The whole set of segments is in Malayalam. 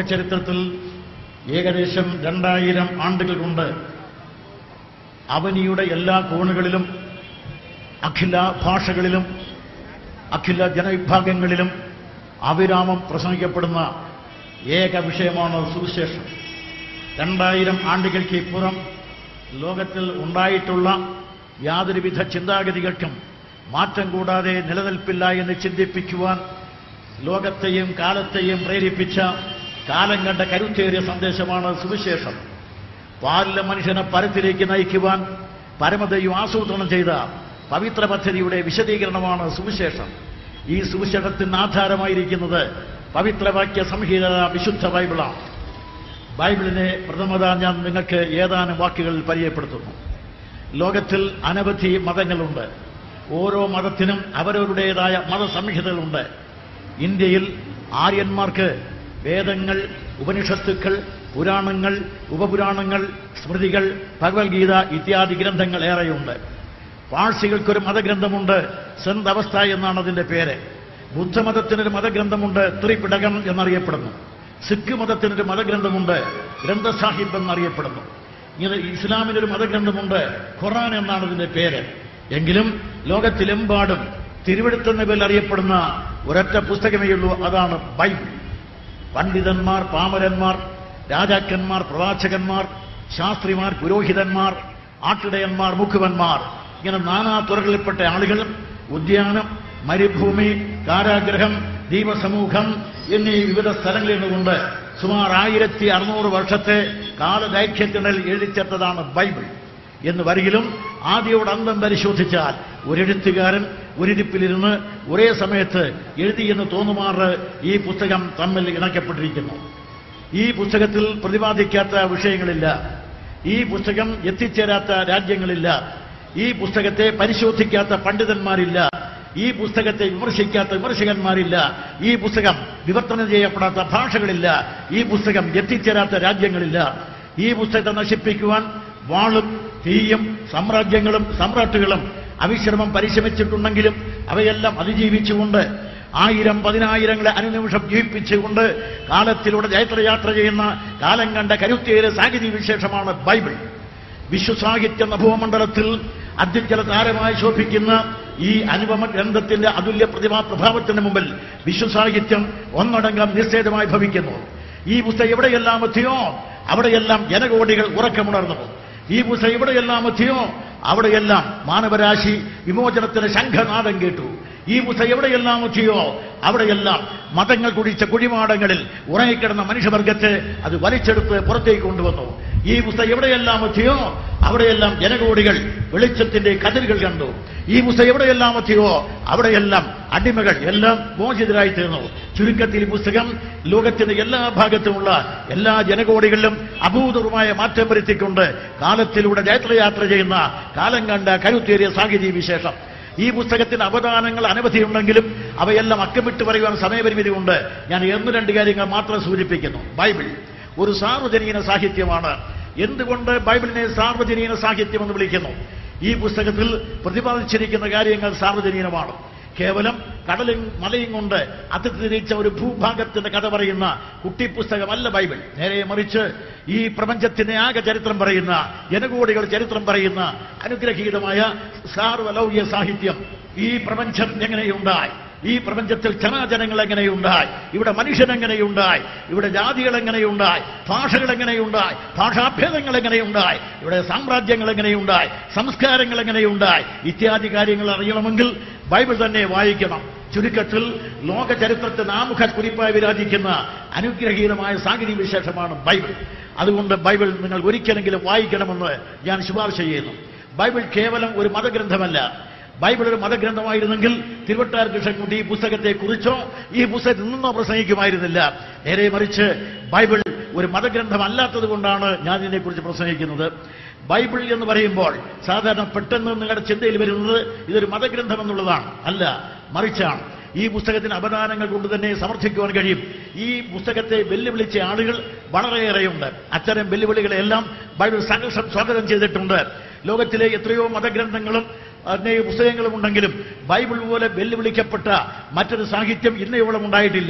ചരിത്രത്തിൽ ഏകദേശം രണ്ടായിരം ആണ്ടുകൾ കൊണ്ട് അവനിയുടെ എല്ലാ കോണുകളിലും അഖില ഭാഷകളിലും അഖില ജനവിഭാഗങ്ങളിലും അവിരാമം പ്രസംഗിക്കപ്പെടുന്ന ഏക വിഷയമാണ് സുവിശേഷം രണ്ടായിരം ആണ്ടുകൾക്ക് ഇപ്പുറം ലോകത്തിൽ ഉണ്ടായിട്ടുള്ള യാതൊരുവിധ ചിന്താഗതികൾക്കും മാറ്റം കൂടാതെ നിലനിൽപ്പില്ല എന്ന് ചിന്തിപ്പിക്കുവാൻ ലോകത്തെയും കാലത്തെയും പ്രേരിപ്പിച്ച കാലം കണ്ട കരുത്തേറിയ സന്ദേശമാണ് സുവിശേഷം പാലിലെ മനുഷ്യനെ പരത്തിലേക്ക് നയിക്കുവാൻ പരമതയും ആസൂത്രണം ചെയ്ത പവിത്ര പദ്ധതിയുടെ വിശദീകരണമാണ് സുവിശേഷം ഈ സുവിശേഷത്തിന് ആധാരമായിരിക്കുന്നത് പവിത്രവാക്യ സംഹിത വിശുദ്ധ ബൈബിളാണ് ബൈബിളിനെ പ്രഥമത ഞാൻ നിങ്ങൾക്ക് ഏതാനും വാക്കുകളിൽ പരിചയപ്പെടുത്തുന്നു ലോകത്തിൽ അനവധി മതങ്ങളുണ്ട് ഓരോ മതത്തിനും അവരവരുടേതായ മതസംഹിതകളുണ്ട് ഇന്ത്യയിൽ ആര്യന്മാർക്ക് വേദങ്ങൾ ഉപനിഷത്തുക്കൾ പുരാണങ്ങൾ ഉപപുരാണങ്ങൾ സ്മൃതികൾ ഭഗവത്ഗീത ഇത്യാദി ഗ്രന്ഥങ്ങൾ ഏറെയുണ്ട് പാഴ്സികൾക്കൊരു മതഗ്രന്ഥമുണ്ട് സെന്ത് അവസ്ഥ എന്നാണ് അതിന്റെ പേര് ബുദ്ധമതത്തിനൊരു മതഗ്രന്ഥമുണ്ട് ത്രിപിടകം എന്നറിയപ്പെടുന്നു സിഖ് മതത്തിനൊരു മതഗ്രന്ഥമുണ്ട് ഗ്രന്ഥസാഹിബ് എന്നറിയപ്പെടുന്നു ഇങ്ങനെ ഇസ്ലാമിനൊരു മതഗ്രന്ഥമുണ്ട് ഖുറാൻ എന്നാണ് ഇതിന്റെ പേര് എങ്കിലും ലോകത്തിലെമ്പാടും തിരുവെടുത്തെന്ന പേരിൽ അറിയപ്പെടുന്ന ഒരൊറ്റ പുസ്തകമേ ഉള്ളൂ അതാണ് ബൈബിൾ പണ്ഡിതന്മാർ പാമരന്മാർ രാജാക്കന്മാർ പ്രവാചകന്മാർ ശാസ്ത്രിമാർ പുരോഹിതന്മാർ ആട്ടിടയന്മാർ മുഖുവന്മാർ ഇങ്ങനെ നാനാ തുറകളിൽപ്പെട്ട ആളുകൾ ഉദ്യാനം മരുഭൂമി കാരാഗ്രഹം ദീപസമൂഹം എന്നീ വിവിധ സ്ഥലങ്ങളിൽ നിന്നുകൊണ്ട് സുമാർ ആയിരത്തി അറുന്നൂറ് വർഷത്തെ കാലദൈർഘ്യത്തിനിൽ എഴുതിച്ചേർത്തതാണ് ബൈബിൾ എന്ന് വരികിലും ആദ്യയോട് അന്തം പരിശോധിച്ചാൽ ഒരെഴുത്തുകാരൻ ഒരിരിപ്പിലിരുന്ന് ഒരേ സമയത്ത് എഴുതിയെന്ന് തോന്നുമാറ് ഈ പുസ്തകം തമ്മിൽ ഇണക്കപ്പെട്ടിരിക്കുന്നു ഈ പുസ്തകത്തിൽ പ്രതിപാദിക്കാത്ത വിഷയങ്ങളില്ല ഈ പുസ്തകം എത്തിച്ചേരാത്ത രാജ്യങ്ങളില്ല ഈ പുസ്തകത്തെ പരിശോധിക്കാത്ത പണ്ഡിതന്മാരില്ല ഈ പുസ്തകത്തെ വിമർശിക്കാത്ത വിമർശകന്മാരില്ല ഈ പുസ്തകം വിവർത്തനം ചെയ്യപ്പെടാത്ത ഭാഷകളില്ല ഈ പുസ്തകം എത്തിച്ചേരാത്ത രാജ്യങ്ങളില്ല ഈ പുസ്തകത്തെ നശിപ്പിക്കുവാൻ വാളും തീയും സാമ്രാജ്യങ്ങളും സമ്രാട്ടുകളും അവിശ്രമം പരിശ്രമിച്ചിട്ടുണ്ടെങ്കിലും അവയെല്ലാം അതിജീവിച്ചുകൊണ്ട് ആയിരം പതിനായിരങ്ങളെ അനുനിമിഷം ജീവിപ്പിച്ചുകൊണ്ട് കാലത്തിലൂടെ ജൈത്രയാത്ര ചെയ്യുന്ന കാലം കണ്ട കരുത്തേറെ സാഹിത്യ വിശേഷമാണ് ബൈബിൾ വിശ്വസാഹിത്യ നഭോമണ്ഡലത്തിൽ അത്യുജ്വല താരമായി ശോഭിക്കുന്ന ഈ അനുപമ ഗ്രന്ഥത്തിന്റെ അതുല്യ പ്രതിഭാ പ്രഭാവത്തിന് മുമ്പിൽ വിശ്വസാഹിത്യം ഒന്നടങ്കം നിശ്ചേതമായി ഭവിക്കുന്നു ഈ പുസ്തകം എവിടെയെല്ലാം എത്തിയോ അവിടെയെല്ലാം ജനകോടികൾ ഉറക്കമുണർന്നു ഈ പുസ്തകം എവിടെയെല്ലാം എത്തിയോ അവിടെയെല്ലാം മാനവരാശി വിമോചനത്തിന് ശംഖനാദം കേട്ടു ഈ പുസ്തകം എവിടെയെല്ലാം എത്തിയോ അവിടെയെല്ലാം മതങ്ങൾ കുടിച്ച കുഴിമാടങ്ങളിൽ ഉറങ്ങിക്കിടന്ന മനുഷ്യവർഗത്തെ അത് വലിച്ചെടുത്ത് പുറത്തേക്ക് കൊണ്ടുവന്നു ഈ പുസ്തകം എവിടെയെല്ലാം എത്തിയോ അവിടെയെല്ലാം ജനകോടികൾ വെളിച്ചത്തിന്റെ കതിരുകൾ കണ്ടു ഈ പുസ്തകം എവിടെയെല്ലാം എത്തിയോ അവിടെയെല്ലാം അടിമകൾ എല്ലാം മോചിതരായി തീർന്നു ചുരുക്കത്തിൽ ഈ പുസ്തകം ലോകത്തിന്റെ എല്ലാ ഭാഗത്തുമുള്ള എല്ലാ ജനകോടികളിലും അഭൂതപൂർവമായ മാറ്റം വരുത്തിക്കൊണ്ട് കാലത്തിലൂടെ ജൈത്രയാത്ര ചെയ്യുന്ന കാലം കണ്ട കരുത്തേറിയ സാഹിത്യ വിശേഷം ഈ പുസ്തകത്തിന്റെ അവദാനങ്ങൾ അനവധിയുണ്ടെങ്കിലും അവയെല്ലാം അക്കമിട്ട് പറയുവാൻ സമയപരിമിതി ഉണ്ട് ഞാൻ ഒന്ന് രണ്ട് കാര്യങ്ങൾ മാത്രം സൂചിപ്പിക്കുന്നു ബൈബിൾ ഒരു സാർവജനീന സാഹിത്യമാണ് എന്തുകൊണ്ട് ബൈബിളിനെ സാർവജനീന സാഹിത്യം എന്ന് വിളിക്കുന്നു ഈ പുസ്തകത്തിൽ പ്രതിപാദിച്ചിരിക്കുന്ന കാര്യങ്ങൾ സാർവജനീനമാണ് കേവലം കടലും മലയും കൊണ്ട് അതിർത്തിരിച്ച ഒരു ഭൂഭാഗത്തിന്റെ കഥ പറയുന്ന കുട്ടിപ്പുസ്തകമല്ല ബൈബിൾ നേരെ മറിച്ച് ഈ പ്രപഞ്ചത്തിന്റെ ആകെ ചരിത്രം പറയുന്ന ജനകോടികൾ ചരിത്രം പറയുന്ന അനുഗ്രഹീതമായ സാർവലൗകിക സാഹിത്യം ഈ പ്രപഞ്ചം എങ്ങനെയുണ്ടായി ഈ പ്രപഞ്ചത്തിൽ ചരാചരങ്ങൾ എങ്ങനെയുണ്ടായി ഇവിടെ മനുഷ്യൻ എങ്ങനെയുണ്ടായി ഇവിടെ ജാതികൾ എങ്ങനെയുണ്ടായി ഭാഷകൾ എങ്ങനെയുണ്ടായി ഭാഷാഭേദങ്ങൾ എങ്ങനെയുണ്ടായി ഇവിടെ സാമ്രാജ്യങ്ങൾ എങ്ങനെയുണ്ടായി സംസ്കാരങ്ങൾ എങ്ങനെയുണ്ടായി ഇത്യാദി കാര്യങ്ങൾ അറിയണമെങ്കിൽ ബൈബിൾ തന്നെ വായിക്കണം ചുരുക്കത്തിൽ ലോക ചരിത്രത്തെ നാമുഖ കുറിപ്പായി വിരാജിക്കുന്ന അനുഗ്രഹീതമായ സാങ്കേതിക വിശേഷമാണ് ബൈബിൾ അതുകൊണ്ട് ബൈബിൾ നിങ്ങൾ ഒരിക്കലെങ്കിലും വായിക്കണമെന്ന് ഞാൻ ശുപാർശ ചെയ്യുന്നു ബൈബിൾ കേവലം ഒരു മതഗ്രന്ഥമല്ല ബൈബിൾ ഒരു മതഗ്രന്ഥമായിരുന്നെങ്കിൽ തിരുവട്ടാർ കൃഷ്ണൻകുട്ടി ഈ പുസ്തകത്തെ കുറിച്ചോ ഈ പുസ്തകത്തിൽ നിന്നോ പ്രസംഗിക്കുമായിരുന്നില്ല നേരെ മറിച്ച് ബൈബിൾ ഒരു മതഗ്രന്ഥമല്ലാത്തത് കൊണ്ടാണ് ഞാൻ ഇതിനെക്കുറിച്ച് പ്രസംഗിക്കുന്നത് ബൈബിൾ എന്ന് പറയുമ്പോൾ സാധാരണ പെട്ടെന്ന് നിങ്ങളുടെ ചിന്തയിൽ വരുന്നത് ഇതൊരു മതഗ്രന്ഥം എന്നുള്ളതാണ് അല്ല മറിച്ചാണ് ഈ പുസ്തകത്തിന് അപദാനങ്ങൾ കൊണ്ട് തന്നെ സമർത്ഥിക്കുവാൻ കഴിയും ഈ പുസ്തകത്തെ വെല്ലുവിളിച്ച ആളുകൾ വളരെയേറെയുണ്ട് അത്തരം വെല്ലുവിളികളെല്ലാം ബൈബിൾ സംഘർഷം സ്വാഗതം ചെയ്തിട്ടുണ്ട് ലോകത്തിലെ എത്രയോ മതഗ്രന്ഥങ്ങളും അനേക പുസ്തകങ്ങളും ഉണ്ടെങ്കിലും ബൈബിൾ പോലെ വെല്ലുവിളിക്കപ്പെട്ട മറ്റൊരു സാഹിത്യം ഇന്നയോളം ഉണ്ടായിട്ടില്ല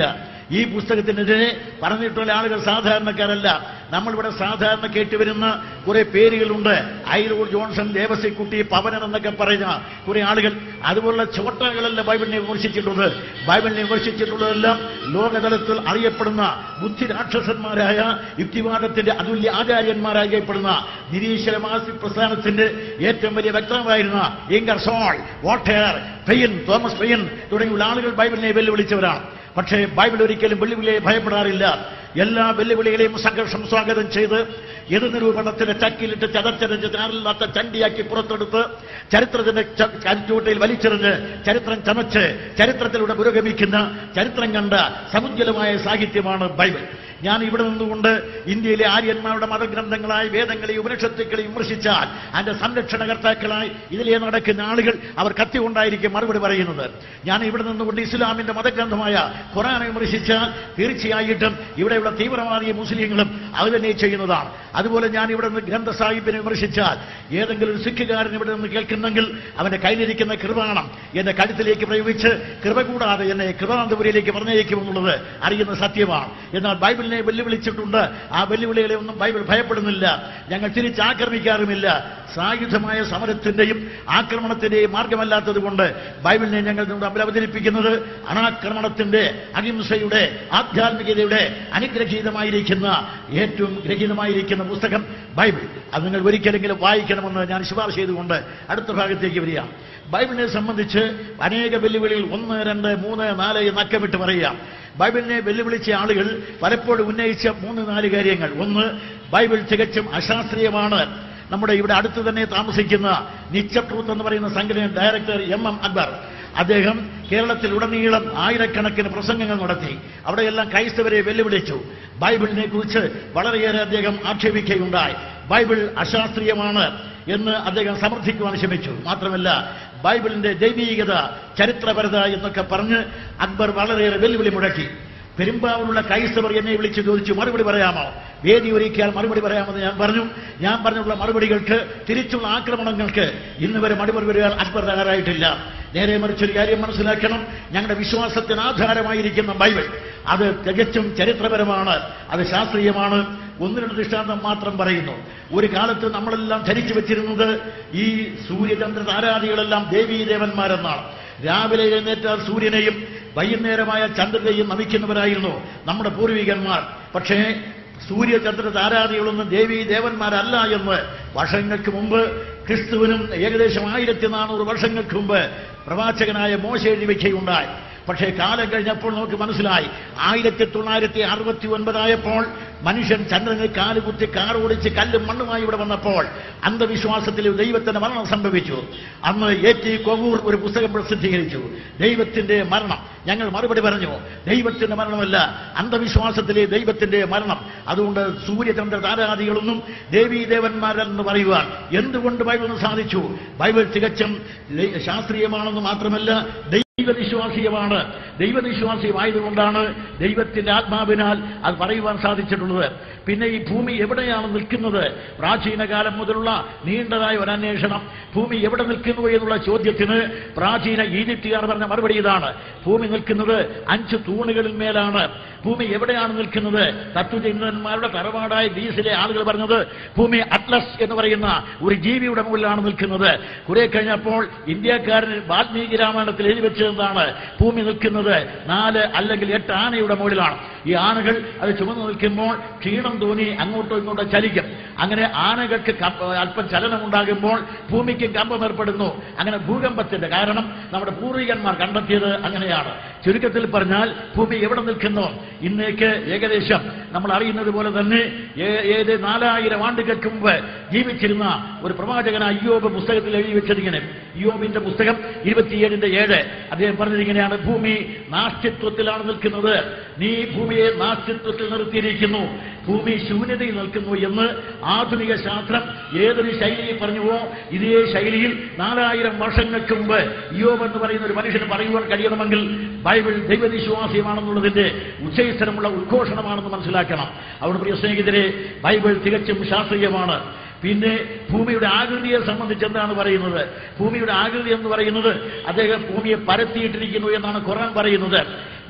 ഈ പുസ്തകത്തിനെതിരെ പറഞ്ഞിട്ടുള്ള ആളുകൾ സാധാരണക്കാരല്ല നമ്മളിവിടെ സാധാരണ കേട്ടുവരുന്ന കുറെ പേരുകളുണ്ട് ഐലൂർ ജോൺസൺ ദേവസ്വക്കുട്ടി പവനൻ എന്നൊക്കെ പറയുന്ന കുറെ ആളുകൾ അതുപോലുള്ള ചോട്ടകളല്ല ബൈബിളിനെ വിമർശിച്ചിട്ടുള്ളത് ബൈബിളിനെ വിമർശിച്ചിട്ടുള്ളതെല്ലാം ലോകതലത്തിൽ അറിയപ്പെടുന്ന ബുദ്ധി രാക്ഷസന്മാരായ യുക്തിവാദത്തിന്റെ അതുല്യ ആചാര്യന്മാരാകപ്പെടുന്ന നിരീശ്വരവാസി പ്രസ്ഥാനത്തിന്റെ ഏറ്റവും വലിയ വ്യക്തമായിരുന്ന Ingersoll Voltaire Paine Thomas Paine തുടങ്ങിയുള്ള ആളുകൾ ബൈബിളിനെ വെല്ലുവിളിച്ചവരാണ് പക്ഷേ ബൈബിൾ ഒരിക്കലും വെല്ലുവിളിയെ ഭയപ്പെടാറില്ല എല്ലാ വെല്ലുവിളികളെയും സംഘർഷം സ്വാഗതം ചെയ്ത് എത് നിരൂപണത്തിന്റെ ചക്കിലിട്ട് ചതച്ചരഞ്ഞ് ചാറില്ലാത്ത ചണ്ടിയാക്കി പുറത്തെടുത്ത് ചരിത്രത്തിന്റെ ച- ചരിച്ചൂട്ടയിൽ വലിച്ചെറിഞ്ഞ് ചരിത്രം ചമച്ച് ചരിത്രത്തിലൂടെ പുരോഗമിക്കുന്ന ചരിത്രം കണ്ട സമുജ്വലമായ സാഹിത്യമാണ് ബൈബിൾ ഞാൻ ഇവിടെ നിന്നുകൊണ്ട് ഇന്ത്യയിലെ ആര്യന്മാരുടെ മതഗ്രന്ഥങ്ങളായി വേദങ്ങളെയും ഉപനിഷത്തുക്കളെയും വിമർശിച്ചാൽ അതിന്റെ സംരക്ഷണകർത്താക്കളായി ഇതിലെ നടക്കുന്ന ആളുകൾ അവർ കത്തി കൊണ്ടായിരിക്കും മറുപടി പറയുന്നത് ഞാൻ ഇവിടെ നിന്നുകൊണ്ട് ഇസ്ലാമിന്റെ മതഗ്രന്ഥമായ ഖുറാനെ വിമർശിച്ചാൽ തീർച്ചയായിട്ടും ഇവിടെയുള്ള തീവ്രവാദി മുസ്ലിങ്ങളും അത് തന്നെ ചെയ്യുന്നതാണ് അതുപോലെ ഞാൻ ഇവിടെ നിന്ന് ഗ്രന്ഥ സാഹിബിനെ വിമർശിച്ചാൽ ഏതെങ്കിലും ഒരു സിഖുകാരൻ ഇവിടെ നിന്ന് കേൾക്കുന്നെങ്കിൽ അവന്റെ കയ്യിലിരിക്കുന്ന കൃപാണം എന്റെ കഴുത്തിലേക്ക് പ്രയോഗിച്ച് കൃപ കൂടാതെ എന്നെ കൃപാനന്തപുരിയിലേക്ക് പറഞ്ഞേക്കുമെന്നുള്ളത് അറിയുന്ന സത്യമാണ് എന്നാൽ ബൈബിളിനെ വെല്ലുവിളിച്ചിട്ടുണ്ട് ആ വെല്ലുവിളികളെ ഒന്നും ബൈബിൾ ഭയപ്പെടുന്നില്ല ഞങ്ങൾ തിരിച്ചാക്രമിക്കാറുമില്ല സായുധമായ സമരത്തിന്റെയും ആക്രമണത്തിന്റെയും മാർഗമല്ലാത്തത് കൊണ്ട് ബൈബിളിനെ ഞങ്ങൾ നമ്മുടെ മുമ്പിൽ അവതരിപ്പിക്കുന്നത് അനാക്രമണത്തിന്റെ അഹിംസയുടെ ആധ്യാത്മികതയുടെ അനുഗ്രഹീതമായിരിക്കുന്ന ഏറ്റവും ഗ്രഹീതമായിരിക്കുന്ന പുസ്തകം ബൈബിൾ അത് നിങ്ങൾ ഒരിക്കലെങ്കിലും വായിക്കണമെന്ന് ഞാൻ ശുപാർശ ചെയ്തുകൊണ്ട് അടുത്ത ഭാഗത്തേക്ക് വരിക ബൈബിളിനെ സംബന്ധിച്ച് അനേക വെല്ലുവിളികൾ ഒന്ന് രണ്ട് മൂന്ന് നാല് നക്കമിട്ട് പറയാം ബൈബിളിനെ വെല്ലുവിളിച്ച ആളുകൾ പലപ്പോഴും ഉന്നയിച്ച മൂന്ന് നാല് കാര്യങ്ങൾ ഒന്ന് ബൈബിൾ തികച്ചും അശാസ്ത്രീയമാണ് നമ്മുടെ ഇവിടെ അടുത്ത് തന്നെ താമസിക്കുന്ന നിച്ച ട്രൂത്ത് എന്ന് പറയുന്ന സംഘടന ഡയറക്ടർ എം എം അക്ബർ അദ്ദേഹം കേരളത്തിൽ ഉടനീളം ആയിരക്കണക്കിന് പ്രസംഗങ്ങൾ നടത്തി അവിടെയെല്ലാം ക്രൈസ്തവരെ വെല്ലുവിളിച്ചു ബൈബിളിനെ കുറിച്ച് വളരെയേറെ അദ്ദേഹം ആക്ഷേപിക്കുകയുണ്ടായി ബൈബിൾ അശാസ്ത്രീയമാണ് എന്ന് അദ്ദേഹം സമർത്ഥിക്കുവാൻ ശ്രമിച്ചു മാത്രമല്ല ബൈബിളിന്റെ ദൈവീകത ചരിത്രപരത എന്നൊക്കെ പറഞ്ഞ് അക്ബർ വളരെയേറെ വെല്ലുവിളി മുഴക്കി പെരുമ്പാവൂരുള്ള ക്രൈസ്തവർ എന്നെ വിളിച്ച് ചോദിച്ചു മറുപടി പറയാമോ വേദി ഒരുക്കിയാൽ മറുപടി പറയാമെന്ന് ഞാൻ പറഞ്ഞു ഞാൻ പറഞ്ഞുള്ള മറുപടികൾക്ക് തിരിച്ചുള്ള ആക്രമണങ്ങൾക്ക് ഇന്ന് വരെ മറുപടി വരിക അക്ബർ തയ്യാറായിട്ടില്ല നേരെ മറിച്ചൊരു കാര്യം മനസ്സിലാക്കണം ഞങ്ങളുടെ വിശ്വാസത്തിന് ആധാരമായിരിക്കുന്ന ബൈബിൾ അത് തികച്ചും ചരിത്രപരമാണ് അത് ശാസ്ത്രീയമാണ് ഒന്ന് രണ്ട് ദൃഷ്ടാന്തം മാത്രം പറയുന്നു ഒരു കാലത്ത് നമ്മളെല്ലാം ധരിച്ചു വെച്ചിരുന്നത് ഈ സൂര്യചന്ദ്ര താരാദികളെല്ലാം ദേവീദേവന്മാരെന്നാണ് രാവിലെ എഴുന്നേറ്റാൽ സൂര്യനെയും വൈകുന്നേരമായ ചന്ദ്രനെയും നമിക്കുന്നവരായിരുന്നു നമ്മുടെ പൂർവികന്മാർ പക്ഷേ സൂര്യചന്ദ്ര താരാദികളൊന്നും ദേവീ ദേവന്മാരല്ല എന്ന് വർഷങ്ങൾക്ക് മുമ്പ് ക്രിസ്തുവിനും ഏകദേശം ആയിരത്തി നാനൂറ് വർഷങ്ങൾക്ക് മുമ്പ് പ്രവാചകനായ മോശ എഴുതി വയ്ക്കുകയുണ്ടായി പക്ഷേ കാലം കഴിഞ്ഞപ്പോൾ നമുക്ക് മനസ്സിലായി ആയിരത്തി തൊള്ളായിരത്തി അറുപത്തി ഒൻപതായപ്പോൾ മനുഷ്യൻ ചന്ദ്രനിൽ കാലുകുത്തി കാർ ഓടിച്ച് കല്ലും മണ്ണുമായി ഇവിടെ വന്നപ്പോൾ അന്ധവിശ്വാസത്തിൽ ദൈവത്തിന്റെ മരണം സംഭവിച്ചു അന്ന് എ ടി കൊവൂർ ഒരു പുസ്തകം പ്രസിദ്ധീകരിച്ചു ദൈവത്തിന്റെ മരണം ഞങ്ങൾ മറുപടി പറഞ്ഞു ദൈവത്തിന്റെ മരണമല്ല അന്ധവിശ്വാസത്തിലെ ദൈവത്തിന്റെ മരണം അതുകൊണ്ട് സൂര്യചന്ദ്ര താരാദികളൊന്നും ദേവീദേവന്മാരെന്ന് പറയുവാൻ എന്തുകൊണ്ട് ബൈബിളിന് സാധിച്ചു ബൈബിൾ തികച്ചും ദൈ- ശാസ്ത്രീയമാണെന്ന് മാത്രമല്ല ദൈവവിശ്വാസീയമാണ് ദൈവവിശ്വാസിയമായതുകൊണ്ടാണ് ദൈവത്തിന്റെ ആത്മാവിനാൽ അത് പറയുവാൻ സാധിച്ചിട്ടുള്ളത് പിന്നെ ഈ ഭൂമി എവിടെയാണ് നിൽക്കുന്നത് പ്രാചീന കാലം മുതലുള്ള നീണ്ടതായ ഒരു അന്വേഷണം ഭൂമി എവിടെ നിൽക്കുന്നു എന്നുള്ള ചോദ്യത്തിന് പ്രാചീന ഈജിപ്തുകാർ പറഞ്ഞ മറുപടി ഇതാണ് ഭൂമി നിൽക്കുന്നത് അഞ്ച് തൂണുകളിൽ മേലാണ് ഭൂമി എവിടെയാണ് നിൽക്കുന്നത് തത്വചിന്തന്മാരുടെ തറവാടായ ഗ്രീസിലെ ആളുകൾ പറഞ്ഞത് ഭൂമി അറ്റ്ലസ് എന്ന് പറയുന്ന ഒരു ജീവിയുടെ മുകളിലാണ് നിൽക്കുന്നത് കുറെ കഴിഞ്ഞപ്പോൾ ഇന്ത്യക്കാരൻ വാൽമീകി രാമായണത്തിൽ എഴുതി വെച്ചതെന്താണ് ഭൂമി നിൽക്കുന്നത് നാല് അല്ലെങ്കിൽ എട്ട് ആനയുടെ മുകളിലാണ് ഈ ആനകൾ അത് ചുമന്നു നിൽക്കുമ്പോൾ ക്ഷീണം തോന്നി അങ്ങോട്ടോ ഇങ്ങോട്ടോ ചലിക്കും അങ്ങനെ ആനകൾക്ക് കമ്പ- അല്പം ചലനമുണ്ടാകുമ്പോൾ ഭൂമിക്ക് കമ്പം ഏർപ്പെടുന്നു അങ്ങനെ ഭൂകമ്പത്തിന്റെ കാരണം നമ്മുടെ പൂർവികന്മാർ കണ്ടെത്തിയത് അങ്ങനെയാണ് ചുരുക്കത്തിൽ പറഞ്ഞാൽ ഭൂമി എവിടെ നിൽക്കുന്നു ഇന്നേക്ക് ഏകദേശം നമ്മൾ അറിയുന്നത് പോലെ തന്നെ ഏ- ഏത് നാലായിരം ആണ്ടുകൾക്ക് മുമ്പ് ജീവിച്ചിരുന്ന ഒരു പ്രവാചകനായ അയ്യോബ് പുസ്തകത്തിൽ എഴുതി വെച്ചതിങ്ങനെ യോബിന്റെ പുസ്തകം ഇരുപത്തിയേഴിന്റെ ഏഴ് അദ്ദേഹം പറഞ്ഞതിങ്ങനെയാണ് ഭൂമി നാസ്തിത്വത്തിലാണ് നിൽക്കുന്നത് നീ ഭൂമിയെ നാസ്തിത്വത്തിൽ നിർത്തിയിരിക്കുന്നു ഭൂമി ശൂന്യതയിൽ നിൽക്കുന്നു എന്ന് ആധുനിക ശാസ്ത്രം ഏതൊരു ശൈലിയിൽ പറഞ്ഞുവോ ഇതേ ശൈലിയിൽ നാലായിരം വർഷങ്ങൾക്ക് മുമ്പ് യോബ് എന്ന് പറയുന്ന ഒരു മനുഷ്യന് പറയുവാൻ കഴിയണമെങ്കിൽ ബൈബിൾ ദൈവവിശ്വാസ്യമാണെന്നുള്ളതിന്റെ ഉച്ചൈസ്തരമുള്ള ഉദ്ഘോഷണമാണെന്ന് മനസ്സിലാക്കണം അവിടെ പ്രിയ സ്നേഹിതരെ ബൈബിൾ തികച്ചും ശാസ്ത്രീയമാണ് പിന്നെ ഭൂമിയുടെ ആകൃതിയെ സംബന്ധിച്ച് എന്താണ് പറയുന്നത് ഭൂമിയുടെ ആകൃതി എന്ന് പറയുന്നത് അദ്ദേഹം ഭൂമിയെ പരത്തിയിട്ടിരിക്കുന്നു എന്നാണ് ഖുറാൻ പറയുന്നത്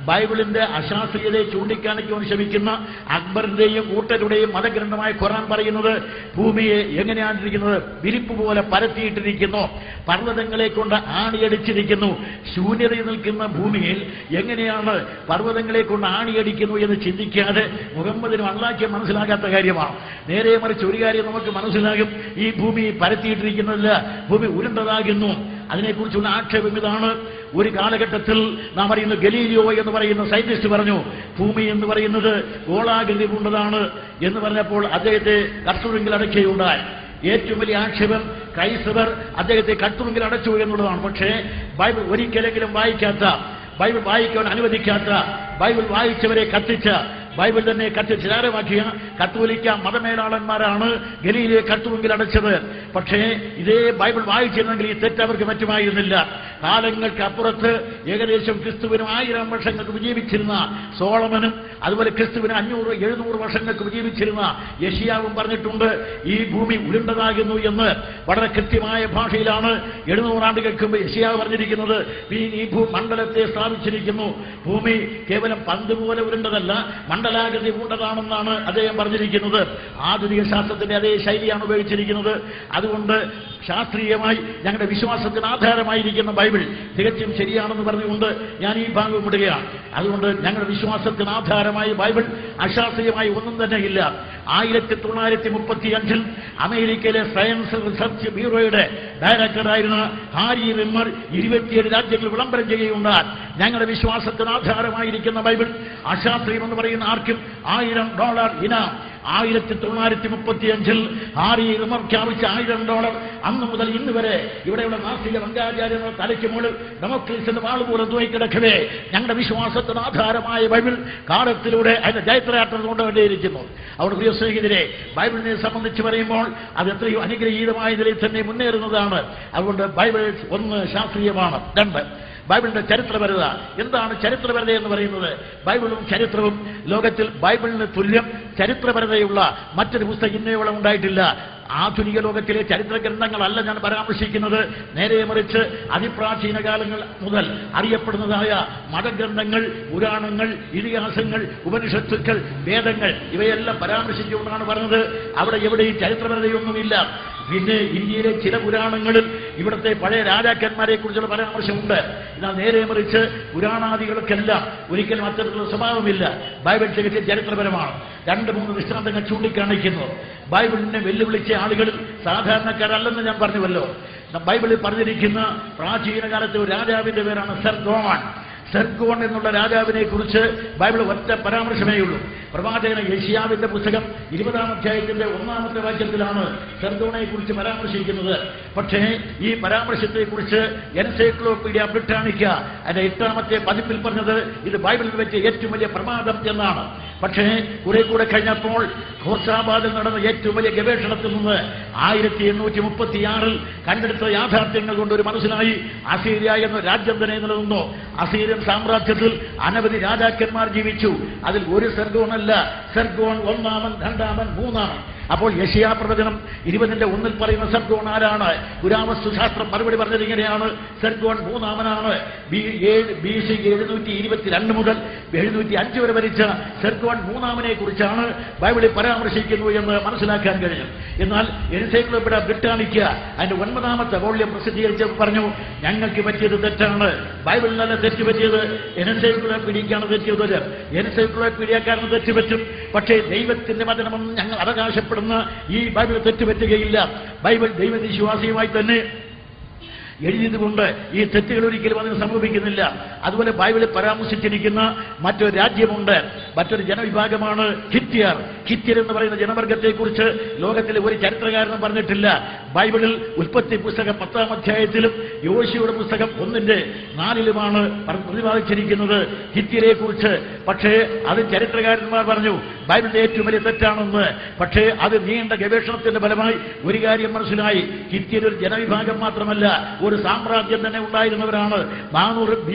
ബൈബിളിന്റെ അശാസ്ത്രീയതയെ ചൂണ്ടിക്കാണിക്കുവാൻ ശ്രമിക്കുന്ന അക്ബറിന്റെയും കൂട്ടരുടെയും മതഗ്രന്ഥമായ ഖുറാൻ പറയുന്നത് ഭൂമിയെ എങ്ങനെയാണിരിക്കുന്നത് വിരിപ്പ് പോലെ പരത്തിയിട്ടിരിക്കുന്നു പർവ്വതങ്ങളെ കൊണ്ട് ആണിയടിച്ചിരിക്കുന്നു ശൂന്യതയിൽ നിൽക്കുന്ന ഭൂമിയിൽ എങ്ങനെയാണ് പർവ്വതങ്ങളെ കൊണ്ട് ആണിയടിക്കുന്നു എന്ന് ചിന്തിക്കാതെ മുഹമ്മദിന് അള്ളാഹ്ക്ക് മനസ്സിലാകാത്ത കാര്യമാണ് നേരെ മറിച്ച് ഒരു കാര്യം നമുക്ക് മനസ്സിലാകും ഈ ഭൂമി പരത്തിയിട്ടിരിക്കുന്നില്ല ഭൂമി ഉരുണ്ടതാകുന്നു അതിനെക്കുറിച്ചുള്ള ആക്ഷേപം ഇതാണ് ഒരു കാലഘട്ടത്തിൽ നാം അറിയുന്ന ഗലീലിയോ എന്ന് പറയുന്ന സയന്റിസ്റ്റ് പറഞ്ഞു ഭൂമി എന്ന് പറയുന്നത് ഗോളാകൃതി കൊണ്ടതാണ് എന്ന് പറഞ്ഞപ്പോൾ അദ്ദേഹത്തെ കർത്തൃങ്കിൽ അടയ്ക്കുകയുണ്ടായി ഏറ്റവും വലിയ ആക്ഷേപം ക്രൈസ്തവർ അദ്ദേഹത്തെ കട്ടുറുങ്കിൽ അടച്ചു എന്നുള്ളതാണ് പക്ഷേ ബൈബിൾ ഒരിക്കലെങ്കിലും വായിക്കാത്ത ബൈബിൾ വായിക്കാൻ അനുവദിക്കാത്ത ബൈബിൾ വായിച്ചവരെ കത്തിച്ച ബൈബിൾ തന്നെ കത്തിച്ച് ചാരമാക്കിയ കത്തോലിക്ക മതമേലാളന്മാരാണ് ഗലിയിലെ കട്ടുറുങ്കിൽ അടച്ചത് പക്ഷേ ഇതേ ബൈബിൾ വായിച്ചിരുന്നെങ്കിൽ ഈ തെറ്റ് അവർക്ക് പറ്റുമായിരുന്നില്ല കാലങ്ങൾക്ക് അപ്പുറത്ത് ഏകദേശം ക്രിസ്തുവിനും ആയിരം വർഷങ്ങൾക്ക് ജീവിച്ചിരുന്ന സോളമനും അതുപോലെ ക്രിസ്തുവിന് അഞ്ഞൂറ് എഴുന്നൂറ് വർഷങ്ങൾക്ക് ജീവിച്ചിരുന്ന യഷിയാവും പറഞ്ഞിട്ടുണ്ട് ഈ ഭൂമി ഉരുണ്ടതാകുന്നു എന്ന് വളരെ കൃത്യമായ ഭാഷയിലാണ് എഴുന്നൂറാണ്ടുകൾക്ക് മുമ്പ് യഷിയാവ് പറഞ്ഞിരിക്കുന്നത് ഈ ഈ ഭൂമണ്ഡലത്തെ സ്ഥാപിച്ചിരിക്കുന്നു ഭൂമി കേവലം പന്ത് പോലെ ഉരുണ്ടതല്ല മണ്ഡലാകൃതി പൂണ്ടതാണെന്നാണ് അദ്ദേഹം പറഞ്ഞിരിക്കുന്നത് ആധുനിക ശാസ്ത്രത്തിന്റെ അതേ ശൈലിയാണ് ഉപയോഗിച്ചിരിക്കുന്നത് അതുകൊണ്ട് ശാസ്ത്രീയമായി ഞങ്ങളുടെ വിശ്വാസത്തിന് ആധാരമായിരിക്കുന്ന ബൈബിൾ തികച്ചും ശരിയാണെന്ന് പറഞ്ഞുകൊണ്ട് ഞാൻ ഈ ഭാഗം വിടുകയാണ് അതുകൊണ്ട് ഞങ്ങളുടെ വിശ്വാസത്തിന് ആധാരമായ ബൈബിൾ അശാസ്ത്രീയമായി ഒന്നും തന്നെ ഇല്ല ആയിരത്തി തൊള്ളായിരത്തി മുപ്പത്തി അഞ്ചിൽ അമേരിക്കയിലെ സയൻസ് റിസർച്ച് ബ്യൂറോയുടെ ഡയറക്ടറായിരുന്ന ഹാരി റിമ്മർ ഇരുപത്തിയേഴ് രാജ്യങ്ങൾ വിളംബരം ചെയ്യുകയുണ്ടാൽ ഞങ്ങളുടെ വിശ്വാസത്തിന് ആധാരമായിരിക്കുന്ന ബൈബിൾ അശാസ്ത്രീയം എന്ന് പറയുന്ന ആർക്കും ആയിരം ഡോളർ ഇനാം ആയിരത്തി തൊള്ളായിരത്തി മുപ്പത്തി അഞ്ചിൽ ആറി റിമർ ഖ്യാപിച്ച ആയിരം ഡോളർ അന്ന് മുതൽ ഇന്ന് വരെ ഇവിടെയുള്ള നാസ്തിക വങ്കാചാര്യങ്ങൾ തലയ്ക്ക് മുകളിൽ ഡെമോക്രീസിന്റെ വാളുപോലെ തൂയി കിടക്കവേ ഞങ്ങളുടെ വിശ്വാസത്തിന് ആധാരമായ ബൈബിൾ കാലത്തിലൂടെ അതിന്റെ ജയത്രയാത്ര കൊണ്ടുകൊണ്ടേയിരിക്കുന്നു അവിടെ പ്രിയ സ്നേഹിതരെ ബൈബിളിനെ സംബന്ധിച്ച് പറയുമ്പോൾ അത് എത്രയോ അനുഗ്രഹീതമായ നിലയിൽ തന്നെ മുന്നേറുന്നതാണ് അതുകൊണ്ട് ബൈബിൾ ഒന്ന് ശാസ്ത്രീയമാണ് രണ്ട് ബൈബിളിന്റെ ചരിത്രപരത എന്താണ് ചരിത്രപരത എന്ന് പറയുന്നത് ബൈബിളും ചരിത്രവും ലോകത്തിൽ ബൈബിളിന് തുല്യം ചരിത്രപരതയുള്ള മറ്റൊരു പുസ്തകം ഇന്നയോളം ഉണ്ടായിട്ടില്ല ആധുനിക ലോകത്തിലെ ചരിത്ര ഗ്രന്ഥങ്ങളല്ല ഞാൻ പരാമർശിക്കുന്നത് നേരെ മറിച്ച് അതിപ്രാചീന കാലങ്ങൾ മുതൽ അറിയപ്പെടുന്നതായ മതഗ്രന്ഥങ്ങൾ പുരാണങ്ങൾ ഇതിഹാസങ്ങൾ ഉപനിഷത്തുക്കൾ വേദങ്ങൾ ഇവയെല്ലാം പരാമർശിച്ചുകൊണ്ടാണ് പറഞ്ഞത് അവിടെ എവിടെയും ചരിത്രപരതയൊന്നുമില്ല പിന്നെ ഇന്ത്യയിലെ ചില പുരാണങ്ങളിൽ ഇവിടുത്തെ പഴയ രാജാക്കന്മാരെ കുറിച്ചുള്ള പരാമർശമുണ്ട് എന്നാൽ നേരെ മറിച്ച് പുരാണാദികൾക്കെല്ലാം ഒരിക്കലും അത്തരത്തിലുള്ള സ്വഭാവമില്ല ബൈബിൾ തികച്ചും ചരിത്രപരമാണ് രണ്ട് മൂന്ന് ദൃഷ്ടാന്തങ്ങൾ ചൂണ്ടിക്കാണിക്കുന്നു ബൈബിളിനെ വെല്ലുവിളിച്ച ആളുകളിൽ സാധാരണക്കാരല്ലെന്ന് ഞാൻ പറഞ്ഞുവല്ലോ ബൈബിളിൽ പറഞ്ഞിരിക്കുന്ന പ്രാചീന കാലത്തെ ഒരു രാജാവിന്റെ പേരാണ് സെർഗോൺ സെർഗോൺ എന്നുള്ള രാജാവിനെ കുറിച്ച് ബൈബിൾ ഒറ്റ പരാമർശമേ ഉള്ളൂ പ്രവാചകന യേശിയാവിന്റെ പുസ്തകം ഇരുപതാം അധ്യായത്തിന്റെ ഒന്നാമത്തെ വാക്യത്തിലാണ് സെർഗോണെ കുറിച്ച് പരാമർശിക്കുന്നത് പക്ഷേ ഈ പരാമർശത്തെ കുറിച്ച് എൻസൈക്ലോപീഡിയ ബ്രിട്ടാനിക്ക അതിന്റെ എട്ടാമത്തെ പതിപ്പിൽ പറഞ്ഞത് ഇത് ബൈബിളിൽ വെച്ച് ഏറ്റവും വലിയ പ്രമാദം എന്നാണ് പക്ഷേ കുറെ കൂടെ കഴിഞ്ഞപ്പോൾ ഖോർസാബാദിൽ നടന്ന ഏറ്റവും വലിയ ഗവേഷണത്തിൽ നിന്ന് ആയിരത്തി എണ്ണൂറ്റി മുപ്പത്തിയാറിൽ കണ്ടെടുത്ത യാഥാർത്ഥ്യങ്ങൾ കൊണ്ട് ഒരു മനസ്സിലായി അസീരിയ എന്ന രാജ്യം തന്നെ നിലനിന്നു അസീരിയൻ സാമ്രാജ്യത്തിൽ അനവധി രാജാക്കന്മാർ ജീവിച്ചു അതിൽ ഒരു സെർഗോണല്ല സെർഗോൺ ഒന്നാമൻ രണ്ടാമൻ മൂന്നാമൻ അപ്പോൾ യശിയാ പ്രവചനം ഇരുപതിന്റെ ഒന്നിൽ പറയുന്ന സെർഗോൺ ആരാണ് പുരാവസ്തു ശാസ്ത്രം മറുപടി പറഞ്ഞത് ഇങ്ങനെയാണ് സെർഗോൺ മൂന്നാമനാണ് ബി ഏഴ് ബി സി എഴുന്നൂറ്റി ഇരുപത്തിരണ്ട് മുതൽ എഴുന്നൂറ്റി അഞ്ച് വരെ ഭരിച്ച സെർഗോൺ മൂന്നാമനെ കുറിച്ചാണ് ബൈബിളിൽ പരാമർശിക്കുന്നു എന്ന് മനസ്സിലാക്കാൻ കഴിഞ്ഞു എന്നാൽ എൻസൈക്ലോപീഡിയ ബ്രിട്ടാനിക്ക അതിന്റെ ഒൻപതാമത്തെ വോള്യം പ്രസിദ്ധീകരിച്ച് പറഞ്ഞു ഞങ്ങൾക്ക് പറ്റിയത് തെറ്റാണ് ബൈബിളിനല്ല തെറ്റ് പറ്റിയത് എൻസൈക്ലോപീഡിയക്കാണ് തെറ്റിയത് എൻസൈക്ലോപീഡിയക്കാരന് തെറ്റുപറ്റും പക്ഷേ ദൈവത്തിന്റെ വചനമെന്ന് ഞങ്ങൾ അവകാശപ്പെടുന്ന ഈ ബൈബിൾ തെറ്റുപറ്റുകയില്ല ബൈബിൾ ദൈവവിശ്വാസിയുമായി തന്നെ എഴുതിയതുകൊണ്ട് ഈ തെറ്റുകൾ ഒരിക്കലും അതിന് സംഭവിക്കുന്നില്ല അതുപോലെ ബൈബിളിൽ പരാമർശിച്ചിരിക്കുന്ന മറ്റൊരു രാജ്യമുണ്ട് മറ്റൊരു ജനവിഭാഗമാണ് ഹിത്യർ ഹിത്യർ എന്ന് പറയുന്ന ജനവർഗത്തെക്കുറിച്ച് ലോകത്തിലെ ഒരു ചരിത്രകാരനും പറഞ്ഞിട്ടില്ല ബൈബിളിൽ ഉൽപ്പത്തി പുസ്തകം പത്താം അധ്യായത്തിലും യോശിയുടെ പുസ്തകം ഒന്നിന്റെ നാലിലുമാണ് പ്രതിപാദിച്ചിരിക്കുന്നത് ഹിത്യരെ കുറിച്ച് പക്ഷേ അത് ചരിത്രകാരന്മാർ പറഞ്ഞു ബൈബിളിന്റെ ഏറ്റവും വലിയ തെറ്റാണെന്ന് പക്ഷേ അത് നീണ്ട ഗവേഷണത്തിന്റെ ഫലമായി ഒരു കാര്യം മനസ്സിലായി ഹിത്യർ ഒരു ജനവിഭാഗം മാത്രമല്ല ഒരു സാമ്രാജ്യം തന്നെ ഉണ്ടായിരുന്നവരാണ് നാനൂറ്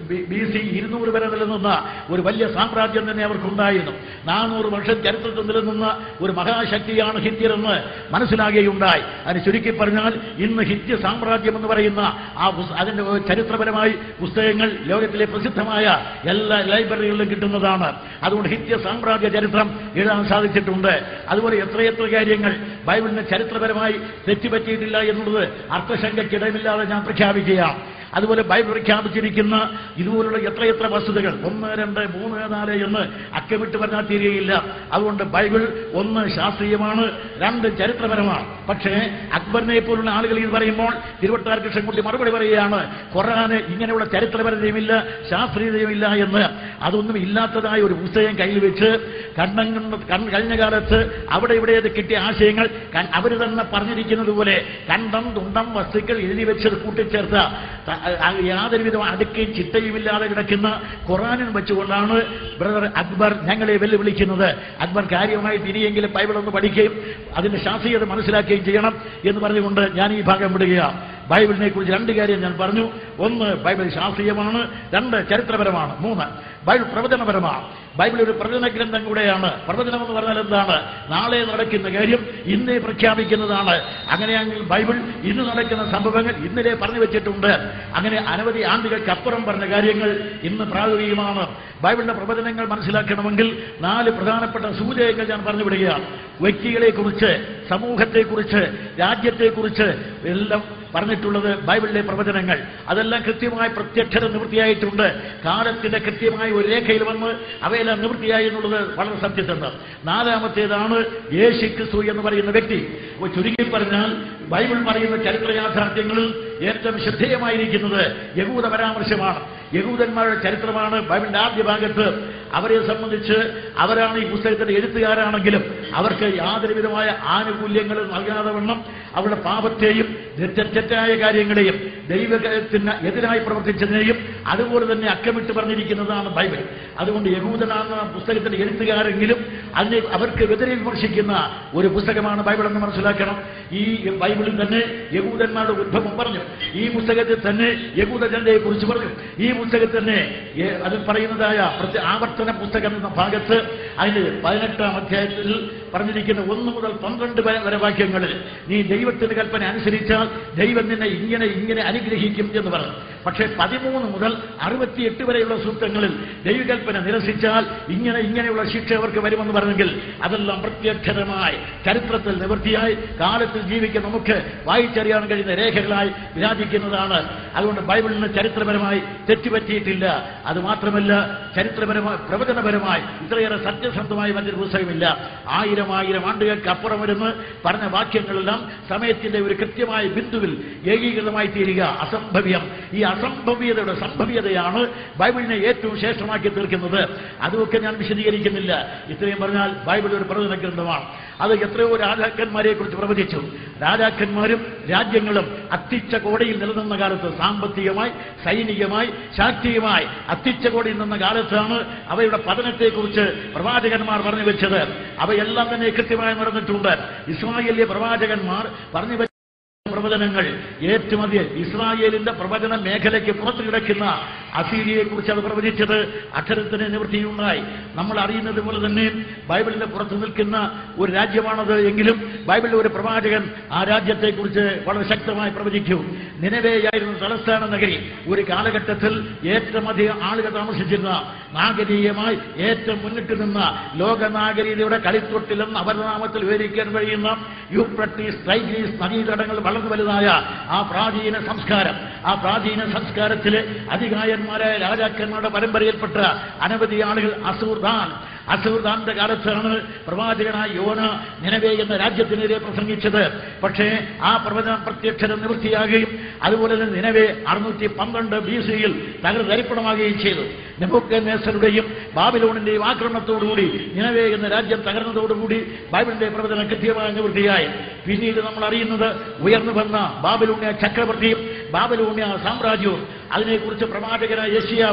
ബി സി ഇരുന്നൂറ് വരെ നിലനിന്ന ഒരു വലിയ സാമ്രാജ്യം തന്നെ അവർക്കുണ്ടായിരുന്നു നാനൂറ് വർഷം ചരിത്രത്തിൽ നിലനിന്ന ഒരു മഹാശക്തിയാണ് ഹിത്യരെന്ന് മനസ്സിലാകുകയുണ്ടായി അതിന് ചുരുക്കി പറഞ്ഞാൽ ഇന്ന് ഹിത്യ സാമ്രാജ്യം എന്ന് പറയുന്ന ആ പുസ്- അതിന്റെ ചരിത്രപരമായി പുസ്തകങ്ങൾ ലോകത്തിലെ പ്രസിദ്ധമായ എല്ലാ ലൈബ്രറികളിലും കിട്ടുന്നതാണ് അതുകൊണ്ട് ഹിത്യ സാമ്രാജ്യ ചരിത്രം എഴുതാൻ സാധിച്ചിട്ടുണ്ട് അതുപോലെ എത്രയെത്ര കാര്യങ്ങൾ ബൈബിളിന് ചരിത്രപരമായി തെറ്റുപറ്റിയിട്ടില്ല എന്നുള്ളത് അർത്ഥശങ്കയ്ക്കിടമില്ലാതെ ഞാൻ പ്രഖ്യാപിക്കുകയാണ് അതുപോലെ ബൈബിൾ പ്രഖ്യാപിച്ചിരിക്കുന്ന ഇതുപോലുള്ള എത്രയെത്ര വസ്തുതകൾ ഒന്ന് രണ്ട് മൂന്ന് നാല് എന്ന് അക്കമിട്ട് പറഞ്ഞാൽ തീരുകയില്ല അതുകൊണ്ട് ബൈബിൾ ഒന്ന് ശാസ്ത്രീയമാണ് രണ്ട് ചരിത്രപരമാണ് പക്ഷേ അക്ബറിനെ പോലുള്ള ആളുകൾ ഇത് പറയുമ്പോൾ തിരുവട്ടാർ കൃഷ്ണൻകുട്ടി മറുപടി പറയുകയാണ് ഖുറാന് ഇങ്ങനെയുള്ള ചരിത്രപരതയുമില്ല ശാസ്ത്രീയതയുമില്ല എന്ന് അതൊന്നും ഇല്ലാത്തതായ ഒരു പുസ്തകം കയ്യിൽ വെച്ച് കണ്ണം കണ്ട് കൺ- കഴിഞ്ഞ കാലത്ത് അവിടെ ഇവിടെ കിട്ടിയ ആശയങ്ങൾ കൺ- അവര് തന്നെ പറഞ്ഞിരിക്കുന്നത് പോലെ കണ്ടം തുണ്ടം വസ്തുക്കൾ എഴുതി വെച്ചത് കൂട്ടിച്ചേർത്ത ത- ആ യാതൊരുവിധ അടുക്കയും ചിട്ടയുമില്ലാതെ കിടക്കുന്ന ഖുറാനും വെച്ചുകൊണ്ടാണ് ബ്രദർ അക്ബർ ഞങ്ങളെ വെല്ലുവിളിക്കുന്നത് അക്ബർ കാര്യമായി തിരിയെങ്കിലും ബൈബിൾ ഒന്ന് പഠിക്കുകയും അതിന്റെ ശാസ്ത്രീയത മനസ്സിലാക്കുകയും ചെയ്യണം എന്ന് പറഞ്ഞുകൊണ്ട് ഞാൻ ഈ ഭാഗം വിടുകയാണ് ബൈബിളിനെ കുറിച്ച് രണ്ട് കാര്യം ഞാൻ പറഞ്ഞു ഒന്ന് ബൈബിൾ ശാസ്ത്രീയമാണ് രണ്ട് ചരിത്രപരമാണ് മൂന്ന് ബൈബിൾ പ്രവചനപരമാണ് ബൈബിൾ ഒരു പ്രവചന ഗ്രന്ഥം കൂടെയാണ് പ്രവചനം എന്ന് പറഞ്ഞാൽ എന്താണ് നാളെ നടക്കുന്ന കാര്യം ഇന്നേ പ്രഖ്യാപിക്കുന്നതാണ് അങ്ങനെയാണെങ്കിൽ ബൈബിൾ ഇന്ന് നടക്കുന്ന സംഭവങ്ങൾ ഇന്നലെ പറഞ്ഞു വെച്ചിട്ടുണ്ട് അങ്ങനെ അനവധി ആണ്ടുകൾക്കപ്പുറം പറഞ്ഞ കാര്യങ്ങൾ ഇന്ന് പ്രായോഗികമാണ് ബൈബിളിന്റെ പ്രവചനങ്ങൾ മനസ്സിലാക്കണമെങ്കിൽ നാല് പ്രധാനപ്പെട്ട സൂചകങ്ങൾ ഞാൻ പറഞ്ഞു വിടുകയാണ് വ്യക്തികളെക്കുറിച്ച് സമൂഹത്തെക്കുറിച്ച് രാജ്യത്തെക്കുറിച്ച് എല്ലാം പറഞ്ഞിട്ടുള്ളത് ബൈബിളിലെ പ്രവചനങ്ങൾ അതെല്ലാം കൃത്യമായി പ്രത്യക്ഷത നിവൃത്തിയായിട്ടുണ്ട് കാലത്തിന്റെ കൃത്യമായ ഒരു രേഖയിൽ വന്ന് അവയെല്ലാം നിവൃത്തിയായി എന്നുള്ളത് വളരെ സത്യസന്ധം നാലാമത്തേതാണ് യേശു ക്രിസ്തു എന്ന് പറയുന്ന വ്യക്തി അപ്പോൾ ചുരുക്കി പറഞ്ഞാൽ ബൈബിൾ പറയുന്ന ചരിത്ര യാഥാർത്ഥ്യങ്ങളിൽ ഏറ്റവും ശ്രദ്ധേയമായിരിക്കുന്നത് യഹൂദ പരാമർശമാണ് യഹൂദന്മാരുടെ ചരിത്രമാണ് ബൈബിളിന്റെ ആദ്യ ഭാഗത്ത് അവരെ സംബന്ധിച്ച് അവരാണ് ഈ പുസ്തകത്തിന്റെ എഴുത്തുകാരാണെങ്കിലും അവർക്ക് യാതൊരു വിധമായ ആനുകൂല്യങ്ങളും നൽകാതെ വണ്ണം അവരുടെ പാപത്തെയും തെറ്റ- തെറ്റായ കാര്യങ്ങളെയും ദൈവത്തിന് എതിരായി പ്രവർത്തിച്ചതിനെയും അതുപോലെ തന്നെ അക്കമിട്ട് പറഞ്ഞിരിക്കുന്നതാണ് ബൈബിൾ അതുകൊണ്ട് യഹൂദനാണ് ആ പുസ്തകത്തിന്റെ എഴുത്തുകാരെങ്കിലും അതിനെ അവർക്ക് എതിരെ വിമർശിക്കുന്ന ഒരു പുസ്തകമാണ് ബൈബിൾ എന്ന് മനസ്സിലാക്കണം ഈ ബൈബിളിൽ തന്നെ യഹൂദന്മാരുടെ ഉദ്ഭവം പറഞ്ഞു ഈ പുസ്തകത്തിൽ തന്നെ യഹൂദ ജനതയെ കുറിച്ച് പറഞ്ഞു ഈ പുസ്തകത്തിൽ തന്നെ ഏ, അതിൽ പറയുന്നതായ പ്രത്യ- ആവർത്തന പുസ്തകം എന്ന ഭാഗത്ത് അതിന് പതിനെട്ടാം അധ്യായത്തിൽ പറഞ്ഞിരിക്കുന്ന ഒന്ന് മുതൽ പന്ത്രണ്ട് വരെ വരെ വാക്യങ്ങളിൽ നീ ദൈവത്തിന്റെ കൽപ്പന അനുസരിച്ചാൽ ദൈവം നിന്നെ ഇങ്ങനെ ഇങ്ങനെ അനുഗ്രഹിക്കും എന്ന് പറഞ്ഞു പക്ഷേ പതിമൂന്ന് മുതൽ അറുപത്തിയെട്ട് വരെയുള്ള സൂക്തങ്ങളിൽ ദൈവകൽപ്പന നിരസിച്ചാൽ ഇങ്ങനെ ഇങ്ങനെയുള്ള ശിക്ഷ അവർക്ക് വരുമെന്ന് പറഞ്ഞെങ്കിൽ അതെല്ലാം പ്രത്യക്ഷരമായി ചരിത്രത്തിൽ നിവൃത്തിയായി കാലത്തിൽ ജീവിക്കാൻ നമുക്ക് വായിച്ചറിയാൻ കഴിയുന്ന രേഖകളായി വിരാജിക്കുന്നതാണ് അതുകൊണ്ട് ബൈബിളിന് ചരിത്രപരമായി തെറ്റുപറ്റിയിട്ടില്ല അത് മാത്രമല്ല ചരിത്രപരമായി പ്രവചനപരമായി ഇത്രയേറെ സത്യസന്ധമായ മറ്റൊരു പുസ്തകമില്ല ആയിരം ആയിരം ആണ്ടുകൾക്ക് അപ്പുറം വരുന്ന് പറഞ്ഞ വാക്യങ്ങളെല്ലാം സമയത്തിന്റെ ഒരു കൃത്യമായ ബിന്ദുവിൽ ഏകീകൃതമായി തീരുക അസംഭവ്യം ഈ അസംഭവ്യതയുടെ സംഭവ്യതയാണ് ബൈബിളിനെ ഏറ്റവും ശ്രേഷ്ഠമാക്കി തീർക്കുന്നത് അതുമൊക്കെ ഞാൻ വിശദീകരിക്കുന്നില്ല ഇത്രയും പറഞ്ഞാൽ ബൈബിൾ ഒരു പ്രവചന ഗ്രന്ഥമാണ് അത് എത്രയോ രാജാക്കന്മാരെ കുറിച്ച് പ്രവചിച്ചു രാജാക്കന്മാരും രാജ്യങ്ങളും അത്തിച്ച കോടയിൽ നിലനിന്ന കാലത്ത് സാമ്പത്തികമായി സൈനികമായി ശാക്തികമായി അത്തിച്ച കോടയിൽ നിന്ന കാലത്താണ് അവയുടെ പതനത്തെക്കുറിച്ച് പ്രവാചകന്മാർ പറഞ്ഞു വെച്ചത് അവയെല്ലാം തന്നെ കൃത്യമായി നടന്നിട്ടുണ്ട് ഇസ്രായേലിലെ പ്രവാചകന്മാർ പറഞ്ഞു വെച്ച പ്രവചനങ്ങൾ ഏറ്റവും അധികം ഇസ്രായേലിന്റെ പ്രവചന മേഖലയ്ക്ക് പുറത്തു കിടക്കുന്ന അസീരിയെ കുറിച്ച് അത് പ്രവചിച്ചത് അക്ഷരത്തിന് നിവൃത്തിയുണ്ടായി നമ്മൾ അറിയുന്നത് പോലെ തന്നെ ബൈബിളിന്റെ പുറത്തു നിൽക്കുന്ന ഒരു രാജ്യമാണത് എങ്കിലും ബൈബിളിലെ ഒരു പ്രവാചകൻ ആ രാജ്യത്തെക്കുറിച്ച് വളരെ ശക്തമായി പ്രവചിക്കൂ നിലവേയായിരുന്ന തലസ്ഥാന നഗരി ഒരു കാലഘട്ടത്തിൽ ഏറ്റവും അധികം ആളുകൾ താമസിച്ചിരുന്ന നാഗരീയമായി ഏറ്റവും മുന്നിട്ട് നിന്ന ലോക നാഗരീയതയുടെ കളിത്തൊട്ടിലെന്ന് അപരനാമത്തിൽ വിവരിക്കാൻ കഴിയുന്ന യൂപ്രട്ടീസ് ടൈഗ്രീസ് നദീതടങ്ങൾ വളർന്നു വലുതായ ആ പ്രാചീന സംസ്കാരം ആ പ്രാചീന സംസ്കാരത്തിലെ അധികായന്മാരായ രാജാക്കന്മാരുടെ പരമ്പരയിൽപ്പെട്ട അനവധി ആളുകൾ അസൂർദാൻ അസൂർദാന്റെ കാലത്താണ് പ്രവാചകനായ യോന നിലവേ എന്ന രാജ്യത്തിനെതിരെ പ്രസംഗിച്ചത് പക്ഷേ ആ പ്രവചനം പ്രത്യക്ഷത നിവൃത്തിയാകുകയും അതുപോലെ തന്നെ നിലവേ അറുന്നൂറ്റി പന്ത്രണ്ട് ബി സിയിൽ തകർന്നരിപ്പണമാകുകയും ചെയ്തു നെബുക്കനേസറുടെയും ബാബിലോണിന്റെയും ആക്രമണത്തോടുകൂടി നിലവേ എന്ന രാജ്യം തകർന്നതോടുകൂടി ബൈബിളിന്റെ പ്രവചനം കൃത്യമായ നിവൃത്തിയായി പിന്നീട് നമ്മൾ അറിയുന്നത് ഉയർന്നു വന്ന ബാബിലോണ്യ ചക്രവർത്തിയും ബാബിലോണ്യ സാമ്രാജ്യവും അതിനെക്കുറിച്ച് പ്രവാചകനായ യശിയാവും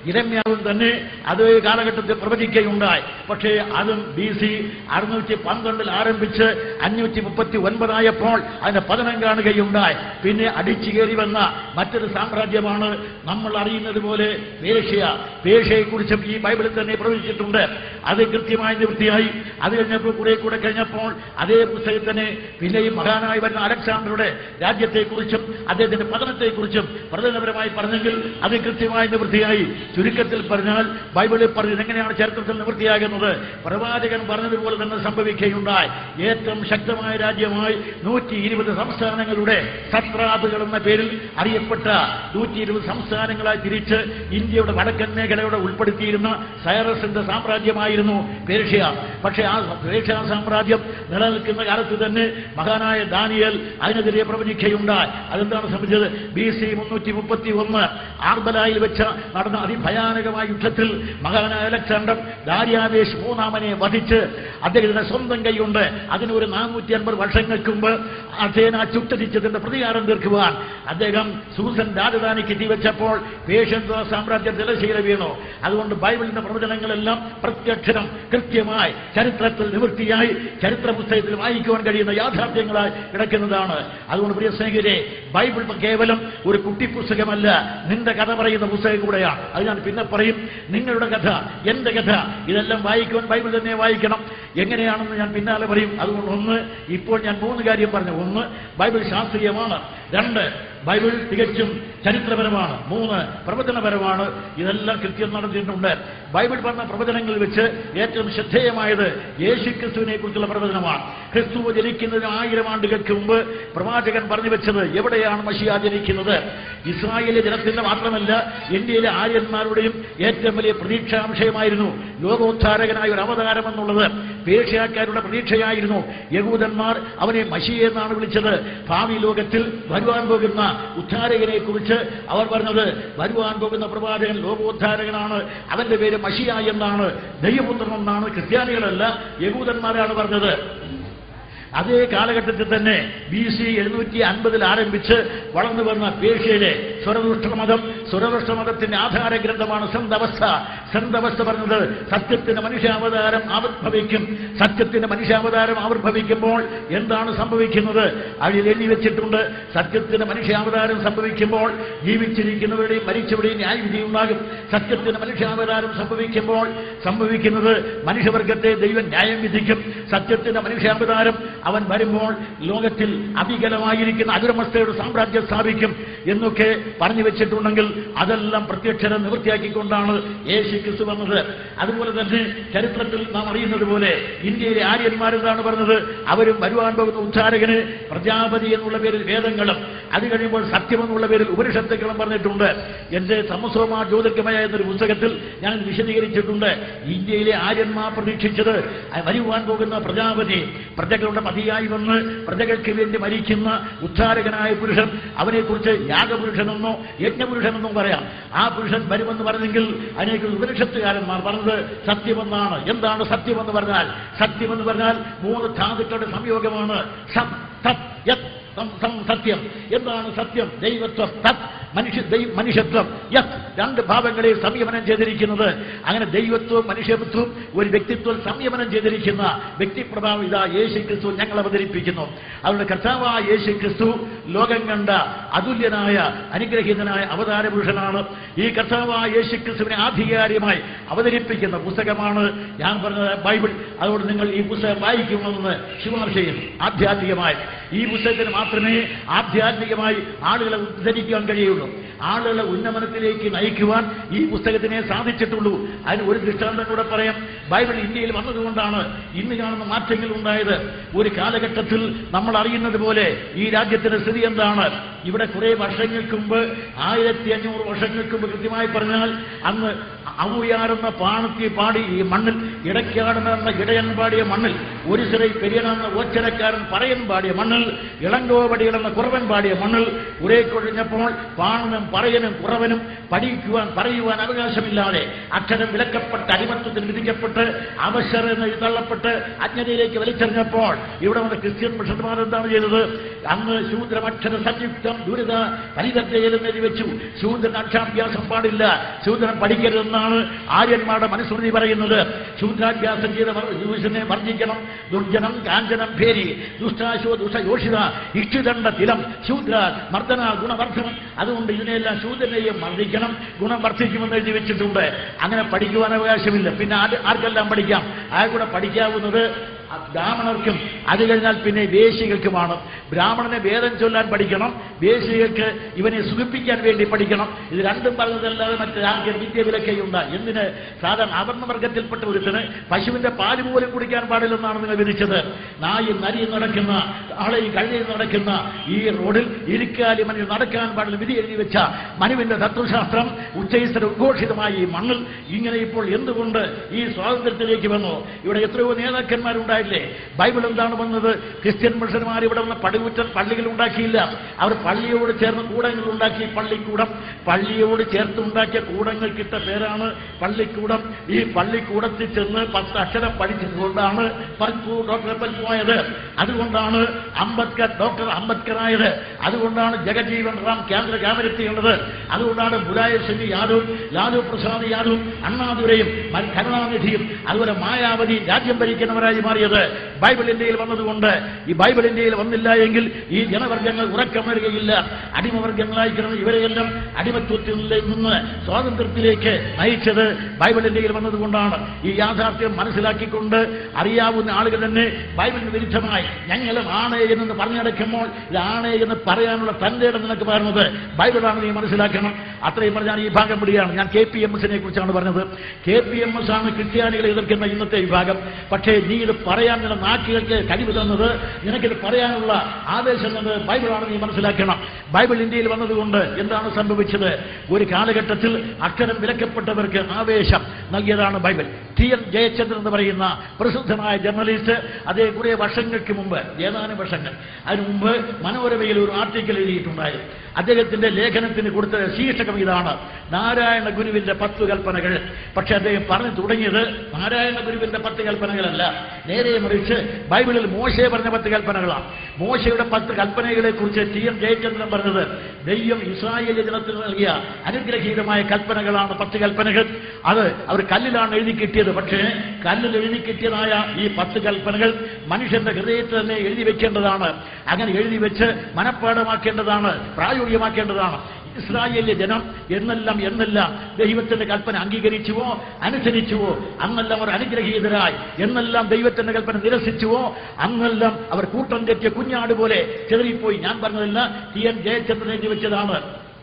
ഇരമ്യാവും തന്നെ അതേ കാലഘട്ടത്തിൽ പ്രവചിക്കുകയുണ്ടായി പക്ഷേ അതും ബി സി അറുന്നൂറ്റി പന്ത്രണ്ടിൽ ആരംഭിച്ച് അഞ്ഞൂറ്റി മുപ്പത്തി ഒൻപതായപ്പോൾ അതിന്റെ പതനം കാണുകയുണ്ടായി പിന്നെ അടിച്ചു കയറി വന്ന മറ്റൊരു സാമ്രാജ്യമാണ് നമ്മൾ അറിയുന്നത് പോലെ പേർഷ്യ പേർഷ്യയെക്കുറിച്ചും ഈ ബൈബിളിൽ തന്നെ പ്രവചിച്ചിട്ടുണ്ട് അത് കൃത്യമായി നിവൃത്തിയായി അത് കഴിഞ്ഞപ്പോൾ കുറെ കൂടെ കഴിഞ്ഞപ്പോൾ അതേ പുസ്തകത്തിൽ തന്നെ പിന്നെയും മഹാനായി വരുന്ന അലക്സാണ്ടറുടെ രാജ്യത്തെക്കുറിച്ചും അദ്ദേഹത്തിന്റെ പതനത്തെക്കുറിച്ചും പ്രധാനപരമായി പറഞ്ഞെങ്കിൽ അത് കൃത്യമായി നിവൃത്തിയായി ചുരുക്കത്തിൽ പറഞ്ഞാൽ ബൈബിളിൽ പറഞ്ഞത് എങ്ങനെയാണ് ചരിത്രത്തിൽ നിവൃത്തിയാകുന്നത് പ്രവാചകൻ പറഞ്ഞതുപോലെ തന്നെ സംഭവിക്കുകയുണ്ടായി ഏറ്റവും ശക്തമായ രാജ്യമായി നൂറ്റി ഇരുപത് സംസ്ഥാനങ്ങളുടെ സത്രാപുകൾ എന്ന പേരിൽ അറിയപ്പെട്ട നൂറ്റി ഇരുപത് സംസ്ഥാനങ്ങളായി തിരിച്ച് ഇന്ത്യയുടെ വടക്കൻ മേഖലയോടെ ഉൾപ്പെടുത്തിയിരുന്ന സൈറസിന്റെ സാമ്രാജ്യമായിരുന്നു പേർഷ്യ പക്ഷേ ആ പേർഷ്യ സാമ്രാജ്യം നിലനിൽക്കുന്ന കാലത്ത് തന്നെ മഹാനായ ദാനിയൽ അതിനെതിരെ പ്രവചിക്കുകയുണ്ടായി അതെന്താണ് സംഭവിച്ചത് ബി സി മുന്നൂറ്റി മുപ്പത്തി ഒന്ന് ആർബലായിൽ വെച്ച് നടന്ന അതിഭയാനകമായ യുദ്ധത്തിൽ മഹാനായ അലക്സാണ്ടർ ദാര്യാവേശ് മൂന്നാമനെ വധിച്ച് അദ്ദേഹത്തിന്റെ സ്വന്തം കൈയുണ്ട് അതിന് ഒരു നാനൂറ്റി അൻപത് വർഷങ്ങൾക്ക് മുമ്പ് അഥേന ചുട്ടരിച്ചതിന്റെ പ്രതികാരം തീർക്കുവാൻ അദ്ദേഹം സൂസൻ രാജധാനിക്ക് എത്തിവെച്ചപ്പോൾ പേഷ്യൻ സാമ്രാജ്യം ജലശീല വീണു അതുകൊണ്ട് ബൈബിളിന്റെ പ്രവചനങ്ങളെല്ലാം പ്രത്യക്ഷരം കൃത്യമായി ചരിത്രത്തിൽ നിവൃത്തിയായി ചരിത്ര പുസ്തകത്തിൽ വായിക്കുവാൻ കഴിയുന്ന യാഥാർത്ഥ്യങ്ങളായി കിടക്കുന്നതാണ് അതുകൊണ്ട് പ്രിയ സ്നേഹിതരെ ബൈബിൾ കേവലം ഒരു കുട്ടി പുസ്തകമല്ല നിന്റെ കഥ പറയുന്ന പുസ്തകം കൂടെയാണ് അത് ഞാൻ പിന്നെ പറയും നിങ്ങളുടെ കഥ എന്റെ കഥ ഇതെല്ലാം വായിക്കുവാൻ ബൈബിൾ തന്നെ വായിക്കണം എങ്ങനെയാണെന്ന് ഞാൻ പിന്നാലെ പറയും അതുകൊണ്ട് ഒന്ന് ഇപ്പോൾ ഞാൻ മൂന്ന് കാര്യം പറഞ്ഞു ഒന്ന് ബൈബിൾ ശാസ്ത്രീയമാണ് രണ്ട് ബൈബിൾ തികച്ചും ചരിത്രപരമാണ് മൂന്ന് പ്രവചനപരമാണ് ഇതെല്ലാം കൃത്യം നടത്തിയിട്ടുണ്ട് ബൈബിൾ പറഞ്ഞ പ്രവചനങ്ങളിൽ വെച്ച് ഏറ്റവും ശ്രദ്ധേയമായത് യേശു ക്രിസ്തുവിനെ കുറിച്ചുള്ള പ്രവചനമാണ് ക്രിസ്തു ജനിക്കുന്നതിന് ആയിരം ആണ്ടുകൾക്ക് മുമ്പ് പ്രവാചകൻ പറഞ്ഞു വെച്ചത് എവിടെയാണ് മഷിയ ജനിക്കുന്നത് ഇസ്രായേലിലെ ജനത്തിന്റെ മാത്രമല്ല ഇന്ത്യയിലെ ആര്യന്മാരുടെയും ഏറ്റവും വലിയ പ്രതീക്ഷാംശയമായിരുന്നു ലോകോദ്ധാരകനായ ഒരു അവതാരം എന്നുള്ളത് പേർഷ്യക്കാരുടെ പ്രതീക്ഷയായിരുന്നു യഹൂദന്മാർ അവനെ മഷി എന്നാണ് വിളിച്ചത് ഭാവി ലോകത്തിൽ വരുവാൻ പോകുന്ന ഉദ്ധാരകനെ കുറിച്ച് അവർ പറഞ്ഞത് വരുവാൻ പോകുന്ന പ്രവാചകൻ ലോകോദ്ധാരകനാണ് അവന്റെ പേര് മഷിയ എന്നാണ് ദൈവപുത്രൻ എന്നാണ് ക്രിസ്ത്യാനികളല്ല യഹൂദന്മാരാണ് പറഞ്ഞത് അതേ കാലഘട്ടത്തിൽ തന്നെ ബി സി എഴുന്നൂറ്റി അൻപതിൽ ആരംഭിച്ച് വളർന്നു വന്ന പേർഷ്യയിലെ സ്വരദുഷ്ടമതം സ്വരദുഷ്ടമതത്തിന്റെ ആധാര ഗ്രന്ഥമാണ് സന്തവസ്ഥ സന്തവസ്ഥ പറഞ്ഞത് സത്യത്തിന്റെ മനുഷ്യാവതാരം ആവിർഭവിക്കും സത്യത്തിന്റെ മനുഷ്യാവതാരം ആവിർഭവിക്കുമ്പോൾ എന്താണ് സംഭവിക്കുന്നത് അതിൽ എണ്ണി വെച്ചിട്ടുണ്ട് സത്യത്തിന്റെ മനുഷ്യാവതാരം സംഭവിക്കുമ്പോൾ ജീവിച്ചിരിക്കുന്നവരുടെയും മരിച്ചവരുടെയും ന്യായവിധി ഉണ്ടാകും സത്യത്തിന്റെ മനുഷ്യാവതാരം സംഭവിക്കുമ്പോൾ സംഭവിക്കുന്നത് മനുഷ്യവർഗത്തെ ദൈവം ന്യായം വിധിക്കും സത്യത്തിന്റെ മനുഷ്യാവതാരം അവൻ വരുമ്പോൾ ലോകത്തിൽ അവികലമായിരിക്കുന്ന അതുരമസ്ഥയുടെ സാമ്രാജ്യം സ്ഥാപിക്കും എന്നൊക്കെ പറഞ്ഞു വെച്ചിട്ടുണ്ടെങ്കിൽ അതെല്ലാം പ്രത്യക്ഷരം നിവൃത്തിയാക്കിക്കൊണ്ടാണ് യേശു ക്രിസ്തു വന്നത് അതുപോലെ തന്നെ ചരിത്രത്തിൽ നാം അറിയുന്നത് പോലെ ഇന്ത്യയിലെ ആര്യന്മാരെന്താണ് പറഞ്ഞത് അവരും വരുവാൻ പോകുന്ന ഉദ്ധാരകന് പ്രജാപതി എന്നുള്ള പേരിൽ വേദങ്ങളും അത് കഴിയുമ്പോൾ സത്യമെന്നുള്ള പേരിൽ ഉപനിഷത്തുക്കളും പറഞ്ഞിട്ടുണ്ട് എന്റെ സമസ്വമാ ജ്യോതിർഗമയ എന്നൊരു പുസ്തകത്തിൽ ഞാൻ ഇത് വിശദീകരിച്ചിട്ടുണ്ട് ഇന്ത്യയിലെ ആര്യന്മാർ പ്രതീക്ഷിച്ചത് വരുവാൻ പോകുന്ന പ്രജാപതി പ്രജകളുടെ പതിയായി വന്ന് പ്രജകൾക്ക് വേണ്ടി മരിക്കുന്ന ഉദ്ധാരകനായ പുരുഷൻ അവനെക്കുറിച്ച് യാഗപുരുഷനെന്നോ യജ്ഞപുരുഷനെന്നോ പറയാം ആ പുരുഷൻ വരുമെന്ന് പറഞ്ഞെങ്കിൽ അതിനെക്കുറിച്ച് ഉപനിഷത്തുകാരന്മാർ പറഞ്ഞത് സത്യമെന്നാണ് എന്താണ് സത്യമെന്ന് പറഞ്ഞാൽ സത്യമെന്ന് പറഞ്ഞാൽ മൂന്ന് ധാതുക്കളുടെ സംയോഗമാണ് സത് തത് യത് സം- സം- സത്യം എന്താണ് സത്യം ദൈവത്വം തത് മനുഷ്യ ദൈ- മനുഷ്യത്വം യത് രണ്ട് ഭാവങ്ങളെ സംയമനം ചെയ്തിരിക്കുന്നത് അങ്ങനെ ദൈവത്വവും മനുഷ്യത്വവും ഒരു വ്യക്തിത്വം സംയമനം ചെയ്തിരിക്കുന്ന വ്യക്തിപ്രഭാവം ഇതാ യേശു ക്രിസ്തു ഞങ്ങൾ അവതരിപ്പിക്കുന്നു അവരുടെ കർത്താവായ യേശു ക്രിസ്തു ലോകം കണ്ട അതുല്യനായ അനുഗ്രഹീതനായ അവതാര പുരുഷനാണ് ഈ കർത്താവായ യേശു ക്രിസ്തുവിനെ ആധികാരികമായി അവതരിപ്പിക്കുന്ന പുസ്തകമാണ് ഞാൻ പറഞ്ഞത് ബൈബിൾ അതുകൊണ്ട് നിങ്ങൾ ഈ പുസ്തകം വായിക്കുമെന്ന് ശുപാർശ ചെയ്യുന്നു ആധ്യാത്മികമായി ഈ പുസ്തകത്തിന് മാത്രമേ ആധ്യാത്മികമായി ആളുകളെ ഉദ്ധരിക്കാൻ കഴിയുള്ളൂ ആളുകളെ ഉന്നമനത്തിലേക്ക് നയിക്കുവാൻ ഈ പുസ്തകത്തിനെ സാധിച്ചിട്ടുള്ളൂ അതിന് ഒരു ദൃഷ്ടാന്തം കൂടെ പറയാം ബൈബിൾ ഇന്ത്യയിൽ വന്നതുകൊണ്ടാണ് ഇന്ന് കാണുന്ന മാറ്റങ്ങൾ ഉണ്ടായത് ഒരു കാലഘട്ടത്തിൽ നമ്മൾ അറിയുന്നത് പോലെ ഈ രാജ്യത്തിന്റെ സ്ഥിതി എന്താണ് ഇവിടെ കുറെ വർഷങ്ങൾക്ക് മുമ്പ് ആയിരത്തി അഞ്ഞൂറ് വർഷങ്ങൾക്ക് മുമ്പ് കൃത്യമായി പറഞ്ഞാൽ അന്ന് ഔയാറെന്ന പാണത്തി പാടി ഈ മണ്ണിൽ ഇടയ്ക്കാടുന്ന ഇടയൻ പാടിയ മണ്ണിൽ ഒരു സിറൈ പെരിയനെന്ന ഓച്ചരക്കാരൻ പറയൻ പാടിയ മണ്ണിൽ ഇളങ്കോവടികളെന്ന കുറവൻ പാടിയ മണ്ണിൽ കുറെ കൊഴിഞ്ഞപ്പോൾ പാണനും പറയനും കുറവനും പഠിക്കുവാൻ പറയുവാൻ അവകാശമില്ലാതെ അക്ഷരം വിലക്കപ്പെട്ട് അടിമത്വത്തിന് വിധിക്കപ്പെട്ട് അവസരം എന്ന് തള്ളപ്പെട്ട് അജ്ഞതയിലേക്ക് വലിച്ചെറിഞ്ഞപ്പോൾ ഇവിടെ വന്ന ക്രിസ്ത്യൻ മിഷന്മാർ എന്താണ് ചെയ്തത് അന്ന് ശൂദ്രമക്ഷര സംയുക്തം ദുരിതം ദുരിത പരിതജ്ഞയിലും എഴുതി വെച്ചു ശൂദ്രൻ അക്ഷാഭ്യാസം പാടില്ല ശൂദ്രൻ പഠിക്കരുതെന്നാണ് ആര്യന്മാരുടെ മനുസ്മൃതി പറയുന്നത് ശൂദ്രാഭ്യാസം ചെയ്ത യൂസിനെ വർജിക്കണം ദുർജനം കാഞ്ചനം ഭേരി ദുഷ്ടാശോ ദുഷയോഷിത ഇഷ്ടിദണ്ഡ തിലം ശൂദ്ര മർദ്ദന ഗുണവർദ്ധനം അതുകൊണ്ട് ഇതിനെല്ലാം ശൂദ്രനെയും മർദ്ദിക്കണം ഗുണം വർദ്ധിക്കുമെന്ന് എഴുതി വെച്ചിട്ടുണ്ട് അങ്ങനെ പഠിക്കുവാൻ അവകാശമില്ല പിന്നെ ആര് ആർക്കെല്ലാം പഠിക്കാം ആ കൂടെ പഠിക്കാവുന്നത് ബ്രാഹ്മണർക്കും അത് കഴിഞ്ഞാൽ പിന്നെ വേശികൾക്കുമാണ് ബ്രാഹ്മണനെ വേദം ചൊല്ലാൻ പഠിക്കണം വേശികൾക്ക് ഇവനെ സുഖിപ്പിക്കാൻ വേണ്ടി പഠിക്കണം ഇത് രണ്ടും പറഞ്ഞതല്ലാതെ മറ്റൊരാൾക്ക് വിദ്യവിലക്കയുണ്ട് എന്തിന് സാധാരണ ആഭരണവർഗത്തിൽപ്പെട്ട ഒരുത്തിന് പശുവിന്റെ പാല് പോലും കുടിക്കാൻ പാടില്ലെന്നാണ് നിങ്ങൾ വിധിച്ചത് നായും നരിയും നടക്കുന്ന ആളെയും കഴുതയും നടക്കുന്ന ഈ റോഡിൽ ഇരിക്കാലി മനുഷ്യൻ നടക്കാൻ പാടില്ല വിധി എഴുതി വെച്ച മനുവിന്റെ തത്വശാസ്ത്രം ഉച്ചയിസ്ഥ ഉദ്ഘോഷിതമായ ഈ മണ്ണിൽ ഇങ്ങനെ ഇപ്പോൾ എന്തുകൊണ്ട് ഈ സ്വാതന്ത്ര്യത്തിലേക്ക് വന്നു ഇവിടെ എത്രയോ നേതാക്കന്മാരുണ്ടായില്ലേ ബൈബിൾ എന്താണ് വന്നത് ക്രിസ്ത്യൻ മിഷന്മാർ ഇവിടെ വന്ന് പടികുറ്റൻ പള്ളികൾ ഉണ്ടാക്കിയില്ല അവർ പള്ളിയോട് ചേർന്ന് കൂടങ്ങൾ ഉണ്ടാക്കി പള്ളിക്കൂടം പള്ളിയോട് ചേർത്ത് ഉണ്ടാക്കിയ കൂടങ്ങൾക്കിട്ട പേരാണ് പള്ളിക്കൂടം ഈ പള്ളിക്കൂടത്തിൽ ചെന്ന് പത്ത് അക്ഷരം പഠിച്ചതുകൊണ്ടാണ് പൽപു ഡോക്ടർ പൽപോയത് അതുകൊണ്ടാണ് അംബേദ്കർ ഡോക്ടർ അംബേദ്കർ ആയത് അതുകൊണ്ടാണ് ജഗജീവൻ റാം കേന്ദ്ര ക്യാബിനറ്റ് അതുകൊണ്ടാണ് മുലായ സിംഗ് യാദവ് ലാലു പ്രസാദ് യാദവും അണ്ണാദുരയും മ- കരുണാനിധിയും അതുപോലെ മായാവതി രാജ്യം ഭരിക്കുന്നവരായി മാറിയത് ബൈബിൾ ഇന്ത്യയിൽ വന്നതുകൊണ്ട് ഈ ബൈബിൾ ഇന്ത്യയിൽ വന്നില്ല എങ്കിൽ ഈ ജനവർഗങ്ങൾ ഉറക്കം വരികയില്ല അടിമവർഗങ്ങളായി കിടന്ന ഇവരെയെല്ലാം അടിമത്വത്തിൽ നിന്ന് സ്വാതന്ത്ര്യത്തിലേക്ക് നയിച്ചത് ബൈബിൾ ഇന്ത്യയിൽ വന്നതുകൊണ്ടാണ് ഈ യാഥാർത്ഥ്യം മനസ്സിലാക്കിക്കൊണ്ട് അറിയാവുന്ന ആളുകൾ തന്നെ ബൈബിളിന് വിരുദ്ധമായി ഞങ്ങളും ആണ് എന്ന് പറഞ്ഞടക്കുമ്പോൾ ഇത് ആണ് എന്ന് പറയാനുള്ള തന്റെ ഇടം നിനക്ക് പറയുന്നത് ബൈബിളാണ് നീ മനസ്സിലാക്കണം അത്രയും പറഞ്ഞാൽ ഈ ഭാഗം പിടിയാണ് ഞാൻ കെ പി എം എസിനെ കുറിച്ചാണ് പറഞ്ഞത് കെ പി എം എസ് ആണ് ക്രിസ്ത്യാനികളെ എതിർക്കുന്ന ഇന്നത്തെ വിഭാഗം പക്ഷേ നീ ഇത് പറയാൻ നിന്റെ നാക്കുകൾക്ക് കഴിവ് തന്നത് നിനക്കിത് പറയാനുള്ള ആവേശം തന്നത് ബൈബിളാണ് നീ മനസ്സിലാക്കണം ബൈബിൾ ഇന്ത്യയിൽ വന്നതുകൊണ്ട് എന്താണ് സംഭവിച്ചത് ഒരു കാലഘട്ടത്തിൽ അക്ഷരം വിലക്കപ്പെട്ടവർക്ക് ആവേശം നൽകിയതാണ് ബൈബിൾ ടി എൻ ജയചന്ദ്രൻ എന്ന് പറയുന്ന പ്രസിദ്ധനായ ജേർണലിസ്റ്റ് അതേ കുറെ വർഷങ്ങൾക്ക് മുമ്പ് ഏതാനും വർഷങ്ങൾ അതിനു മുമ്പ് മനോരമയിൽ ഒരു ആർട്ടിക്കൽ എഴുതിയിട്ടുണ്ടായിരുന്നു അദ്ദേഹത്തിന്റെ ലേഖനത്തിന് കൊടുത്ത ശീർഷകം ഇതാണ് നാരായണ ഗുരുവിന്റെ പത്ത് കൽപ്പനകൾ പക്ഷെ അദ്ദേഹം പറഞ്ഞു തുടങ്ങിയത് നാരായണ ഗുരുവിന്റെ പത്ത് കൽപ്പനകളല്ല നേരെ മറിച്ച് ബൈബിളിൽ മോശയെ പറഞ്ഞ പത്ത് കൽപ്പനകളാണ് മോശയുടെ പത്ത് കൽപ്പനകളെ കുറിച്ച് ടി എൻ ജയചന്ദ്രൻ പറഞ്ഞത് ദൈവം ഇസ്രായേൽ ജനത്തിന് നൽകിയ അനുഗ്രഹീതമായ കൽപ്പനകളാണ് പത്ത് കൽപ്പനകൾ അത് അവർ കല്ലിലാണ് എഴുതി കിട്ടിയത് പക്ഷേ കല്ലിൽ എഴുതി കിട്ടിയതായ ഈ പത്ത് കൽപ്പനകൾ മനുഷ്യന്റെ ഹൃദയത്തിൽ തന്നെ എഴുതി വെക്കേണ്ടതാണ് അങ്ങനെ എഴുതി വെച്ച് മനഃപ്പാടമാക്കേണ്ടതാണ് പ്രായോഗികമാക്കേണ്ടതാണ് ഇസ്രായേലിലെ ജനം എന്നെല്ലാം എന്നെല്ലാം ദൈവത്തിന്റെ കൽപ്പന അംഗീകരിച്ചുവോ അനുസരിച്ചുവോ അന്നെല്ലാം അവർ അനുഗ്രഹീതരായി എന്നെല്ലാം ദൈവത്തിന്റെ കൽപ്പന നിരസിച്ചുവോ അന്നെല്ലാം അവർ കൂട്ടം തെറ്റിയ കുഞ്ഞാട് പോലെ ചെതറിപ്പോയി ഞാൻ പറഞ്ഞതല്ല ടി എൻ ജയചന്ദ്രൻ എഴുതി വെച്ചതാണ്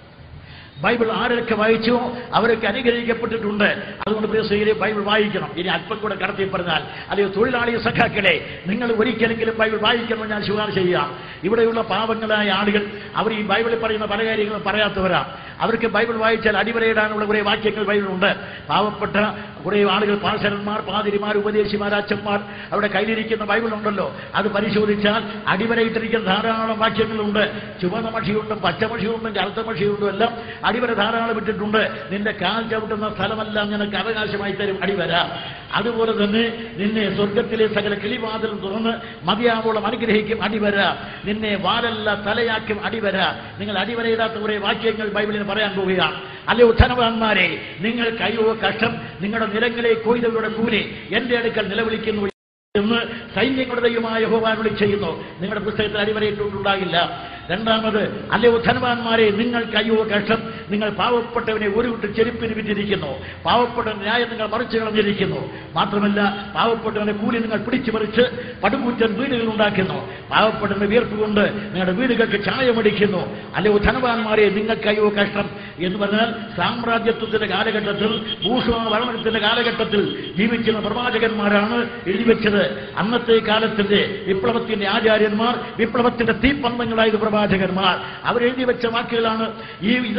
ബൈബിൾ ആരൊക്കെ വായിച്ചോ അവരൊക്കെ അനുഗ്രഹിക്കപ്പെട്ടിട്ടുണ്ട് അതുകൊണ്ട് പ്രിയ സ്ത്രീകളെ ബൈബിൾ വായിക്കണം ഇനി അല്പം കൂടെ കടത്തി പറഞ്ഞാൽ അല്ലെങ്കിൽ തൊഴിലാളി സഖാക്കളെ നിങ്ങൾ ഒരിക്കലെങ്കിലും ബൈബിൾ വായിക്കണമെന്ന് ഞാൻ ശുപാർശ ചെയ്യാം ഇവിടെയുള്ള പാവങ്ങളായ ആളുകൾ അവർ ഈ ബൈബിളിൽ പറയുന്ന പല കാര്യങ്ങളും പറയാത്തവരാ അവർക്ക് ബൈബിൾ വായിച്ചാൽ അടിവരയിടാനുള്ള കുറെ വാക്യങ്ങൾ ബൈബിളുണ്ട് പാവപ്പെട്ട കുറെ ആളുകൾ പാർശരന്മാർ പാതിരിമാർ ഉപദേശിമാർ അച്ഛന്മാർ അവിടെ കയ്യിലിരിക്കുന്ന ബൈബിൾ ഉണ്ടല്ലോ അത് പരിശോധിച്ചാൽ അടിവരയിട്ടിരിക്കുന്ന ധാരാളം വാക്യങ്ങളുണ്ട് ചുവന്ന മഷിയുണ്ടും പച്ചമഷിയുണ്ടും കറുത്ത മഷിയുണ്ടും എല്ലാം അടിവര ധാരാളം ഇട്ടിട്ടുണ്ട് നിന്റെ കാൽ ചവിട്ടുന്ന സ്ഥലമെല്ലാം നിനക്ക് അവകാശമായി തരും അടിവര അതുപോലെ തന്നെ നിന്നെ സ്വർഗത്തിലെ സകല കിളിവാതിലും തുറന്ന് മതിയാവോളം അനുഗ്രഹിക്കും അടിവര നിന്നെ വാലല്ല തലയാക്കും അടിവര നിങ്ങൾ അടിവരയിടാത്ത കുറെ വാക്യങ്ങൾ ബൈബിളിൽ പറയാൻ പോവുകയാണ് അല്ലെ ഉദ്ധനവാന്മാരെ നിങ്ങൾ കയ്യോ കഷ്ടം നിങ്ങളുടെ നിലങ്ങളെ കൊയ്തവരുടെ കൂലി എന്റെ അടുക്കൽ നിലവിളിക്കുന്നു എന്ന് സൈന്യങ്ങളുടെ ദൈവമായ യഹോവാനോട് ചെയ്യുന്നു നിങ്ങളുടെ പുസ്തകത്തിൽ അടിവരയിട്ടുണ്ടാകില്ല രണ്ടാമത് അല്ലയോ ധനവാന്മാരെ നിങ്ങൾക്ക് അയ്യോ കഷ്ടം നിങ്ങൾ പാവപ്പെട്ടവനെ ഒരു വിട്ട് ചെരുപ്പിന് വിറ്റിരിക്കുന്നു പാവപ്പെട്ട ന്യായം നിങ്ങൾ മറിച്ചു കളഞ്ഞിരിക്കുന്നു മാത്രമല്ല പാവപ്പെട്ടവനെ കൂലി നിങ്ങൾ പിടിച്ചു പറിച്ച് പടുകൂറ്റൻ വീടുകൾ ഉണ്ടാക്കുന്നു പാവപ്പെട്ടവന്റെ വീർപ്പ് കൊണ്ട് നിങ്ങളുടെ വീടുകൾക്ക് ചായമടിക്കുന്നു അല്ലയോ ധനവാന്മാരെ നിങ്ങൾക്ക് അയ്യോ കഷ്ടം എന്ന് പറഞ്ഞാൽ സാമ്രാജ്യത്വത്തിന്റെ കാലഘട്ടത്തിൽ ഭൂഷണ ഭരണത്തിന്റെ കാലഘട്ടത്തിൽ ജീവിക്കുന്ന പ്രവാചകന്മാരാണ് എഴുതി വെച്ചത് അന്നത്തെ കാലത്തിന്റെ വിപ്ലവത്തിന്റെ ആചാര്യന്മാർ വിപ്ലവത്തിന്റെ തീപ്പന്തങ്ങളായത് പ്രവാചകന്മാർ അവരെഴുതി വെച്ച വാക്കുകളാണ് ഈ ഇത്തരം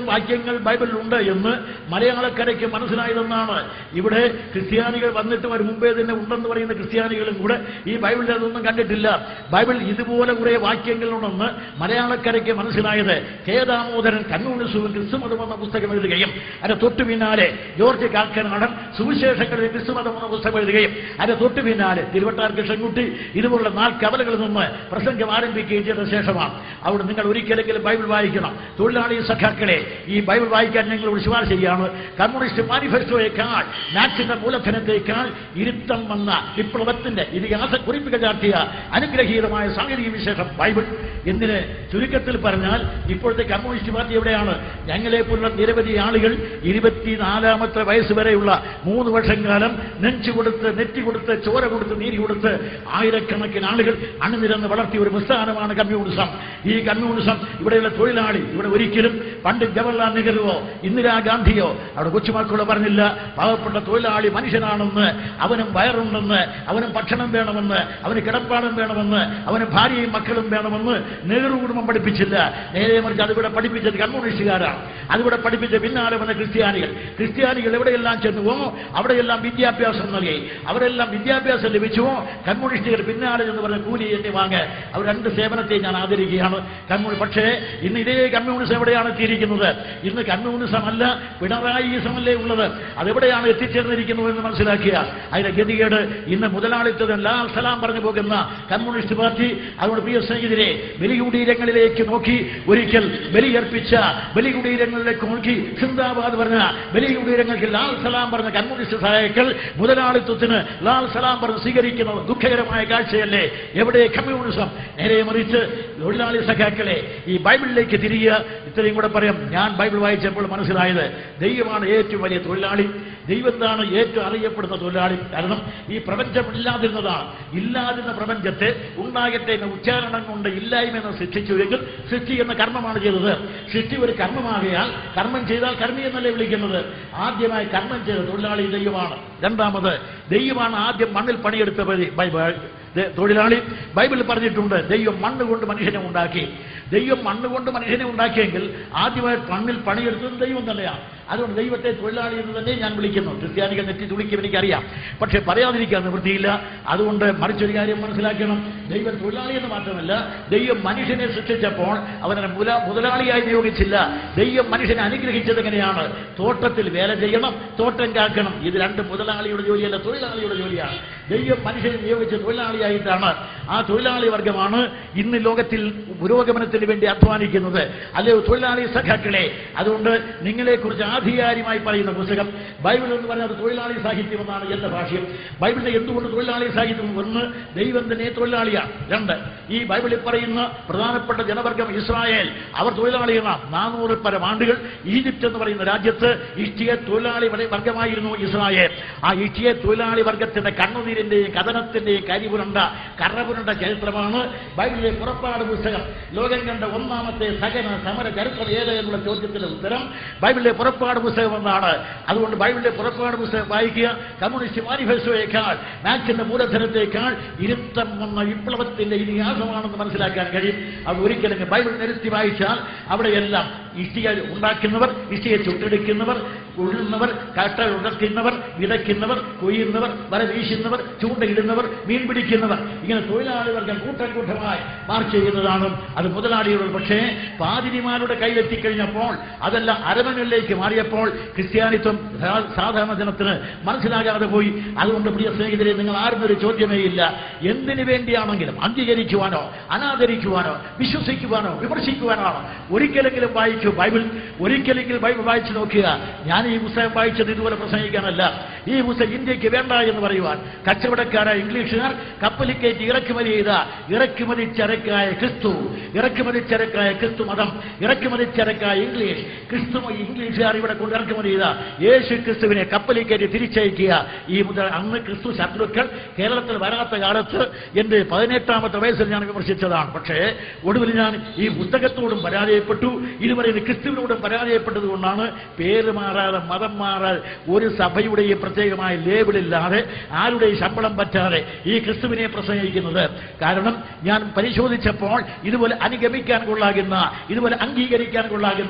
വാക്യങ്ങൾ ബൈബിളിലുണ്ട് എന്ന് മലയാളക്കരയ്ക്ക് മനസ്സിലായതെന്നാണ് ഇവിടെ ക്രിസ്ത്യാനികൾ വന്നിട്ട് ഒരു മുമ്പേ തന്നെ ഉണ്ടെന്ന് പറയുന്ന ക്രിസ്ത്യാനികളും കൂടെ ഈ ബൈബിളിൽ അതൊന്നും കണ്ടിട്ടില്ല ബൈബിൾ ഇതുപോലെ കുറെ വാക്യങ്ങളുണ്ടെന്ന് മലയാളക്കരയ്ക്ക് മനസ്സിലായത് കെ ദാമോദരൻ കമ്മ്യൂണിസവും ക്രിസ്തുമതം എന്ന പുസ്തകം എഴുതുകയും അതിന്റെ തൊട്ടു പിന്നാലെ ജോർജ് കാക്കനാടൻ സുവിശേഷങ്ങളിൽ ക്രിസ്തുമതം എന്ന പുസ്തകം എഴുതുകയും അതിന്റെ തൊട്ടു പിന്നാലെ തിരുവട്ടാർ കൃഷ്ണൻകുട്ടി ഇതുപോലുള്ള നാല് കവലകളിൽ നിന്ന് പ്രസംഗം ആരംഭിക്കുകയും ചെയ്ത ശേഷമാണ് അവിടെ നിങ്ങൾ ഒരിക്കലെങ്കിലും ബൈബിൾ വായിക്കണം തൊഴിലാളി സഖാക്കളെ ഈ ബൈബിൾ വായിക്കാൻ ഞങ്ങളോട് ശുപാർശ ചെയ്യാണ് കമ്മ്യൂണിസ്റ്റ് മാനിഫെസ്റ്റോയേക്കാൾ നാച്ചിന്റെ മൂലധനത്തേക്കാൾ ഇരുത്തം വന്ന വിപ്ലവത്തിന്റെ ഇതിഹാസ കുറിപ്പുകൾ ചാർത്തിയ അനുഗ്രഹീതമായ സാങ്കേതിക വിശേഷം ബൈബിൾ എന്തിന് ചുരുക്കത്തിൽ പറഞ്ഞാൽ ഇപ്പോഴത്തെ കമ്മ്യൂണിസ്റ്റ് പാർട്ടി എവിടെയാണ് ഞങ്ങളെ പോലുള്ള നിരവധി ആളുകൾ ഇരുപത്തിനാലാമത്തെ വയസ്സ് വരെയുള്ള മൂന്ന് വർഷം കാലം നെഞ്ചു കൊടുത്ത് നെറ്റി കൊടുത്ത് ചോര കൊടുത്ത് നീരി കൊടുത്ത് ആയിരക്കണക്കിന് ആളുകൾ അണിനിരന്ന് വളർത്തിയ ഒരു പ്രസ്ഥാനമാണ് കമ്മ്യൂണിസം ഈ കമ്മ്യൂണിസം ഇവിടെയുള്ള തൊഴിലാളി ഇവിടെ ഒരിക്കലും പണ്ഡിറ്റ് ജവഹർലാൽ നെഹ്റുവോ ഇന്ദിരാഗാന്ധിയോ അവിടെ കൊച്ചുമക്കളോ പറഞ്ഞില്ല പാവപ്പെട്ട തൊഴിലാളി മനുഷ്യനാണെന്ന് അവനും വയറുണ്ടെന്ന് അവനും ഭക്ഷണം വേണമെന്ന് അവന് കിടപ്പാടം വേണമെന്ന് അവന് ഭാര്യയും മക്കളും വേണമെന്ന് നെഹ്റു കുടുംബം പഠിപ്പിച്ചില്ല നേരെ മറിച്ച് അതിവിടെ പഠിപ്പിച്ചത് കമ്മ്യൂണിസ്റ്റുകാരാണ് അതിവിടെ പഠിപ്പിച്ച പിന്നാലെ വന്ന ക്രിസ്ത്യാനികൾ ക്രിസ്ത്യാനികൾ എവിടെയെല്ലാം ചെന്നുവോ അവിടെയെല്ലാം വിദ്യാഭ്യാസം നൽകി അവരെല്ലാം വിദ്യാഭ്യാസം ലഭിച്ചുവോ കമ്മ്യൂണിസ്റ്റുകൾ പിന്നാലെ എന്ന് പറഞ്ഞ കൂലി എന്നെ വാങ്ങ് അവർ രണ്ട് സേവനത്തെ ഞാൻ ആദരിക്കുകയാണ് കമ്മ്യൂണി പക്ഷേ ഇന്ന് ഇതേ കമ്മ്യൂണിസം എവിടെയാണ് എത്തിയിരിക്കുന്നത് ഇന്ന് കമ്മ്യൂണിസം അല്ല പിണറായിസമല്ലേ ഉള്ളത് അതെവിടെയാണ് എത്തിച്ചേർന്നിരിക്കുന്നത് എന്ന് മനസ്സിലാക്കുക അതിന്റെ ഗതികേട് ഇന്ന് മുതലാളിത്തം ലാൽ സലാം പറഞ്ഞു പോകുന്ന കമ്മ്യൂണിസ്റ്റ് പാർട്ടി അതുകൊണ്ട് പ്രിയ സ്നേഹിതരെ ബലികുടീരങ്ങളിലേക്ക് നോക്കി ഒരിക്കൽ ബലിയർപ്പിച്ച ബലികുടീരങ്ങളിലേക്ക് നോക്കി സിന്ദാബാദ് പറഞ്ഞ ബലികുടീരങ്ങൾക്ക് ലാൽ സലാം പറഞ്ഞ കമ്മ്യൂണിസ്റ്റ് സഹായികൾ മുതലാളിത്വത്തിന് ലാൽ സലാം പറഞ്ഞ് സ്വീകരിക്കുന്നത് ദുഃഖകരമായ കാഴ്ചയല്ലേ എവിടെ കമ്മ്യൂണിസം നേരെ മറിച്ച് തൊഴിലാളി സഖാക്കളെ ഈ ബൈബിളിലേക്ക് തിരിയുക ഇത്രയും കൂടെ പറയാം ഞാൻ ബൈബിൾ വായിച്ചപ്പോൾ മനസ്സിലായത് ദൈവമാണ് ഏറ്റവും വലിയ തൊഴിലാളി ദൈവത്താണ് ഏറ്റവും അറിയപ്പെടുന്ന തൊഴിലാളി കാരണം ഈ പ്രപഞ്ചം ഇല്ലാതിരുന്നതാണ് ഇല്ലാതിരുന്ന പ്രപഞ്ചത്തെ ഉണ്ടാകട്ടെ എന്ന ഉച്ചാരണം കൊണ്ട് ഇല്ലായ്മ എന്ന് സൃഷ്ടിച്ചുവെങ്കിൽ സൃഷ്ടി എന്ന കർമ്മമാണ് ചെയ്തത് സൃഷ്ടി ഒരു കർമ്മമാകയാൽ കർമ്മം ചെയ്താൽ കർമ്മി എന്നല്ലേ വിളിക്കുന്നത് ആദ്യമായി കർമ്മം ചെയ്ത തൊഴിലാളി ദൈവമാണ് രണ്ടാമത് ദൈവമാണ് ആദ്യം മണ്ണിൽ പണിയെടുത്ത പരി- ബൈ- ബൈ- ദേ- തൊഴിലാളി ബൈബിളിൽ പറഞ്ഞിട്ടുണ്ട് ദൈവം മണ്ണ് കൊണ്ട് മനുഷ്യനെ ഉണ്ടാക്കി ദൈവം മണ്ണ് കൊണ്ട് മനുഷ്യനെ ഉണ്ടാക്കിയെങ്കിൽ ആദ്യമായി മണ്ണിൽ പണിയെടുത്തത് ദൈവം തന്നെയാണ് അതുകൊണ്ട് ദൈവത്തെ തൊഴിലാളി എന്ന് തന്നെ ഞാൻ വിളിക്കുന്നു ക്രിസ്ത്യാനികൾ നെറ്റി തുളിക്കും എനിക്കറിയാം പക്ഷെ പറയാതിരിക്കാൻ നിവൃത്തിയില്ല അതുകൊണ്ട് മറിച്ചൊരു കാര്യം മനസ്സിലാക്കണം ദൈവം തൊഴിലാളി എന്ന് മാത്രമല്ല ദൈവം മനുഷ്യനെ സൃഷ്ടിച്ചപ്പോൾ അവനെ മുല മുതലാളിയായി നിയോഗിച്ചില്ല ദൈവം മനുഷ്യനെ അനുഗ്രഹിച്ചത് എങ്ങനെയാണ് തോട്ടത്തിൽ വേല ചെയ്യണം തോട്ടം കാക്കണം ഇത് രണ്ട് മുതലാളിയുടെ ജോലിയല്ല തൊഴിലാളിയുടെ ജോലിയാണ് ദൈവം മനുഷ്യനെ നിയോഗിച്ച തൊഴിലാളിയായിട്ടാണ് ആ തൊഴിലാളി വർഗമാണ് ഇന്ന് ലോകത്തിൽ പുരോഗമനത്തിന് വേണ്ടി അധ്വാനിക്കുന്നത് അല്ലയോ തൊഴിലാളി സഖാക്കളെ അതുകൊണ്ട് നിങ്ങളെക്കുറിച്ച് ആധികാരികമായി പറയുന്ന പുസ്തകം ബൈബിൾ എന്ന് പറഞ്ഞാൽ അത് തൊഴിലാളി സാഹിത്യം എന്നാണ് എന്റെ ഭാഷ്യം ബൈബിളിനെ എന്തുകൊണ്ട് തൊഴിലാളി സാഹിത്യം ഒന്ന് ദൈവം തന്നെ തൊഴിലാളിയാണ് രണ്ട് ഈ ബൈബിളിൽ പറയുന്ന പ്രധാനപ്പെട്ട ജനവർഗം ഇസ്രായേൽ അവർ തൊഴിലാളികളാണ് നാനൂറ് പരം ആണ്ടുകൾ ഈജിപ്ത് എന്ന് പറയുന്ന രാജ്യത്ത് ഇഷ്ടിയ തൊഴിലാളി വരെ- വർഗമായിരുന്നു ഇസ്രായേൽ ആ ഇഷ്ടിയ തൊഴിലാളി വർഗത്തിന്റെ കണ്ണുനീരിന്റെയും കഥനത്തിന്റെയും കരിപുരണ്ട കറപുരണ്ട ചരിത്രമാണ് ബൈബിളിലെ പുറപ്പാട് പുസ്തകം ലോകം കണ്ട ഒന്നാമത്തെ സകന സമര ചരിത്രം ഏത് എന്നുള്ള ചോദ്യത്തിന്റെ ഉത്തരം ബൈബിളിലെ പുറപ്പാട് പുസ്തകം എന്നാണ് അതുകൊണ്ട് ബൈബിളിലെ പുറപ്പാട് പുസ്തകം വായിക്കുക കമ്മ്യൂണിസ്റ്റ് മാനിഫെസ്റ്റോയേക്കാൾ മാച്ചിന്റെ മൂലധനത്തേക്കാൾ ഇരുത്തം വന്ന വിപ്ലവത്തിന്റെ ഇതിഹാസമാണെന്ന് മനസ്സിലാക്കാൻ കഴിയും അത് ഒരിക്കലും ബൈബിൾ നിരത്തി വായിച്ചാൽ അവിടെയെല്ലാം ഇഷ്ടിക ഉണ്ടാക്കുന്നവർ ഇഷ്ടിക ചുട്ടെടുക്കുന്നവർ ഉഴുന്നവർ കട്ട ഉടക്കുന്നവർ വിതയ്ക്കുന്നവർ കൊയ്യുന്നവർ വര വീശുന്നവർ ചൂണ്ടയിടുന്നവർ മീൻ പിടിക്കുന്നവർ ഇങ്ങനെ തൊഴിലാളി വർഗം കൂട്ടം കൂട്ടമായി മാർച്ച് ചെയ്യുന്നതാണ് അത് മുതലാളികളുടെ പക്ഷേ പാതിരിമാരുടെ കയ്യിലെത്തിക്കഴിഞ്ഞപ്പോൾ അതെല്ലാം അരമനയിലേക്ക് മാറിയപ്പോൾ ക്രിസ്ത്യാനിത്വം സാ- സാധാരണ ജനത്തിന് മനസ്സിലാകാതെ പോയി അതുകൊണ്ട് പ്രിയ സ്നേഹിതരെ നിങ്ങൾ ആരും ഒരു ചോദ്യമേ ഇല്ല എന്തിനു വേണ്ടിയാണെങ്കിലും അംഗീകരിക്കുവാനോ അനാദരിക്കുവാനോ വിശ്വസിക്കുവാനോ വിമർശിക്കുവാനാണോ ഒരിക്കലെങ്കിലും വായിക്കൂ ബൈബിൾ ഒരിക്കലെങ്കിലും ബൈബിൾ വായിച്ചു നോക്കുക ഞാൻ ഈ പുസ്തകം വായിച്ചത് ഇതുപോലെ പ്രസംഗിക്കാനല്ല ഈ പുസ്തകം ഇന്ത്യക്ക് വേണ്ട എന്ന് പറയുവാൻ കച്ചവടക്കാരായ ഇംഗ്ലീഷുകാർ കപ്പലിൽ കയറ്റി ഇറക്കുമതി ചെയ്ത ഇറക്കുമതി ചരക്കായ ക്രിസ്തു ഇറക്കുമതി ചരക്കായ ക്രിസ്തു മതം ഇറക്കുമതി ചരക്കായ ഇംഗ്ലീഷ് ക്രിസ്തു ഇംഗ്ലീഷുകാർ ഇവിടെ കൊണ്ട് ഇറക്കുമതി ചെയ്ത യേശു ക്രിസ്തുവിനെ കപ്പലിൽ കയറ്റി തിരിച്ചയക്കുക ഈ മുതൽ അന്ന് ക്രിസ്തു ശത്രുക്കൾ കേരളത്തിൽ വരാത്ത കാലത്ത് എന്റെ പതിനെട്ടാമത്തെ വയസ്സിൽ ഞാൻ വിമർശിച്ചതാണ് പക്ഷേ ഒടുവിൽ ഞാൻ ഈ പുസ്തകത്തോടും പരാജയപ്പെട്ടു ഇതുവരെ ഇത് ക്രിസ്തുവിനോടും പരാജയപ്പെട്ടതുകൊണ്ടാണ് പേര് മാറാതെ മതം മാറാതെ ഒരു സഭയുടെയും പ്രത്യേകമായ ലേബിളില്ലാതെ ആരുടെയും ശമ്പളം പറ്റാതെ ഈ ക്രിസ്തുവിനെ പ്രസംഗിക്കുന്നത് കാരണം ഞാൻ പരിശോധിച്ചപ്പോൾ ഇതുപോലെ അനുഗമിക്കാൻ കൊള്ളാകുന്ന ഇതുപോലെ അംഗീകരിക്കാൻ കൊള്ളാകുന്ന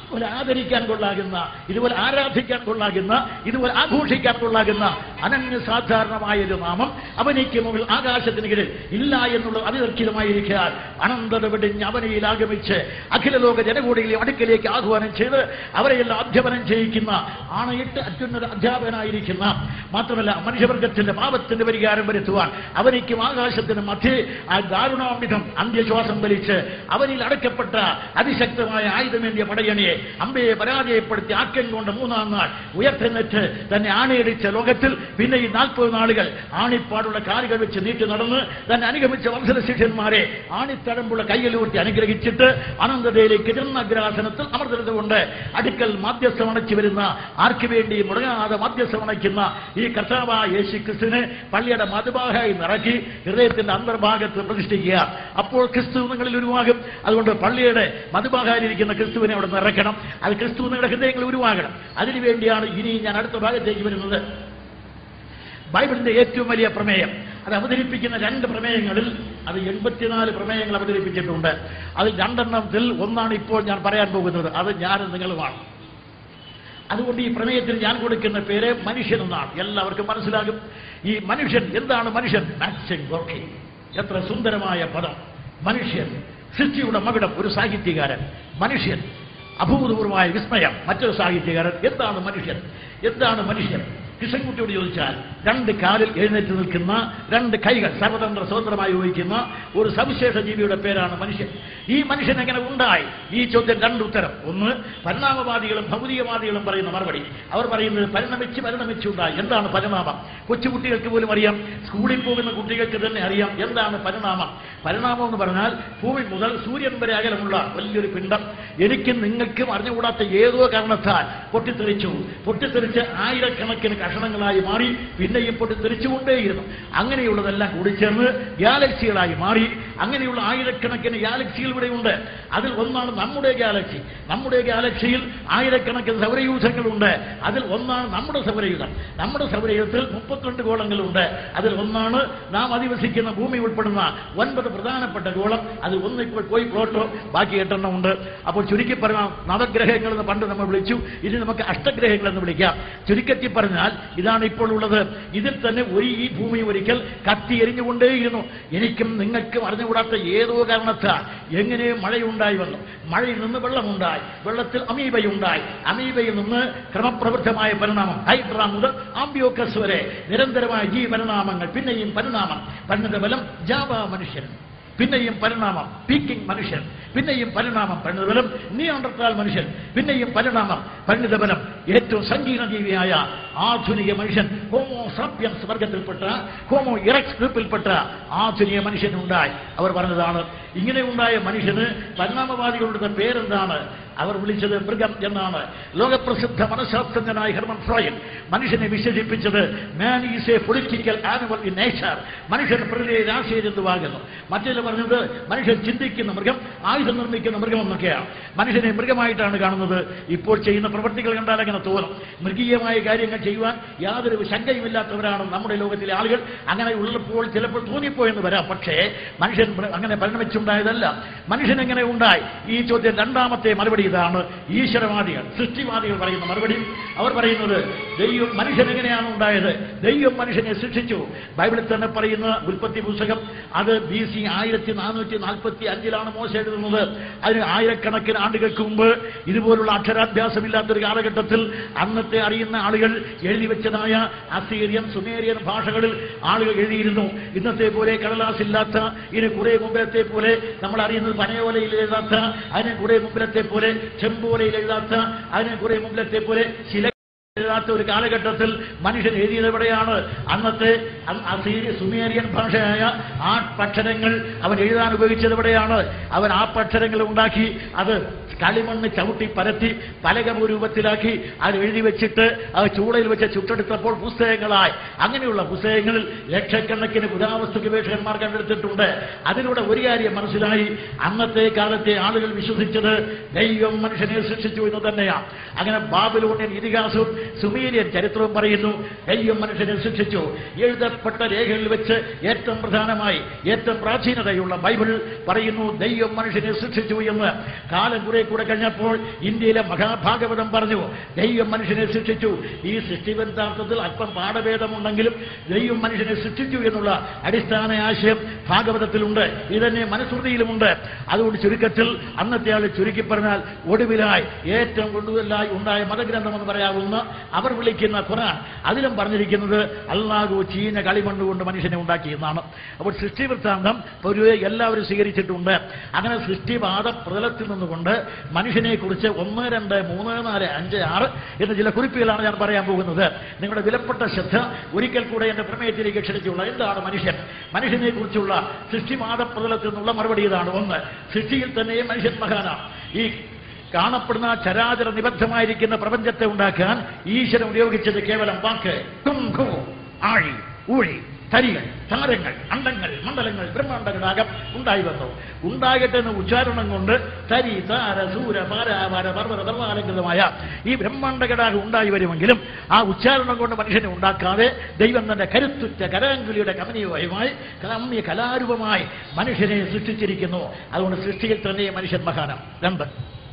ഇതുപോലെ ആദരിക്കാൻ കൊള്ളാകുന്ന ഇതുപോലെ ആരാധിക്കാൻ കൊള്ളാകുന്ന ഇതുപോലെ ആഘോഷിക്കാൻ കൊള്ളാകുന്ന അനന്യ സാധാരണമായ ഒരു നാമം അവനിക്ക് മുകളിൽ ആകാശത്തിന് കീഴിൽ ഇല്ല എന്നുള്ളത് അതിദർശിതമായിരിക്കാൻ അനന്തത വെടിഞ്ഞ് അവനയിൽ ആഗമിച്ച് അഖില ലോക ജനകൂടികളെ അടുക്കലേക്ക് ആഹ്വാനം ചെയ്ത് അവരെയെല്ലാം അധ്യാപനം ചെയ്യിക്കുന്ന ആണയിട്ട് അത്യുന്നത അധ്യാപകനായിരിക്കുന്ന മാത്രമല്ല മനുഷ്യവർഗത്തിന്റെ പാപത്തിന്റെ പരിഹാരം വരുത്തുവാൻ അവനിക്കും ആകാശത്തിനും മധ്യേ ആ ദാരുണാമിതം അന്ത്യശ്വാസം വലിച്ച് അവനിൽ അടക്കപ്പെട്ട അതിശക്തമായ ആയുധമേന്തിയ പടയണിയെ അമ്പയെ പരാജയപ്പെടുത്തി ആക്കം കൊണ്ട് മൂന്നാം നാൾ ഉയർത്തെന്നിട്ട് തന്നെ ആണയടിച്ച ലോകത്തിൽ പിന്നെ ഈ നാൽപ്പത് നാളുകൾ ആണിപ്പാടുള്ള കാലുകൾ വെച്ച് നീട്ടി നടന്ന് തന്നെ അനുഗമിച്ച വത്സര ശിഷ്യന്മാരെ ആണിത്തഴമ്പുള്ള കയ്യിലൂട്ടി അനുഗ്രഹിച്ചിട്ട് അനന്തതയിലേക്ക് ജന്മഗ്രാസനത്തിൽ അമർന്നിരുന്നുകൊണ്ട് അടുക്കൽ മാധ്യസ്ഥം അണച്ചു വരുന്ന ആർക്കു വേണ്ടി മുടങ്ങാതെ മാധ്യസ്ഥം അണയ്ക്കുന്ന ഈ കർത്താവായ യേശു ക്രിസ്തുവിനെ പള്ളിയുടെ മധുഭാഗമായി നിറക്കി ഹൃദയത്തിന്റെ അന്തർഭാഗത്ത് പ്രതിഷ്ഠിക്കുക അപ്പോൾ ക്രിസ്തു നിങ്ങളിൽ ഉരുവാകും അതുകൊണ്ട് പള്ളിയുടെ മധുഭാഗായിരിക്കുന്ന ക്രിസ്തുവിനെ അവിടെ നിറയ്ക്കണം അത് ക്രിസ്തു നിങ്ങളുടെ ഹൃദയങ്ങളിൽ ഉരുവാകണം അതിനുവേണ്ടിയാണ് ഇനി ഞാൻ അടുത്ത ഭാഗത്തേക്ക് വരുന്നത് ബൈബിളിന്റെ ഏറ്റവും വലിയ പ്രമേയം അത് അവതരിപ്പിക്കുന്ന രണ്ട് പ്രമേയങ്ങളിൽ അത് എൺപത്തിനാല് പ്രമേയങ്ങൾ അവതരിപ്പിച്ചിട്ടുണ്ട് അതിൽ രണ്ടെണ്ണത്തിൽ ഒന്നാണ് ഇപ്പോൾ ഞാൻ പറയാൻ പോകുന്നത് അത് ഞാനും നിങ്ങളുമാണ് അതുകൊണ്ട് ഈ പ്രമേയത്തിന് ഞാൻ കൊടുക്കുന്ന പേര് മനുഷ്യൻ എന്നാണ് എല്ലാവർക്കും മനസ്സിലാകും ഈ മനുഷ്യൻ എന്താണ് മനുഷ്യൻ മാക്സിംഗ് ഗോർക്കി എത്ര സുന്ദരമായ പദം മനുഷ്യൻ സൃഷ്ടിയുടെ മകുടം ഒരു സാഹിത്യകാരൻ മനുഷ്യൻ അഭൂതപൂർവമായ വിസ്മയം മറ്റൊരു സാഹിത്യകാരൻ എന്താണ് മനുഷ്യൻ എന്താണ് മനുഷ്യൻ കൃഷ്ണൻകുട്ടിയോട് ചോദിച്ചാൽ രണ്ട് കാലിൽ എഴുന്നേറ്റ് നിൽക്കുന്ന രണ്ട് കൈകൾ സർവതന്ത്ര സ്വതന്ത്രമായി ഉപയോഗിക്കുന്ന ഒരു സവിശേഷ ജീവിയുടെ പേരാണ് മനുഷ്യൻ ഈ മനുഷ്യൻ എങ്ങനെ ഉണ്ടായി ഈ ചോദ്യം രണ്ട് ഉത്തരം ഒന്ന് പരിണാമവാദികളും ഭൗതികവാദികളും പറയുന്ന മറുപടി അവർ പറയുന്നത് പരിണമിച്ച് പരിണമിച്ചുണ്ടായി എന്താണ് പരിണാമം കൊച്ചുകുട്ടികൾക്ക് പോലും അറിയാം സ്കൂളിൽ പോകുന്ന കുട്ടികൾക്ക് തന്നെ അറിയാം എന്താണ് പരിണാമം പരിണാമം എന്ന് പറഞ്ഞാൽ ഭൂമി മുതൽ സൂര്യൻ വരെ അകലമുള്ള വലിയൊരു പിണ്ഡം എനിക്കും നിങ്ങൾക്കും അറിഞ്ഞുകൂടാത്ത ഏതോ കാരണത്താൽ പൊട്ടിത്തെറിച്ചു പൊട്ടിത്തെറിച്ച് ആയിരക്കണക്കിന് കഷണങ്ങളായി മാറി പിന്നെയും പൊട്ടിത്തെറിച്ചുകൊണ്ടേയിരുന്നു അങ്ങനെയുള്ളതെല്ലാം കൂടിച്ചേർന്ന് ഗാലക്സികളായി മാറി അങ്ങനെയുള്ള ആയിരക്കണക്കിന് ഗാലക്സികൾ ഇവിടെ ഉണ്ട് അതിൽ ഒന്നാണ് നമ്മുടെ ഗാലക്സി നമ്മുടെ ഗാലക്സിയിൽ ആയിരക്കണക്കിന് സൗരയൂഥങ്ങളുണ്ട് അതിൽ ഒന്നാണ് നമ്മുടെ സൗരയൂഥം നമ്മുടെ സൗരയൂഥത്തിൽ മുപ്പത്തിരണ്ട് ഗോളങ്ങളുണ്ട് അതിൽ ഒന്നാണ് നാം അധിവസിക്കുന്ന ഭൂമി ഉൾപ്പെടുന്ന ഒൻപത് പ്രധാനപ്പെട്ട ഗോളം അത് ഒന്ന് ഇപ്പോൾ പോയി പ്ലോട്ടോ ബാക്കി എട്ടെണ്ണം ഉണ്ട് അപ്പോൾ ചുരുക്കി പറഞ്ഞാൽ നവഗ്രഹങ്ങൾ എന്ന് പണ്ട് നമ്മൾ വിളിച്ചു ഇനി നമുക്ക് അഷ്ടഗ്രഹങ്ങൾ എന്ന് വിളിക്കാം ചുരുക്കത്തിൽ പറഞ്ഞാൽ ഇതാണ് ഇപ്പോൾ ഉള്ളത് ഇതിൽ തന്നെ ഒരു ഈ ഭൂമി ഒരിക്കൽ കത്തി എരിഞ്ഞുകൊണ്ടേയിരുന്നു എനിക്കും നിങ്ങൾക്കും അറിഞ്ഞുകൂടാത്ത ഏതോ കാരണത്താൽ എങ്ങനെ മഴയുണ്ടായി വന്നു മഴയിൽ നിന്ന് വെള്ളമുണ്ടായി വെള്ളത്തിൽ അമീബയുണ്ടായി അമീബയിൽ നിന്ന് ക്രമപ്രവൃത്തമായ പരിണാമം ഹൈഡ്ര മുതൽ ആംബിയോക്കസ് വരെ നിരന്തരമായ ഈ പരിണാമങ്ങൾ പിന്നെയും പരിണാമം പരിണിത ബലം ജാവ മനുഷ്യൻ പിന്നെയും പരിണാമം പീക്കിംഗ് മനുഷ്യൻ പിന്നെയും പരിണാമം പരിണിതബലം നിയോണ്ടർത്താൽ മനുഷ്യൻ പിന്നെയും പരിണാമം പരിണിതബലം ഏറ്റവും സങ്കീർണ ജീവിയായ ആധുനിക മനുഷ്യൻ ഹോമോ സാപ്യൻസ് വർഗത്തിൽപ്പെട്ട ഹോമോ ഇറക്സ് ഗ്രൂപ്പിൽപ്പെട്ട ആധുനിക മനുഷ്യനുണ്ടായി അവർ പറഞ്ഞതാണ് ഇങ്ങനെ ഉണ്ടായ മനുഷ്യന് പരിണാമവാദികളുടെ പേരെന്താണ് അവർ വിളിച്ചത് മൃഗം എന്നാണ് ലോകപ്രസിദ്ധ മനഃശാസ്ത്രജ്ഞനായ ഹെർമൻ ഫ്രോയൻ മനുഷ്യനെ വിശേഷിപ്പിച്ചത് man is a political animal in nature മനുഷ്യൻ പ്രകൃതിയെ രാശിയ ജന്തുവാകുന്നു മറ്റേ പറഞ്ഞത് മനുഷ്യൻ ചിന്തിക്കുന്ന മൃഗം ആയുധം നിർമ്മിക്കുന്ന മൃഗം എന്നൊക്കെയാണ് മനുഷ്യനെ മൃഗമായിട്ടാണ് കാണുന്നത് ഇപ്പോൾ ചെയ്യുന്ന പ്രവൃത്തികൾ കണ്ടാൽ അങ്ങനെ തോന്നും മൃഗീയമായ കാര്യങ്ങൾ ചെയ്യുവാൻ യാതൊരു ശങ്കയുമില്ലാത്തവരാണ് നമ്മുടെ ലോകത്തിലെ ആളുകൾ അങ്ങനെ ഉള്ളപ്പോൾ ചിലപ്പോൾ തോന്നിപ്പോയെന്ന് വരാം പക്ഷേ മനുഷ്യൻ മൃ- അങ്ങനെ പരിണമിച്ചുണ്ടായതല്ല മനുഷ്യൻ എങ്ങനെ ഉണ്ടായി ഈ ചോദ്യം രണ്ടാമത്തെ മറുപടി ഇതാണ് ഈശ്വരവാദികൾ സൃഷ്ടിവാദികൾ പറയുന്ന മറുപടി അവർ പറയുന്നത് ദൈവം മനുഷ്യൻ എങ്ങനെയാണ് ഉണ്ടായത് ദൈവം മനുഷ്യനെ സൃഷ്ടിച്ചു ബൈബിളിൽ തന്നെ പറയുന്ന ഉൽപ്പത്തി പുസ്തകം അത് ബി സി ആയിരത്തി നാനൂറ്റി നാൽപ്പത്തി അഞ്ചിലാണ് മോശ എഴുതുന്നത് അതിന് ആയിരക്കണക്കിന് ആണ്ടുകൾക്ക് മുമ്പ് ഇതുപോലുള്ള അക്ഷരാഭ്യാസമില്ലാത്തൊരു കാലഘട്ടത്തിൽ അന്നത്തെ അറിയുന്ന ആളുകൾ എഴുതി വെച്ചതായ അസീറിയൻ സുമേറിയൻ ഭാഷകളിൽ ആളുകൾ എഴുതിയിരുന്നു ഇന്നത്തെ പോലെ കടലാസില്ലാത്ത ഇതിന് കുറെ മുമ്പിലത്തെ പോലെ നമ്മൾ അറിയുന്നത് പനയോലയിൽ എഴുതാത്ത അതിന് കുറെ മുമ്പിലത്തെ പോലെ ചെമ്പോലയിൽ എഴുതാത്ത അതിന് കുറെ മുമ്പിലത്തെ പോലെ ശില എഴുതാത്ത ഒരു കാലഘട്ടത്തിൽ മനുഷ്യൻ എഴുതിയത് എവിടെയാണ് അന്നത്തെ അ- അസീരി സുമേറിയൻ ഭാഷയായ ആ അക്ഷരങ്ങൾ അവൻ എഴുതാൻ ഉപയോഗിച്ചത് എവിടെയാണ് അവൻ ആ അക്ഷരങ്ങൾ ഉണ്ടാക്കി അത് കളിമണ്ണ് ചവിട്ടി പരത്തി പലക രൂപത്തിലാക്കി അത് എഴുതി വെച്ചിട്ട് അത് ചൂളയിൽ വെച്ച് ചുട്ടെടുത്തപ്പോൾ പുസ്തകങ്ങളായി അങ്ങനെയുള്ള പുസ്തകങ്ങളിൽ ലക്ഷക്കണക്കിന് പുരാവസ്തു ഗവേഷകന്മാർ കണ്ടെടുത്തിട്ടുണ്ട് അതിലൂടെ ഒരു കാര്യം മനസ്സിലായി അന്നത്തെ കാലത്തെ ആളുകൾ വിശ്വസിച്ചത് ദൈവം മനുഷ്യനെ സൃഷ്ടിച്ചു എന്ന് തന്നെയാണ് അങ്ങനെ ബാബിലോണിയൻ ഇതിഹാസവും സുമീരിയൻ ചരിത്രവും പറയുന്നു ദൈവം മനുഷ്യനെ സൃഷ്ടിച്ചു എഴുതപ്പെട്ട രേഖകളിൽ വെച്ച് ഏറ്റവും പ്രധാനമായി ഏറ്റവും പ്രാചീനതയുള്ള ബൈബിൾ പറയുന്നു ദൈവം മനുഷ്യനെ സൃഷ്ടിച്ചു എന്ന് കാലം കുറെ കൂടെ കഴിഞ്ഞപ്പോൾ ഇന്ത്യയിലെ മഹാഭാഗവതം പറഞ്ഞു ദൈവം മനുഷ്യനെ സൃഷ്ടിച്ചു ഈ സൃഷ്ടിബന്ധാർത്ഥത്തിൽ അല്പം പാഠഭേദമുണ്ടെങ്കിലും ദൈവം മനുഷ്യനെ സൃഷ്ടിച്ചു എന്നുള്ള അടിസ്ഥാന ആശയം ഭാഗവതത്തിലുണ്ട് ഇതന്നെ മനസ്മൃതിയിലുമുണ്ട് അതുകൊണ്ട് ചുരുക്കത്തിൽ അന്നത്തെ ആൾ ചുരുക്കി പറഞ്ഞാൽ ഒടുവിലായി ഏറ്റവും കൂടുതലായി ഉണ്ടായ മതഗ്രന്ഥമെന്ന് പറയാവുന്ന അവർ വിളിക്കുന്ന ഖുറാൻ അതിലും പറഞ്ഞിരിക്കുന്നത് അള്ളാഹു ചീന കളിമണ്ണ് കൊണ്ട് മനുഷ്യനെ ഉണ്ടാക്കി എന്നാണ് അപ്പോൾ സൃഷ്ടി വൃത്താന്തം പൊതുവെ എല്ലാവരും സ്വീകരിച്ചിട്ടുണ്ട് അങ്ങനെ സൃഷ്ടിവാദ പ്രതലത്തിൽ നിന്നുകൊണ്ട് മനുഷ്യനെ കുറിച്ച് ഒന്ന് രണ്ട് മൂന്ന് നാല് അഞ്ച് ആറ് എന്ന ചില കുറിപ്പുകളാണ് ഞാൻ പറയാൻ പോകുന്നത് നിങ്ങളുടെ വിലപ്പെട്ട ശ്രദ്ധ ഒരിക്കൽ കൂടെ എന്റെ പ്രമേയത്തിലേക്ക് ക്ഷണിച്ചുള്ള എന്താണ് മനുഷ്യൻ മനുഷ്യനെ കുറിച്ചുള്ള സൃഷ്ടിവാദ പ്രതലത്തിൽ നിന്നുള്ള മറുപടി ഇതാണ് ഒന്ന് സൃഷ്ടിയിൽ തന്നെ മനുഷ്യൻ മഹാനാണ് ഈ കാണപ്പെടുന്ന ചരാചര നിബദ്ധമായിരിക്കുന്ന പ്രപഞ്ചത്തെ ഉണ്ടാക്കാൻ ഈശ്വരൻ ഉപയോഗിച്ചത് കേവലം വാക്ക് കും ഖു ആഴി ഊഴി തരികൾ താരങ്ങൾ അണ്ടങ്ങൾ മണ്ഡലങ്ങൾ ബ്രഹ്മാണ്ടങ്ങളാകം ഉണ്ടായി വന്നു ഉണ്ടാകട്ടെ എന്ന ഉച്ചാരണം കൊണ്ട് തരി താര സൂര പാരാവാര പർവ്വത പർവാലങ്കൃതമായ ഈ ബ്രഹ്മാണ്ടകടാകം ഉണ്ടായി വരുമെങ്കിലും ആ ഉച്ചാരണം കൊണ്ട് മനുഷ്യനെ ഉണ്ടാക്കാതെ ദൈവം തന്റെ കരുത്തുറ്റ കരാങ്കുലിയുടെ കമനീയമായി കമ്മിയ കലാരൂപമായി മനുഷ്യനെ സൃഷ്ടിച്ചിരിക്കുന്നു അതുകൊണ്ട് സൃഷ്ടിയിൽ തന്നെ മനുഷ്യൻ മഹാനാണ് രണ്ട്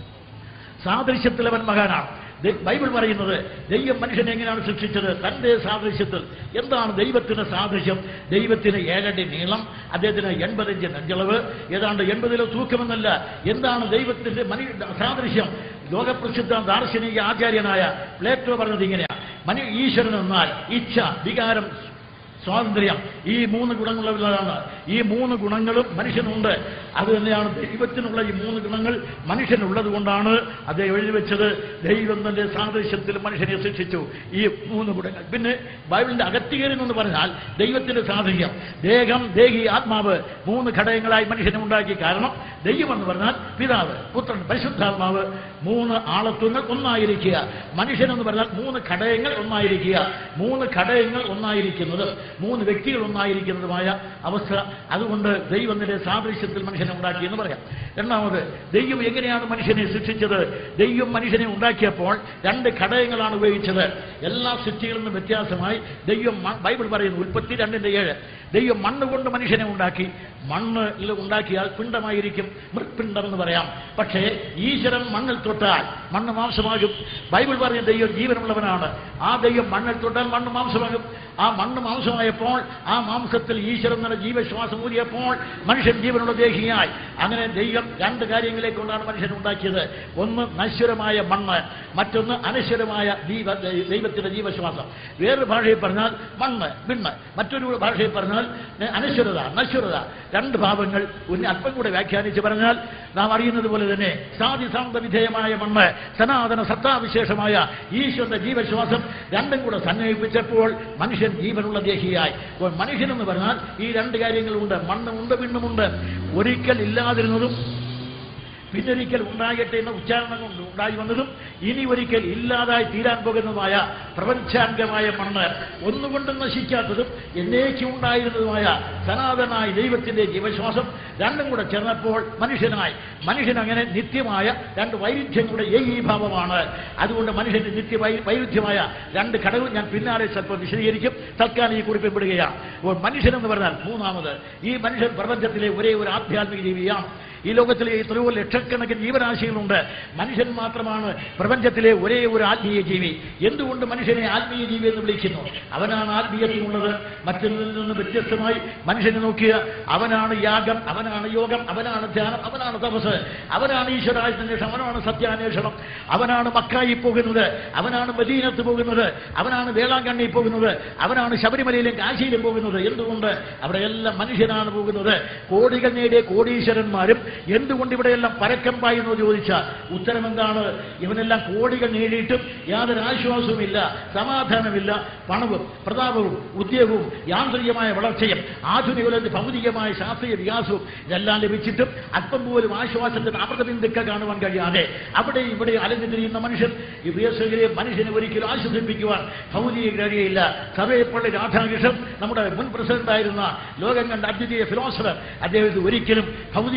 സാദൃശ്യത്തിൽ അവൻ മഹാനാണ് ദൈ- ബൈബിൾ പറയുന്നത് ദൈവം മനുഷ്യനെ എങ്ങനെയാണ് സൃഷ്ടിച്ചത് തന്റെ സാദൃശ്യത്തിൽ എന്താണ് ദൈവത്തിന് സാദൃശ്യം ദൈവത്തിന് ഏഴടി നീളം അദ്ദേഹത്തിന് എൺപതിഞ്ച് നെഞ്ചളവ് ഏതാണ്ട് എൺപതിലോ തൂക്കമെന്നല്ല എന്താണ് ദൈവത്തിന്റെ മനു സാദൃശ്യം ലോകപ്രസിദ്ധ ദാർശനിക ആചാര്യനായ പ്ലേറ്റോ പറഞ്ഞത് ഇങ്ങനെയാണ് മനു ഈശ്വരൻ എന്നാൽ ഇച്ഛ വികാരം സ്വാതന്ത്ര്യം ഈ മൂന്ന് ഗുണങ്ങളുള്ളതാണ് ഈ മൂന്ന് ഗുണങ്ങളും മനുഷ്യനുണ്ട് അത് തന്നെയാണ് ദൈവത്തിനുള്ള ഈ മൂന്ന് ഗുണങ്ങൾ മനുഷ്യനുള്ളത് കൊണ്ടാണ് അദ്ദേഹം എഴുതി വെച്ചത് ദൈവം തന്റെ സാദൃശ്യത്തിൽ മനുഷ്യനെ സൃഷ്ടിച്ചു ഈ മൂന്ന് ഗുണങ്ങൾ പിന്നെ ബൈബിളിന്റെ അകത്തികേറി എന്ന് പറഞ്ഞാൽ ദൈവത്തിന്റെ സാദൃശ്യം ദേഹം ദേഹി ആത്മാവ് മൂന്ന് ഘടകങ്ങളായി മനുഷ്യനെ ഉണ്ടാക്കി കാരണം ദൈവം എന്ന് പറഞ്ഞാൽ പിതാവ് പുത്രൻ പരിശുദ്ധാത്മാവ് മൂന്ന് ആളത്വങ്ങൾ ഒന്നായിരിക്കുക മനുഷ്യൻ എന്ന് പറഞ്ഞാൽ മൂന്ന് ഘടകങ്ങൾ ഒന്നായിരിക്കുക മൂന്ന് ഘടകങ്ങൾ ഒന്നായിരിക്കുന്നത് മൂന്ന് വ്യക്തികൾ ഒന്നായിരിക്കുന്നതുമായ അവസ്ഥ അതുകൊണ്ട് ദൈവത്തിന്റെ സാദൃശ്യത്തിൽ മനുഷ്യനെ ഉണ്ടാക്കി എന്ന് പറയാം രണ്ടാമത് ദൈവം എങ്ങനെയാണ് മനുഷ്യനെ സൃഷ്ടിച്ചത് ദൈവം മനുഷ്യനെ ഉണ്ടാക്കിയപ്പോൾ രണ്ട് ഘടകങ്ങളാണ് ഉപയോഗിച്ചത് എല്ലാ സൃഷ്ടികളിൽ നിന്നും വ്യത്യാസമായി ദൈവം മ- ബൈബിൾ പറയുന്നു ഉൽപ്പത്തി രണ്ടിന്റെ ഏഴ് ദൈവം മണ്ണ് കൊണ്ട് മനുഷ്യനെ ഉണ്ടാക്കി മണ്ണ് ഉണ്ടാക്കിയാൽ പിണ്ടമായിരിക്കും മൃത്പിണ്ടം എന്ന് പറയാം പക്ഷേ ഈശ്വരൻ മണ്ണിൽ തൊട്ടാൽ മണ്ണ് മാംസമാകും ബൈബിൾ പറയുന്ന ദൈവം ജീവനുള്ളവനാണ് ആ ദൈവം മണ്ണിൽ തൊട്ടാൽ മണ്ണ് മാംസമാകും ആ മണ്ണ് മാംസമായപ്പോൾ ആ മാംസത്തിൽ ഈശ്വരൻ എന്ന ജീവശ്വാസം ഊരിയപ്പോൾ മനുഷ്യൻ ജീവനുള്ള ദേഹിയായി അങ്ങനെ ദൈവം രണ്ട് കാര്യങ്ങളെ കൊണ്ടാണ് മനുഷ്യൻ ഉണ്ടാക്കിയത് ഒന്ന് നശ്വരമായ മണ്ണ് മറ്റൊന്ന് അനശ്വരമായ ജീവ ദൈവത്തിന്റെ ജീവശ്വാസം വേറൊരു ഭാഷയിൽ പറഞ്ഞാൽ മണ്ണ് വിണ്ണ് മറ്റൊരു ഭാഷയിൽ പറഞ്ഞാൽ അനശ്വരത നശ്വരത രണ്ട് ഭാവങ്ങൾ ഒന്ന് അല്പം കൂടെ വ്യാഖ്യാനിച്ച് പറഞ്ഞാൽ നാം അറിയുന്നത് പോലെ തന്നെ സാധിസാന്ത വിധേയമായ മണ്ണ് സനാതന സത്താവിശേഷമായ ഈശ്വരന്റെ ജീവശ്വാസം രണ്ടും കൂടെ സന്നിഹിപ്പിച്ചപ്പോൾ മനുഷ്യൻ ജീവനുള്ള ദേഹിയായി അപ്പോൾ മനുഷ്യനെന്ന് പറഞ്ഞാൽ ഈ രണ്ട് കാര്യങ്ങളുണ്ട് മണ്ണുമുണ്ട് വിണ്ണുമുണ്ട് ഒരിക്കൽ ഇല്ലാതിരുന്നതും പിന്നൊരിക്കൽ ഉണ്ടാകട്ടെ എന്ന ഉച്ചാരണം കൊണ്ട് ഉണ്ടായി വന്നതും ഇനി ഒരിക്കൽ ഇല്ലാതായി തീരാൻ പോകുന്നതുമായ പ്രപഞ്ചാംഗമായ മണ്ണ് ഒന്നുകൊണ്ടും നശിക്കാത്തതും എന്നേക്കും ഉണ്ടായിരുന്നതുമായ സനാതനായ ദൈവത്തിന്റെ ജീവശ്വാസം രണ്ടും കൂടെ ചേർന്നപ്പോൾ മനുഷ്യനായി മനുഷ്യൻ അങ്ങനെ നിത്യമായ രണ്ട് വൈരുദ്ധ്യങ്ങളുടെ ഏകീഭാവമാണ് അതുകൊണ്ട് മനുഷ്യന്റെ നിത്യ വൈ- വൈരുദ്ധ്യമായ രണ്ട് ഘടകവും ഞാൻ പിന്നാലെ സ്വല്പം വിശദീകരിക്കും തൽക്കാലം ഈ കുറിപ്പിൽ പെടുകയാണ് അപ്പോൾ മനുഷ്യൻ എന്ന് പറഞ്ഞാൽ മൂന്നാമത് ഈ മനുഷ്യൻ പ്രപഞ്ചത്തിലെ ഒരേ ഒരു ആധ്യാത്മിക ജീവിയാണ് ഈ ലോകത്തിലെ എത്രയോ ലക്ഷക്കണക്കിന് ജീവരാശികളുണ്ട് മനുഷ്യൻ മാത്രമാണ് പ്രപഞ്ചത്തിലെ ഒരേ ഒരു ആത്മീയ ജീവി എന്തുകൊണ്ട് മനുഷ്യനെ ആത്മീയ ജീവി എന്ന് വിളിക്കുന്നു അവനാണ് ആത്മീയതയുള്ളത് മറ്റൊന്നിൽ നിന്ന് വ്യത്യസ്തമായി മനുഷ്യനെ നോക്കിയ അവനാണ് യാഗം അവനാണ് യോഗം അവനാണ് ധ്യാനം അവനാണ് തപസ് അവനാണ് ഈശ്വരാന്വേഷണം അവനാണ് സത്യാന്വേഷണം അവനാണ് മക്കായി പോകുന്നത് അവനാണ് മദീനത്ത് പോകുന്നത് അവനാണ് വേളാങ്കണ്ണി പോകുന്നത് അവനാണ് ശബരിമലയിലും കാശിയിലും പോകുന്നത് എന്തുകൊണ്ട് അവിടെയെല്ലാം മനുഷ്യനാണ് പോകുന്നത് കോടികൾ നേടിയ കോടീശ്വരന്മാരും എന്തുകൊണ്ട് ഇവിടെയെല്ലാം പരക്കം പായുന്നു ചോദിച്ചാൽ ഉത്തരം എന്താണ് ഇവനെല്ലാം കോടികൾ നേടിയിട്ടും യാതൊരു ആശ്വാസവുമില്ല സമാധാനമില്ല പണവും പ്രതാപവും ഉദ്യോഗവും യാന്ത്രികമായ വളർച്ചയും ആധുനിക ലോകത്ത് ഭൗതികമായ ശാസ്ത്രീയ വികാസവും ഇതെല്ലാം ലഭിച്ചിട്ടും അല്പം പോലും ആശ്വാസത്തിന് അമൃതബിന്ദുക്ക കാണുവാൻ കഴിയാതെ അവിടെ ഇവിടെ അലഞ്ഞു തിരിയുന്ന മനുഷ്യൻ ഈ പ്രിയസഹരെ മനുഷ്യനെ ഒരിക്കലും ആശ്വസിപ്പിക്കുവാൻ ഭൗതിക കഴിയില്ല സർവേപ്പള്ളി രാധാകൃഷ്ണൻ നമ്മുടെ മുൻ പ്രസിഡന്റായിരുന്ന ലോകം കണ്ട അദ്വിതീയ ഫിലോസഫർ അദ്ദേഹത്തെ ഒരിക്കലും ഭൗതികമായി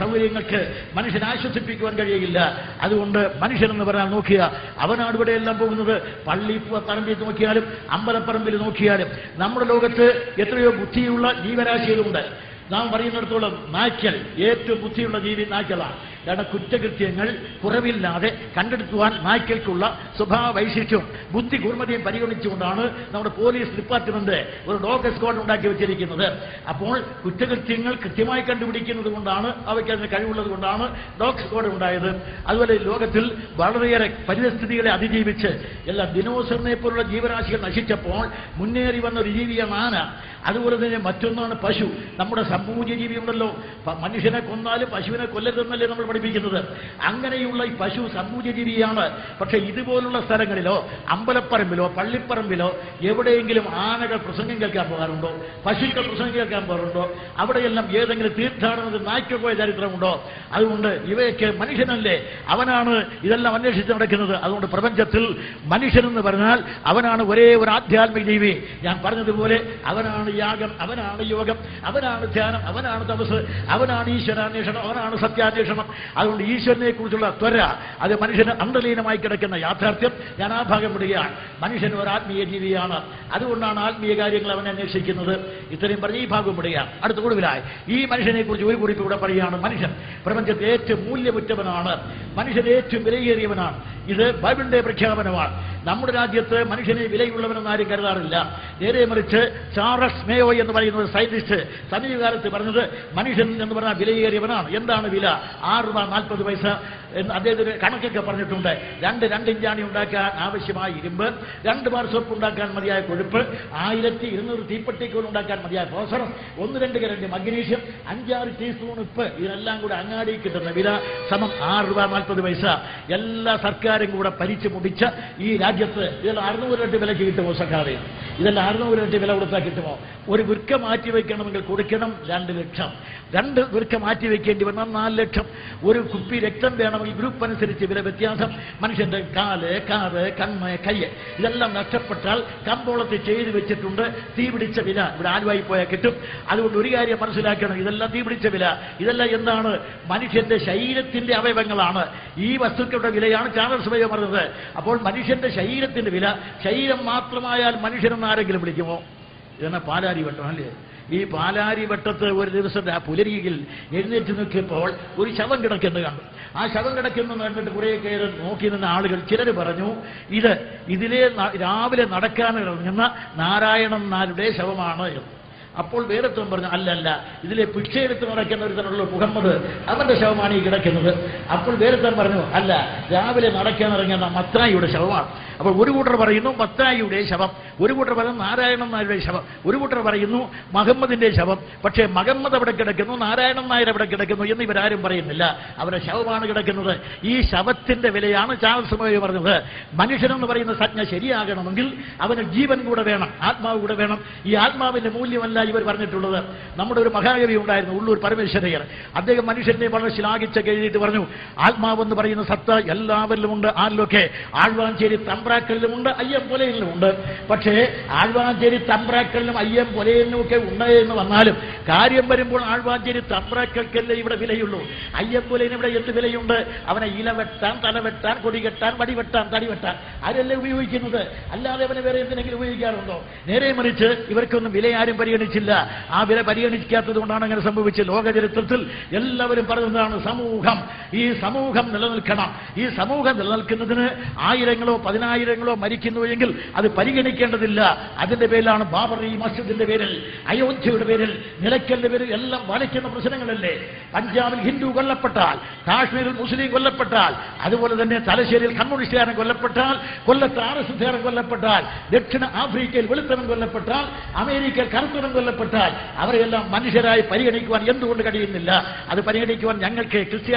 സൗകര്യങ്ങൾക്ക് മനുഷ്യനെ ആശ്വസിപ്പിക്കുവാൻ കഴിയില്ല അതുകൊണ്ട് മനുഷ്യനെന്ന് പറഞ്ഞാൽ നോക്കുക അവനാണ് ഇവിടെ എല്ലാം പോകുന്നത് പള്ളി പറമ്പിൽ നോക്കിയാലും അമ്പലപ്പറമ്പിൽ നോക്കിയാലും നമ്മുടെ ലോകത്ത് എത്രയോ ബുദ്ധിയുള്ള ജീവരാശികളുണ്ട് നാം പറയുന്നിടത്തോളം നായ്ക്കൽ ഏറ്റവും ബുദ്ധിയുള്ള ജീവി നായ്ക്കളാണ് കാരണം കുറ്റകൃത്യങ്ങൾ കുറവില്ലാതെ കണ്ടെടുക്കുവാൻ നായ്ക്കൽക്കുള്ള സ്വഭാവ വൈശിഷ്ട്യവും ബുദ്ധി കൂർമ്മതയും പരിഗണിച്ചുകൊണ്ടാണ് നമ്മുടെ പോലീസ് ഡിപ്പാർട്ട്മെന്റ് ഒരു ഡോഗ് സ്ക്വാഡ് ഉണ്ടാക്കി വെച്ചിരിക്കുന്നത് അപ്പോൾ കുറ്റകൃത്യങ്ങൾ കൃത്യമായി കണ്ടുപിടിക്കുന്നത് കൊണ്ടാണ് അവയ്ക്ക് അതിന് കഴിവുള്ളത് കൊണ്ടാണ് ഡോഗ് സ്ക്വാഡ് ഉണ്ടായത് അതുപോലെ ലോകത്തിൽ വളരെയേറെ പരിസ്ഥിതികളെ അതിജീവിച്ച് എല്ലാ ദിനോസറിനെ പോലുള്ള ജീവരാശികൾ നശിച്ചപ്പോൾ മുന്നേറി വന്ന ഒരു ജീവിയാണ് ആന അതുപോലെ തന്നെ മറ്റൊന്നാണ് പശു നമ്മുടെ സംപൂജ്യ ജീവിയുണ്ടല്ലോ പ- മനുഷ്യനെ കൊന്നാലും പശുവിനെ കൊല്ലരുതെന്നല്ലേ നമ്മൾ പഠിപ്പിക്കുന്നത് അങ്ങനെയുള്ള ഈ പശു സംപൂജ്യ ജീവിയാണ് പക്ഷെ ഇതുപോലുള്ള സ്ഥലങ്ങളിലോ അമ്പലപ്പറമ്പിലോ പള്ളിപ്പറമ്പിലോ എവിടെയെങ്കിലും ആനകൾ പ്രസംഗം കേൾക്കാൻ പോകാറുണ്ടോ പശുക്കൾ പ്രസംഗം കേൾക്കാൻ പോകാറുണ്ടോ അവിടെയെല്ലാം ഏതെങ്കിലും തീർത്ഥാടനത്തിൽ നായ്ക്ക പോയ ചരിത്രമുണ്ടോ അതുകൊണ്ട് ഇവയൊക്കെ മനുഷ്യനല്ലേ അവനാണ് ഇതെല്ലാം അന്വേഷിച്ച് നടക്കുന്നത് അതുകൊണ്ട് പ്രപഞ്ചത്തിൽ മനുഷ്യനെന്ന് പറഞ്ഞാൽ അവനാണ് ഒരേ ഒരു ആധ്യാത്മിക ജീവി ഞാൻ പറഞ്ഞതുപോലെ അവനാണ് യാഗം അവനാണ് യോഗം അവനാണ് ധ്യാനം അവനാണ് തപസ് അവനാണ് ഈശ്വരാന്വേഷണം അവനാണ് സത്യാന്വേഷണം അതുകൊണ്ട് ഈശ്വരനെ കുറിച്ചുള്ള ത്വര അത് മനുഷ്യന് അന്തലീനമായി കിടക്കുന്ന യാഥാർത്ഥ്യം ഞാൻ ആ ഭാഗം വിടുകയാണ് മനുഷ്യൻ ഒരു ആത്മീയ ജീവിയാണ് അതുകൊണ്ടാണ് ആത്മീയ കാര്യങ്ങൾ അവൻ അന്വേഷിക്കുന്നത് ഇത്രയും പറഞ്ഞ് ഈ ഭാഗം വിടുകയാണ് അടുത്ത കൂടുതലായി ഈ മനുഷ്യനെ കുറിച്ച് ഒരു കുറിപ്പ് ഇവിടെ പറയുകയാണ് മനുഷ്യൻ പ്രപഞ്ചത്തിൽ ഏറ്റവും മൂല്യമുറ്റവനാണ് മനുഷ്യൻ ഏറ്റവും വിലയേറിയവനാണ് ഇത് ബൈബിളിന്റെ പ്രഖ്യാപനമാണ് നമ്മുടെ രാജ്യത്ത് മനുഷ്യനെ വിലയുള്ളവനെന്ന് ആരും കരുതാറില്ല നേരെ മറിച്ച് ചാർലസ് മേയോ എന്ന് പറയുന്ന ഒരു സയന്റിസ്റ്റ് സമീപകാലത്ത് പറഞ്ഞത് മനുഷ്യൻ എന്ന് പറഞ്ഞാൽ വിലയേറിയവനാണ് എന്താണ് വില ആറ് രൂപ നാൽപ്പത് പൈസ എന്ന് അദ്ദേഹത്തിന് കണക്കൊക്കെ പറഞ്ഞിട്ടുണ്ട് രണ്ട് രണ്ട് ഇഞ്ചാണി ഉണ്ടാക്കാൻ ആവശ്യമായ ഇരുമ്പ് രണ്ട് ബാർ സോപ്പ് ഉണ്ടാക്കാൻ മതിയായ കൊഴുപ്പ് ആയിരത്തി ഇരുന്നൂറ് തീപ്പെട്ടിക്കോൾ ഉണ്ടാക്കാൻ മതിയായ ഫോസറം ഒന്ന് രണ്ട് കരണ്ട് മഗ്നീഷ്യം അഞ്ചാറ് ടീസ്പൂൺ ഉപ്പ് ഇതിനെല്ലാം കൂടെ അങ്ങാടി കിട്ടുന്ന വില സമം ആറ് രൂപ നാൽപ്പത് പൈസ എല്ലാ സർക്കാരും കൂടെ പരിച്ചു മുടിച്ച ഈ രാജ്യത്ത് ഇതെല്ലാം അറുന്നൂറ് രട്ടി വിലക്ക് കിട്ടുമോ സർക്കാർ ഇതെല്ലാം അറുന്നൂറ് രട്ടി വില കൊടുത്താൽ കിട്ടുമോ ഒരു വൃക്ക മാറ്റി വയ്ക്കണമെങ്കിൽ കൊടുക്കണം രണ്ട് ലക്ഷം രണ്ട് വൃക്ക മാറ്റി വെക്കേണ്ടി വന്നാൽ നാല് ലക്ഷം ഒരു കുപ്പി രക്തം വേണമെങ്കിൽ ഗ്രൂപ്പ് അനുസരിച്ച് വില വ്യത്യാസം മനുഷ്യന്റെ കാല് കാറ് കണ്ണ് കയ്യ് ഇതെല്ലാം നഷ്ടപ്പെട്ടാൽ കമ്പോളത്തിൽ ചെയ്തു വെച്ചിട്ടുണ്ട് തീ പിടിച്ച വില ഇവിടെ ആലുവായി പോയാൽ കിട്ടും അതുകൊണ്ട് ഒരു കാര്യം മനസ്സിലാക്കണം ഇതെല്ലാം തീ പിടിച്ച വില ഇതെല്ലാം എന്താണ് മനുഷ്യന്റെ ശരീരത്തിന്റെ അവയവങ്ങളാണ് ഈ വസ്തുക്കളുടെ വിലയാണ് ചാനൽ സമയം പറഞ്ഞത് അപ്പോൾ മനുഷ്യന്റെ ശരീരത്തിന്റെ വില ശരീരം മാത്രമായാൽ മനുഷ്യനെന്ന് ആരെങ്കിലും വിളിക്കുമോ ഇതെന്നാ പാലാരി വട്ടം അല്ലേ ഈ പാലാരി വട്ടത്ത് ഒരു ദിവസം ആ പുലരിയിൽ എഴുന്നേറ്റ് നോക്കിയപ്പോൾ ഒരു ശവം കിടക്കുന്നത് കണ്ടു ആ ശവം കിടക്കുന്നു കണ്ടിട്ട് കുറേ കയറി നോക്കി നിന്ന ആളുകൾ ചിലർ പറഞ്ഞു ഇത് ഇതിലെ ന- രാവിലെ നടക്കാൻ ഇറങ്ങുന്ന നാരായണൻ നാരുടെ ശവമാണ് എന്ന് അപ്പോൾ വേറെത്തും പറഞ്ഞു അല്ല അല്ല ഇതിലെ ഭിക്ഷയെടുത്ത് നടക്കുന്ന ഒരു തരമുള്ള മുഹമ്മദ് അവന്റെ ശവമാണ് ഈ കിടക്കുന്നത് അപ്പോൾ വേറെത്താൻ പറഞ്ഞു അല്ല രാവിലെ നടക്കാൻ ഇറങ്ങുന്ന മത്തായിയുടെ ശവമാണ് അപ്പോൾ ഒരു കൂട്ടർ പറയുന്നു മത്തായിയുടെ ശവം ഒരു കൂട്ടർ പറയുന്നു നാരായണൻ നായരുടെ ശവം ഒരു കൂട്ടർ പറയുന്നു മഹമ്മദിന്റെ ശവം പക്ഷേ മഹമ്മദ് അവിടെ കിടക്കുന്നു നാരായണൻ നായർ അവിടെ കിടക്കുന്നു എന്ന് ഇവരാരും പറയുന്നില്ല അവരുടെ ശവമാണ് കിടക്കുന്നത് ഈ ശവത്തിന്റെ വിലയാണ് ചാൾസമയ പറഞ്ഞത് മനുഷ്യനെന്ന് പറയുന്ന സംജ്ഞ ശരിയാകണമെങ്കിൽ അവന് ജീവൻ കൂടെ വേണം ആത്മാവ് കൂടെ വേണം ഈ ആത്മാവിന്റെ മൂല്യമല്ല ഇവർ പറഞ്ഞിട്ടുള്ളത് നമ്മുടെ ഒരു മഹാകവി ഉണ്ടായിരുന്നു ഉള്ളൂർ പരമേശ്വരയ്യർ അദ്ദേഹം മനുഷ്യനെ വളരെ ശ്ലാഘിച്ച എഴുതിയിട്ട് പറഞ്ഞു ആത്മാവെന്ന് പറയുന്ന സത്ത എല്ലാവരിലുമുണ്ട് ആരിലൊക്കെ ആഴ്വാഞ്ചേരി തമ്പ്രാക്കളിലുമുണ്ട് അയ്യം പൊലയിലുമുണ്ട് പക്ഷേ ആഴ്വാഞ്ചേരി തമ്പ്രാക്കളിലും അയ്യം പൊലയിലും ഒക്കെ ഉണ്ട് എന്ന് വന്നാലും കാര്യം വരുമ്പോൾ ആഴ്വാഞ്ചേരി തമ്പ്രാക്കൾക്കല്ലേ ഇവിടെ വിലയുള്ളൂ അയ്യം പൊലയിന് ഇവിടെ എന്ത് വിലയുണ്ട് അവനെ ഇല വെട്ടാൻ തല വെട്ടാൻ കൊടി കെട്ടാൻ വടി വെട്ടാൻ തടി വെട്ടാൻ ആരല്ലേ ഉപയോഗിക്കുന്നത് അല്ലാതെ അവനെ വേറെ എന്തിനെങ്കിലും ഉപയോഗിക്കാറുണ്ടോ നേരെ മറിച്ച് ഇവർക്കൊന്നും വില ആരും പരിഗണിച്ചില്ല ആ വില പരിഗണിക്കാത്തത് കൊണ്ടാണ് അങ്ങനെ സംഭവിച്ചത് ലോക ചരിത്രത്തിൽ എല്ലാവരും പറയുന്നതാണ് സമൂഹം ഈ സമൂഹം നിലനിൽക്കണം ഈ സമൂഹം നിലനിൽക്കുന്നതിന് ആയിരങ്ങളോ പതിനായിരങ്ങളോ മരിക്കുന്നുവെങ്കിൽ അത് പരിഗണിക്കേണ്ടതില്ല അതിന്റെ പേരിലാണ് ബാബറി മസ്ജിദിന്റെ പേരിൽ അയോധ്യയുടെ പേരിൽ നിലയ്ക്കലിന്റെ പേരിൽ എല്ലാം വലയ്ക്കുന്ന പ്രശ്നങ്ങളല്ലേ പഞ്ചാബിൽ ഹിന്ദു കൊല്ലപ്പെട്ടാൽ കാശ്മീരിൽ മുസ്ലിം കൊല്ലപ്പെട്ടാൽ അതുപോലെ തന്നെ തലശ്ശേരിയിൽ കമ്മ്യൂണിസ്റ്റുകാരൻ കൊല്ലപ്പെട്ടാൽ കൊല്ലത്ത് ആർ എസ് എസ്കാരൻ കൊല്ലപ്പെട്ടാൽ ദക്ഷിണ ആഫ്രിക്കയിൽ വെളുത്തവൻ കൊല്ലപ്പെട്ടാൽ അമേരിക്കയിൽ കറുത്തവൻ കൊല്ലപ്പെട്ടാൽ അവരെല്ലാം മനുഷ്യരായി പരിഗണിക്കുവാൻ എന്തുകൊണ്ട് കഴിയുന്നില്ല അത് പരിഗണിക്കുവാൻ ഞങ്ങൾക്ക് ക്രിസ്ത്യ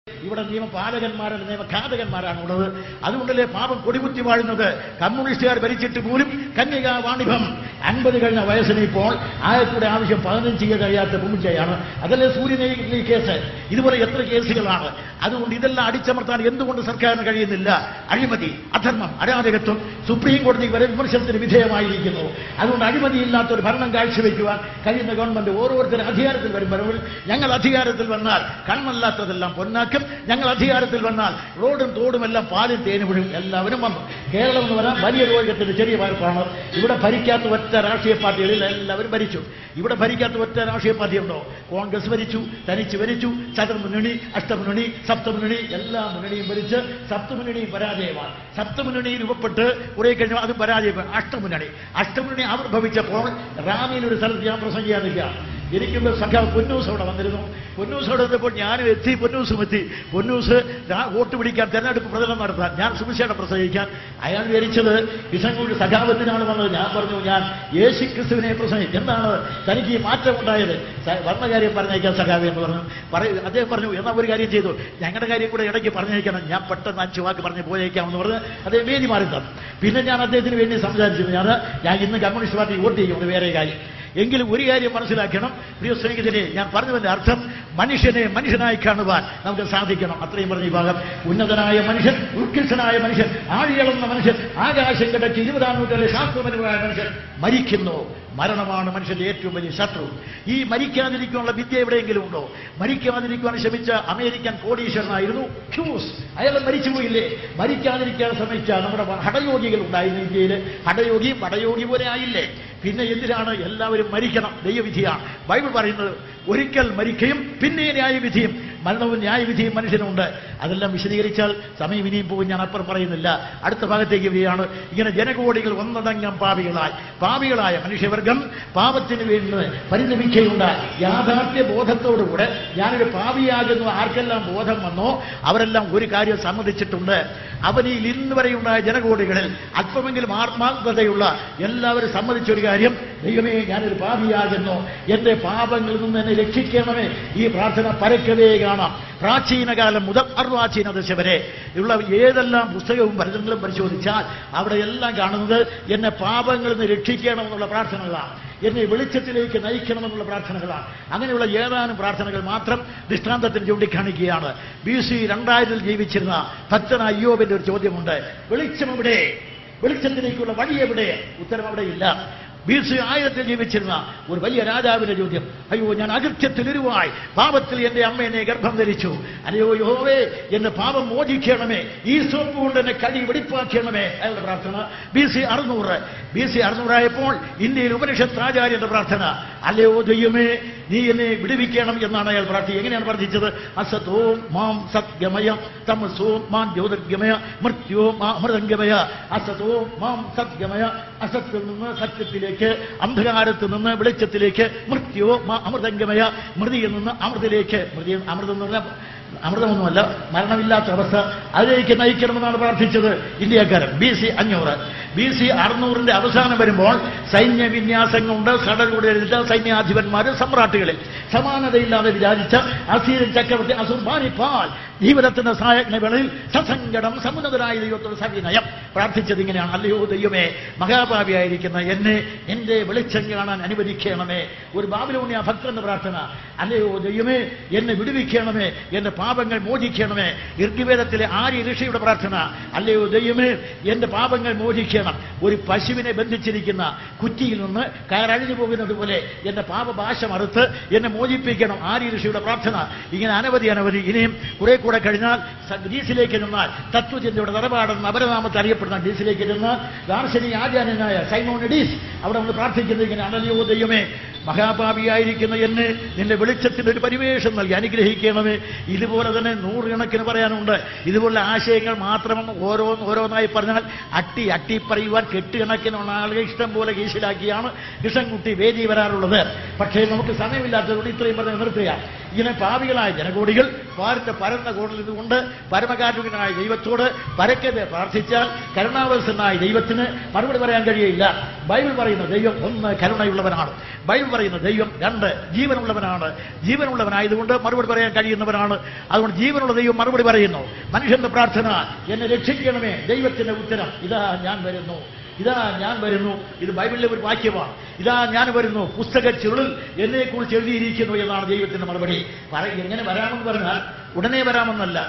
ഇവിടെ നിയമപാലകന്മാരല്ല നിയമഘാതകന്മാരാണ് ഉള്ളത് അതുകൊണ്ടല്ലേ പാപം കൊടികുത്തി വാഴുന്നത് കമ്മ്യൂണിസ്റ്റുകാർ ഭരിച്ചിട്ട് പോലും കന്യകാ വാണിഭം അൻപത് കഴിഞ്ഞ വയസ്സിന് ഇപ്പോൾ ആയത്തിന്റെ ആവശ്യം പതിനഞ്ച് ചെയ്യാൻ കഴിയാത്ത പൂജയാണ് അതല്ലേ സൂര്യനെ കേസ് ഇതുപോലെ എത്ര കേസുകളാണ് അതുകൊണ്ട് ഇതെല്ലാം അടിച്ചമർത്താൻ എന്തുകൊണ്ട് സർക്കാരിന് കഴിയുന്നില്ല അഴിമതി അധർമ്മം അരാജകത്വം സുപ്രീം കോടതി വരെ വിമർശനത്തിന് വിധേയമായിരിക്കുന്നു അതുകൊണ്ട് അഴിമതിയില്ലാത്ത ഒരു ഭരണം കാഴ്ചവെക്കുവാൻ കഴിയുന്ന ഗവൺമെന്റ് ഓരോരുത്തരും അധികാരത്തിൽ വരുമ്പോൾ ഞങ്ങൾ അധികാരത്തിൽ വന്നാൽ കണ്ണല്ലാത്തതെല്ലാം പൊന്നാക്കും ഞങ്ങൾ അധികാരത്തിൽ വന്നാൽ റോഡും തോടും എല്ലാം പാലും തേനുപിഴും എല്ലാവരും വന്നു കേരളം എന്ന് പറഞ്ഞാൽ വലിയ രോഗത്തിന്റെ ചെറിയ വായ്പാണ് ഇവിടെ ഭരിക്കാത്ത ഒറ്റ രാഷ്ട്രീയ പാർട്ടികളിൽ എല്ലാവരും ഭരിച്ചു ഇവിടെ ഭരിക്കാത്ത ഒറ്റ രാഷ്ട്രീയ പാർട്ടി ഉണ്ടോ കോൺഗ്രസ് ഭരിച്ചു തനിച്ച് ഭരിച്ചു ചതുർമുന്നണി അഷ്ടമുന്നണി സപ്തമുന്നണി എല്ലാ മുന്നണിയും ഭരിച്ച് സപ്തമുന്നണിയും പരാജയമാണ് സപ്തമുന്നണി രൂപപ്പെട്ട് കുറെ കഴിഞ്ഞാൽ അത് പരാജയപ്പെട്ടു അഷ്ടമുന്നണി അഷ്ടമുന്നണി ആവിർഭവിച്ചപ്പോൾ റാമിയിൽ ഒരു സ്ഥലത്ത് ഞാൻ പ്രസംഗിക്കാൻ നിൽക്കുകയാണ് ഇരിക്കുമ്പോൾ സംഘം പൊന്നൂസ് അവിടെ വന്നിരുന്നു പൊന്നൂസ് അവിടെ വന്നപ്പോൾ ഞാനും എത്തി പൊന്നൂസും എത്തി പൊന്നൂസ് രാ- വോട്ട് പിടിക്കാൻ തെരഞ്ഞെടുപ്പ് പ്രചരണം നടത്താൻ ഞാൻ സുവിശേഷം പ്രസംഗിക്കാൻ അയാൾ വിചാരിച്ചത് കിഷൻകൂടി സഖാവത്തിനാണ് വന്നത് ഞാൻ പറഞ്ഞു ഞാൻ യേശു ക്രിസ്തുവിനെ പ്രസംഗിക്കും എന്താണ് തനിക്ക് ഈ മാറ്റം ഉണ്ടായത് സ- വന്ന കാര്യം പറഞ്ഞേക്കാൻ സഖാവി എന്ന് പറഞ്ഞു പറയൂ അദ്ദേഹം പറഞ്ഞു എന്നാ ഒരു കാര്യം ചെയ്തു ഞങ്ങളുടെ കാര്യം കൂടെ ഇടയ്ക്ക് പറഞ്ഞേക്കണം ഞാൻ പെട്ടെന്ന് അഞ്ച് വാക്ക് പറഞ്ഞ് പോയേക്കാമെന്ന് പറഞ്ഞ് അദ്ദേഹം വേദി മാറി തന്നു പിന്നെ ഞാൻ അദ്ദേഹത്തിന് വേണ്ടി സംസാരിച്ചു ഞാൻ ഞാൻ ഇന്ന് കമ്മ്യൂണിസ്റ്റ് പാർട്ടി വോട്ട് ചെയ്യുന്നത് വേറെ കാര്യം എങ്കിലും ഒരു കാര്യം മനസ്സിലാക്കണം പ്രിയ സ്നേഹിതരെ ഞാൻ പറഞ്ഞതിന്റെ അർത്ഥം മനുഷ്യനെ മനുഷ്യനായി കാണുവാൻ നമുക്ക് സാധിക്കണം അത്രയും പറഞ്ഞ ഈ ഭാഗം ഉന്നതനായ മനുഷ്യൻ ഉത്കൃഷ്ടനായ മനുഷ്യൻ ആഴിയളന്ന മനുഷ്യൻ ആകാശം കിടച്ച് ഇരുപതാം നൂറ്റാണ്ടിലെ ശാസ്ത്രപരമായ മനുഷ്യൻ മരിക്കുന്നു മരണമാണ് മനുഷ്യന്റെ ഏറ്റവും വലിയ ശത്രു ഈ മരിക്കാതിരിക്കാനുള്ള വിദ്യ എവിടെയെങ്കിലും ഉണ്ടോ മരിക്കാതിരിക്കുവാൻ ശ്രമിച്ച അമേരിക്കൻ കോടീശ്വരനായിരുന്നു ഹ്യൂസ് അയാൾ മരിച്ചുപോയില്ലേ മരിക്കാതിരിക്കാൻ ശ്രമിച്ച നമ്മുടെ ഹടയോഗികൾ ഉണ്ടായിരുന്നു ഇന്ത്യയിൽ ഹടയോഗി വടയോഗി പോലെ ആയില്ലേ പിന്നെ എന്തിനാണ് എല്ലാവരും മരിക്കണം ദൈവവിധിയാണ് ബൈബിൾ പറയുന്നത് ഒരിക്കൽ മരിക്കുകയും പിന്നെ ന്യായവിധിയും മരണവും ന്യായവിധിയും മനുഷ്യനുണ്ട് അതെല്ലാം വിശദീകരിച്ചാൽ സമയം ഇനിയും പോകും ഞാൻ അപ്പുറം പറയുന്നില്ല അടുത്ത ഭാഗത്തേക്ക് വരികയാണ് ഇങ്ങനെ ജനകോടികൾ ഒന്നടങ്കം പാപികളായി പാപികളായ മനുഷ്യവർഗം പാപത്തിന് വേണ്ടി പരിണമിക്കുകയുണ്ടായി യാഥാർത്ഥ്യ ബോധത്തോടുകൂടെ ഞാനൊരു പാപിയാകുന്നു ആർക്കെല്ലാം ബോധം വന്നോ അവരെല്ലാം ഒരു കാര്യം സമ്മതിച്ചിട്ടുണ്ട് അവനിൽ ഇന്ന് വരെയുണ്ടായ ജനകോടികളിൽ അല്പമെങ്കിലും ആത്മാർത്ഥതയുള്ള എല്ലാവരും സമ്മതിച്ച ഒരു കാര്യം ദൈവമേ ഞാനൊരു പാപിയാകുന്നു എന്റെ പാപങ്ങളിൽ നിന്ന് എന്നെ രക്ഷിക്കണമേ ഈ പ്രാർത്ഥന പരക്കവേ കാണാം പ്രാചീന കാലം മുതൽ അർവാചീന ദശ വരെ ഉള്ള ഏതെല്ലാം പുസ്തകവും ഭരതങ്ങളും പരിശോധിച്ചാൽ അവിടെ എല്ലാം കാണുന്നത് എന്നെ പാപങ്ങളിൽ നിന്ന് രക്ഷിക്കണമെന്നുള്ള പ്രാർത്ഥനകളാണ് എന്നെ വെളിച്ചത്തിലേക്ക് നയിക്കണമെന്നുള്ള പ്രാർത്ഥനകളാണ് അങ്ങനെയുള്ള ഏതാനും പ്രാർത്ഥനകൾ മാത്രം ദൃഷ്ടാന്തത്തിന് ചൂണ്ടിക്കാണിക്കുകയാണ് ബി സി രണ്ടായിരത്തിൽ ജീവിച്ചിരുന്ന ഭക്തനായ അയ്യോബിന്റെ ഒരു ചോദ്യമുണ്ട് വെളിച്ചം എവിടെ വെളിച്ചത്തിലേക്കുള്ള വഴി എവിടെ ഉത്തരം അവിടെ ഇല്ല ബി സി ആയിരത്തിൽ ജീവിച്ചിരുന്ന ഒരു വലിയ രാജാവിന്റെ ചോദ്യം അയ്യോ ഞാൻ അകൃത്യത്തിൽ ഇരുവായി പാപത്തിൽ എന്റെ അമ്മ എന്നെ ഗർഭം ധരിച്ചു അല്ലയോ യോവേ എന്റെ പാപം മോചിക്കണമേ ഈ സോപ്പ് കൊണ്ട് എന്നെ കടി വെടിപ്പാക്കണമേ അയാളുടെ പ്രാർത്ഥന ബി സി അറുന്നൂറ് ബി സി അറുന്നൂറായപ്പോൾ ഇന്ത്യയിൽ ഉപനിഷത്ത് ആചാര്യന്റെ പ്രാർത്ഥന അല്ലയോ ദൈവമേ നീ എന്നെ വിടുവിക്കണം എന്നാണ് അയാൾ പ്രാർത്ഥിച്ചത് എങ്ങനെയാണ് പ്രാർത്ഥിച്ചത് അസതോം മാം സത്ഗമയ തമസോം മാം ജ്യോതിർഗമയ മൃത്യോ മാ അമൃതംഗമയ അസതോം മാം സത്ഗമയ അസത്തിൽ നിന്ന് സത്യത്തിലേക്ക് അന്ധകാരത്ത് നിന്ന് വെളിച്ചത്തിലേക്ക് മൃത്യോ മാ അമൃതംഗമയ മൃതിയിൽ നിന്ന് അമൃതിലേക്ക് മൃതി അമൃതം എന്ന് പറഞ്ഞാൽ അമൃതമൊന്നുമല്ല മരണമില്ലാത്ത അവസ്ഥ അതിലേക്ക് നയിക്കണമെന്നാണ് പ്രാർത്ഥിച്ചത് ഇന്ത്യക്കാരൻ ബി സി അഞ്ഞൂറ് ബി സി അറുന്നൂറിന്റെ അവസാനം വരുമ്പോൾ സൈന്യ വിന്യാസം കൊണ്ട് കടലിലൂടെ എഴുതിച്ച സൈന്യാധിപന്മാർ സമ്രാട്ടുകളിൽ സമാനതയില്ലാതെ വിചാരിച്ച അസീരൻ ചക്രവർത്തി അസുർബാനിപ്പാൽ ജീവിതത്തിന്റെ സഹായജ്ഞകളിൽ സസങ്കടം സമുന്നതരായ ദൈവത്തോട് സവിനയം പ്രാർത്ഥിച്ചത് ഇങ്ങനെയാണ് അല്ലയോ ദൈവമേ മഹാഭാവിയായിരിക്കുന്ന എന്നെ എന്റെ വെളിച്ചം കാണാൻ അനുവദിക്കണമേ ഒരു ബാബിലോണിയ ഭക്തന്റെ പ്രാർത്ഥന അല്ലയോ ദൈവമേ എന്നെ വിടുവിക്കണമേ എന്റെ പാപങ്ങൾ മോചിക്കണമേ ഋഗ്വേദത്തിലെ ആര്യ ഋഷിയുടെ പ്രാർത്ഥന അല്ലയോ ദൈവമേ എന്റെ പാപങ്ങൾ മോചിക്കണം ഒരു പശുവിനെ ബന്ധിച്ചിരിക്കുന്ന കുറ്റിയിൽ നിന്ന് കയറഴിഞ്ഞു പോകുന്നത് പോലെ എന്റെ പാപഭാഷ മറുത്ത് എന്നെ മോചിപ്പിക്കണം ആര്യ ഋഷിയുടെ പ്രാർത്ഥന ഇങ്ങനെ അനവധി അനവധി ഇനിയും കുറെ കൂടെ കഴിഞ്ഞാൽ സ- ഗ്രീസിലേക്ക് നിന്നാൽ തത്വചിന്തയുടെ നിലപാടെന്ന് അപരനാമത്തിൽ അറിയപ്പെടുന്ന ഗ്രീസിലേക്ക് ചെന്നാൽ ദാർശനിക ആചാര്യനായ സൈമോൺ എഡീസ് അവിടെ നമ്മൾ പ്രാർത്ഥിക്കുന്നത് ഇങ്ങനെ അനലിയോ ദൈവമേ മഹാപാപിയായിരിക്കുന്ന എന്നെ നിന്റെ വെളിച്ചത്തിന്റെ ഒരു പരിവേഷം നൽകി അനുഗ്രഹിക്കണമേ ഇതുപോലെ തന്നെ നൂറുകണക്കിന് പറയാനുണ്ട് ഇതുപോലുള്ള ആശയങ്ങൾ മാത്രം ഓരോന്ന് ഓരോന്നായി പറഞ്ഞാൽ അട്ടി അട്ടി പറയുവാൻ കെട്ടുകണക്കിനുള്ള ആളുകൾ ഇഷ്ടം പോലെ കീശിലാക്കിയാണ് കൃഷ്ണൻകുട്ടി വേദി വരാറുള്ളത് പക്ഷേ നമുക്ക് സമയമില്ലാത്തതുകൊണ്ട് ഇത്രയും പറഞ്ഞ് നിർത്തുക ഇങ്ങനെ പാവികളായ ജനകോടികൾ പാരിന്റെ പരന്ന കോണിൽ നിന്നുകൊണ്ട് പരമകാരുണ്യനായ ദൈവത്തോട് പരക്കതെ പ്രാർത്ഥിച്ചാൽ കരുണാവത്സനായ ദൈവത്തിന് മറുപടി പറയാൻ കഴിയില്ല ബൈബിൾ പറയുന്ന ദൈവം ഒന്ന് കരുണയുള്ളവനാണ് ബൈബിൾ പറയുന്ന ദൈവം രണ്ട് ജീവനുള്ളവനാണ് ജീവനുള്ളവനായതുകൊണ്ട് മറുപടി പറയാൻ കഴിയുന്നവനാണ് അതുകൊണ്ട് ജീവനുള്ള ദൈവം മറുപടി പറയുന്നു മനുഷ്യന്റെ പ്രാർത്ഥന എന്നെ രക്ഷിക്കണമേ ദൈവത്തിന്റെ ഉത്തരം ഇതാ ഞാൻ വരുന്നു ഇതാ ഞാൻ വരുന്നു ഇത് ബൈബിളിലെ ഒരു വാക്യമാണ് ഇതാ ഞാൻ വരുന്നു പുസ്തക ചുരുളിൽ എന്നെ കുറിച്ച് എഴുതിയിരിക്കുന്നു എന്നാണ് ദൈവത്തിന്റെ മറുപടി പറ എങ്ങനെ വരാമെന്ന് പറഞ്ഞാൽ ഉടനെ വരാമെന്നല്ല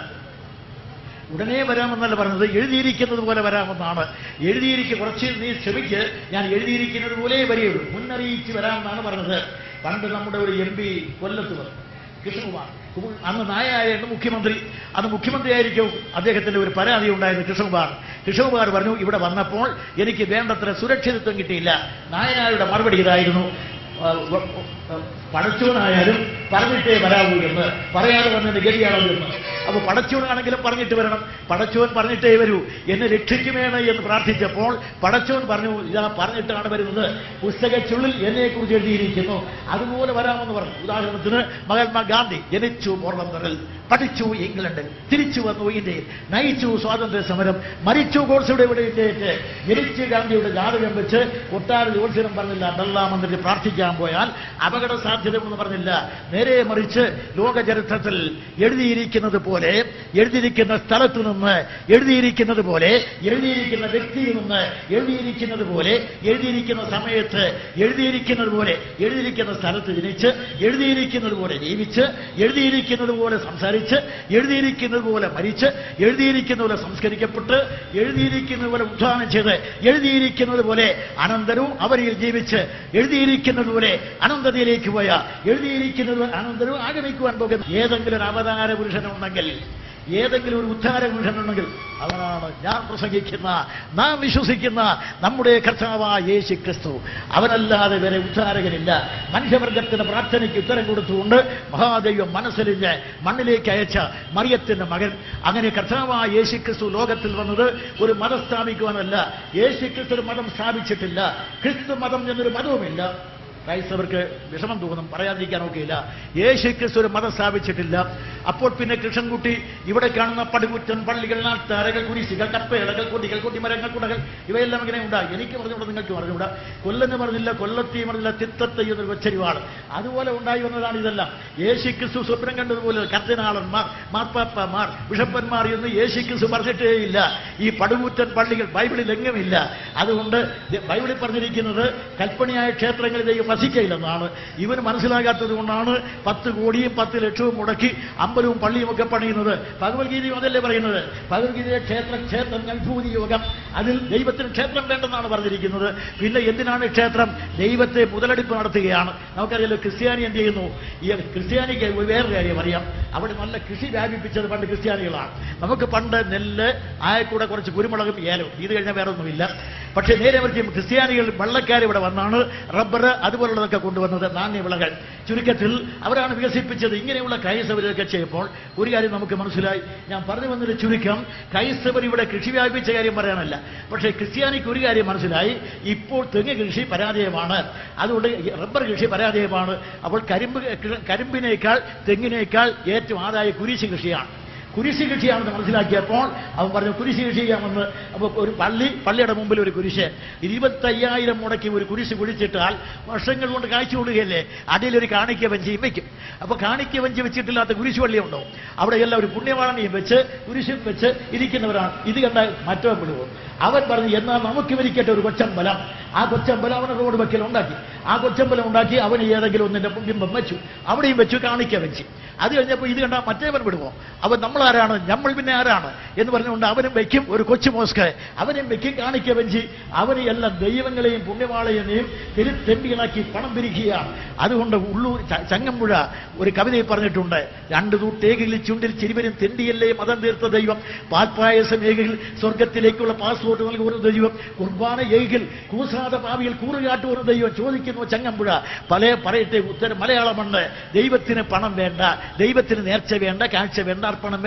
ഉടനെ വരാമെന്നല്ല പറഞ്ഞത് എഴുതിയിരിക്കുന്നത് പോലെ വരാമെന്നാണ് എഴുതിയിരിക്കുക കുറച്ച് നീ ക്ഷമിക്ക് ഞാൻ എഴുതിയിരിക്കുന്നത് പോലെ വരികയുള്ളൂ മുന്നറിയിച്ച് വരാമെന്നാണ് പറഞ്ഞത് പണ്ട് നമ്മുടെ ഒരു എം പി കൊല്ലത്ത് വന്നു കൃഷ്ണകുമാർ കുമാർ- അന്ന് നായായിരുന്നു മുഖ്യമന്ത്രി അന്ന് മുഖ്യമന്ത്രിയായിരിക്കും അദ്ദേഹത്തിന്റെ ഒരു പരാതി ഉണ്ടായിരുന്നു കൃഷ്ണകുമാർ കൃഷ്ണകുമാർ പറഞ്ഞു ഇവിടെ വന്നപ്പോൾ എനിക്ക് വേണ്ടത്ര സുരക്ഷിതത്വം കിട്ടിയില്ല നായനാരുടെ മറുപടി ഇതായിരുന്നു ആ, വ- ആ, പടച്ചോനായാലും പറഞ്ഞിട്ടേ വരാവൂ എന്ന് പറയാതെ വന്നതിന്റെ ഗതിയാണോ എന്ന് അപ്പൊ പടച്ചോനാണെങ്കിലും പറഞ്ഞിട്ട് വരണം പടച്ചോൻ പറഞ്ഞിട്ടേ വരൂ എന്നെ രക്ഷിക്കുമേണ് എന്ന് പ്രാർത്ഥിച്ചപ്പോൾ പടച്ചോൻ പറഞ്ഞു ഇതാ പറഞ്ഞിട്ടാണ് വരുന്നത് പുസ്തകച്ചുള്ളിൽ എന്നെ കുറിച്ച് എഴുതിയിരിക്കുന്നു അതുപോലെ വരാമെന്ന് പറഞ്ഞു ഉദാഹരണത്തിന് മഹാത്മാഗാന്ധി ജനിച്ചു പോർബന്തറിൽ പഠിച്ചു ഇംഗ്ലണ്ടിൽ തിരിച്ചു വന്നു ഇന്ത്യയിൽ നയിച്ചു സ്വാതന്ത്ര്യ സമരം മരിച്ചു ഗോഡ്സയുടെ ഇവിടെ ഇന്ത്യയിട്ട് ജനിച്ചു ഗാന്ധിയുടെ ജാതകം വെച്ച് കൊട്ടാര ജോത്സ്യം പറഞ്ഞില്ല ബെല്ലാമെന്നിട്ട് പ്രാർത്ഥിക്കാൻ പോയാൽ അപകട സാധ്യതയെന്ന് പറഞ്ഞില്ല നേരെ മറിച്ച് ലോക ചരിത്രത്തിൽ എഴുതിയിരിക്കുന്നത് പോലെ എഴുതിയിരിക്കുന്ന സ്ഥലത്തു നിന്ന് എഴുതിയിരിക്കുന്നത് പോലെ എഴുതിയിരിക്കുന്ന വ്യക്തിയിൽ നിന്ന് എഴുതിയിരിക്കുന്നത് പോലെ എഴുതിയിരിക്കുന്ന സമയത്ത് എഴുതിയിരിക്കുന്നത് പോലെ എഴുതിയിരിക്കുന്ന സ്ഥലത്ത് ജനിച്ച് എഴുതിയിരിക്കുന്നത് പോലെ ജീവിച്ച് എഴുതിയിരിക്കുന്നത് പോലെ സംസാരിച്ച് എഴുതിയിരിക്കുന്നത് പോലെ മരിച്ച് എഴുതിയിരിക്കുന്നത് പോലെ സംസ്കരിക്കപ്പെട്ട് എഴുതിയിരിക്കുന്നത് പോലെ ഉദ്ധാനം ചെയ്ത് എഴുതിയിരിക്കുന്നത് പോലെ അനന്തരവും അവരിൽ ജീവിച്ച് എഴുതിയിരിക്കുന്നത് പോലെ അനന്തതയിലേക്ക് പോയ എഴുതിയിരിക്കുന്നത് അനന്തരവും ആഗമിക്കുവാൻ പോകുന്ന ഏതെങ്കിലും ഒരു അവതാര പുരുഷനുണ്ടെങ്കിൽ ഏതെങ്കിലും ഒരു ഉദ്ധാര പുരുഷനുണ്ടെങ്കിൽ അവനാണ് ഞാൻ പ്രസംഗിക്കുന്ന നാം വിശ്വസിക്കുന്ന നമ്മുടെ കർത്താവായ യേശു ക്രിസ്തു അവനല്ലാതെ വേറെ ഉദ്ധാരകനില്ല മനുഷ്യവർഗത്തിന്റെ പ്രാർത്ഥനയ്ക്ക് ഉത്തരം കൊടുത്തുകൊണ്ട് മഹാദൈവം മനസ്സലിഞ്ഞ് മണ്ണിലേക്ക് അയച്ച മറിയത്തിന്റെ മകൻ അങ്ങനെ കർത്താവായ യേശു ക്രിസ്തു ലോകത്തിൽ വന്നത് ഒരു മതം സ്ഥാപിക്കുവാനല്ല യേശു ക്രിസ്തു ഒരു മതം സ്ഥാപിച്ചിട്ടില്ല ക്രിസ്തു മതം എന്നൊരു മതവുമില്ല ക്രൈസ്തവർക്ക് വിഷമം തോന്നും പറയാതിരിക്കാൻ ഒക്കെയില്ല യേശു ക്രിസ്തു ഒരു മതം സ്ഥാപിച്ചിട്ടില്ല അപ്പോൾ പിന്നെ കൃഷ്ണൻകുട്ടി ഇവിടെ കാണുന്ന പടികുറ്റൻ പള്ളികൾ നാട്ടാരകൾ കുരിശികൾ കപ്പേളകൾ കൊടികൾ കൊടിമരങ്ങൾ കുടകൾ ഇവയെല്ലാം ഇങ്ങനെ ഉണ്ടായി എനിക്ക് പറഞ്ഞുകൂടാ നിങ്ങൾക്ക് പറഞ്ഞുകൂടാ കൊല്ലെന്ന് പറഞ്ഞില്ല കൊല്ലത്തി പറഞ്ഞില്ല തിത്തത്തെ എന്നൊരു വെച്ചരിവാണ് അതുപോലെ ഉണ്ടായി വന്നതാണ് ഇതെല്ലാം യേശു ക്രിസ്തു സ്വപ്നം കണ്ടതുപോലെ കർദിനാളന്മാർ മാർപ്പാപ്പമാർ ബിഷപ്പന്മാർ എന്ന് യേശു ക്രിസ്തു പറഞ്ഞിട്ടേയില്ല ഈ പടുകൂറ്റൻ പള്ളികൾ ബൈബിളിൽ എങ്ങുമില്ല അതുകൊണ്ട് ദ- ബൈബിളിൽ പറഞ്ഞിരിക്കുന്നത് കൽപ്പണിയായ ക്ഷേത്രങ്ങളിൽ ദൈവം വസിക്കയില്ലെന്നാണ് ഇവന് മനസ്സിലാകാത്തത് കൊണ്ടാണ് പത്ത് കോടിയും പത്ത് ലക്ഷവും മുടക്കി അമ്പലവും പള്ളിയും ഒക്കെ പണിയുന്നത് ഭഗവത്ഗീതയും അതല്ലേ പറയുന്നത് ഭഗവത്ഗീതയിലെ ക്ഷേത്രം ക്ഷേത്രം വിഭൂതി യോഗം അതിൽ ദൈവത്തിന് ക്ഷേത്രം വേണ്ടെന്നാണ് പറഞ്ഞിരിക്കുന്നത് പിന്നെ എന്തിനാണ് ക്ഷേത്രം ദൈവത്തെ മുതലെടുപ്പ് നടത്തുകയാണ് നമുക്കറിയാലോ ക്രിസ്ത്യാനി എന്ത് ചെയ്യുന്നു ഈ ക്രിസ്ത്യാനിക്ക് ഒരു വേറെ കാര്യം അറിയാം അവിടെ നല്ല കൃഷി വ്യാപിപ്പിച്ചത് പണ്ട് ക്രിസ്ത്യാനികളാണ് നമുക്ക് പണ്ട് നെല്ല് ആയക്കൂടെ കുറച്ച് കുരുമുളകും ഏലവും ഇത് കഴിഞ്ഞാൽ വേറെ ഒന്നുമില്ല പക്ഷേ നേരെ മറിച്ച് ക്രിസ്ത്യാനികൾ വെള്ളക്കാർ ഇവിടെ വന്നാണ് റബ്ബർ അതുപോലുള്ളതൊക്കെ കൊണ്ടുവന്നത് നാണ്യവിളകൾ ചുരുക്കത്തിൽ അവരാണ് വികസിപ്പിച്ചത് ഇങ്ങനെയുള്ള ക്രൈസ്തവരൊക്കെ ചെയ്യുമ്പോൾ ഒരു കാര്യം നമുക്ക് മനസ്സിലായി ഞാൻ പറഞ്ഞു വന്നൊരു ചുരുക്കം ക്രൈസ്തവർ ഇവിടെ കൃഷി വ്യാപിച്ച കാര്യം പറയാനല്ല പക്ഷേ ക്രിസ്ത്യാനിക്ക് ഒരു കാര്യം മനസ്സിലായി ഇപ്പോൾ തെങ്ങ് കൃഷി പരാജയമാണ് അതുകൊണ്ട് ഈ റബ്ബർ കൃഷി പരാജയമാണ് അപ്പോൾ കരിമ്പ് കരിമ്പിനേക്കാൾ തെങ്ങിനേക്കാൾ ഏറ്റവും ആദായ കുരിശ് കൃഷിയാണ് കുരിശ് കൃഷിയാണെന്ന് മനസ്സിലാക്കിയപ്പോൾ അവൻ പറഞ്ഞു കുരിശ് കൃഷി ചെയ്യാമെന്ന് അപ്പോൾ ഒരു പള്ളി പള്ളിയുടെ മുമ്പിൽ ഒരു കുരിശ് ഇരുപത്തയ്യായിരം മുടക്കി ഒരു കുരിശ് കുഴിച്ചിട്ടാൽ വർഷങ്ങൾ കൊണ്ട് കാഴ്ച കൊടുക്കുകയല്ലേ അടിയിലൊരു കാണിക്ക വഞ്ചിയും വെക്കും അപ്പോൾ കാണിക്ക വഞ്ചി വെച്ചിട്ടില്ലാത്ത കുരിശ് പള്ളി ഉണ്ടോ അവിടെ എല്ലാം ഒരു പുണ്യവാണിയും വെച്ച് കുരിശും വെച്ച് ഇരിക്കുന്നവരാണ് ഇത് കണ്ട മറ്റോ വിടുവോ അവൻ പറഞ്ഞു എന്നാൽ നമുക്ക് ഇവരിക്കട്ടെ ഒരു കൊച്ചമ്പലം ആ കൊച്ചമ്പലം അവനെ റോഡ് വെക്കൽ ഉണ്ടാക്കി ആ കൊച്ചമ്പലം ഉണ്ടാക്കി അവന് ഏതെങ്കിലും ഒന്നിന്റെ ബിംബം വെച്ചു അവിടെയും വെച്ചു കാണിക്ക വെച്ച് അത് കഴിഞ്ഞപ്പോൾ ഇത് കണ്ട മറ്റേവൻ വിടുമോ അവൻ നമ്മൾ ആരാണ് നമ്മൾ പിന്നെ ആരാണ് എന്ന് പറഞ്ഞുകൊണ്ട് അവനും വെക്കും ഒരു കൊച്ചു മോസ്ക് അവനും വെക്കും കാണിക്ക വെഞ്ചി അവന് എല്ലാം ദൈവങ്ങളെയും പുണ്യവാളയെയും തെരു തെണ്ടികളാക്കി പണം പിരിക്കുകയാണ് അതുകൊണ്ട് ഉള്ളൂർ ച- ചങ്ങമ്പുഴ ഒരു കവിതയിൽ പറഞ്ഞിട്ടുണ്ട് രണ്ട് തൂട്ടേകിൽ ചുണ്ടിൽ ചിരിവരും തെണ്ടിയല്ലേ മതം തീർത്ത ദൈവം പാൽപ്പായസം ഏകിൽ സ്വർഗത്തിലേക്കുള്ള പാസ്പോർട്ട് നൽകുന്ന ദൈവം കുർബാന ഏകിൽ കൂസാതെ പാവിയിൽ കൂറുകാട്ടുന്ന ദൈവം ചോദിക്കുന്നു ചങ്ങമ്പുഴ പല പറയട്ടെ ഉത്തരം മലയാളമുണ്ട് ദൈവത്തിന് പണം വേണ്ട ദൈവത്തിന് നേർച്ച വേണ്ട കാഴ്ച വേണ്ട അർപ്പണം വേണ്ട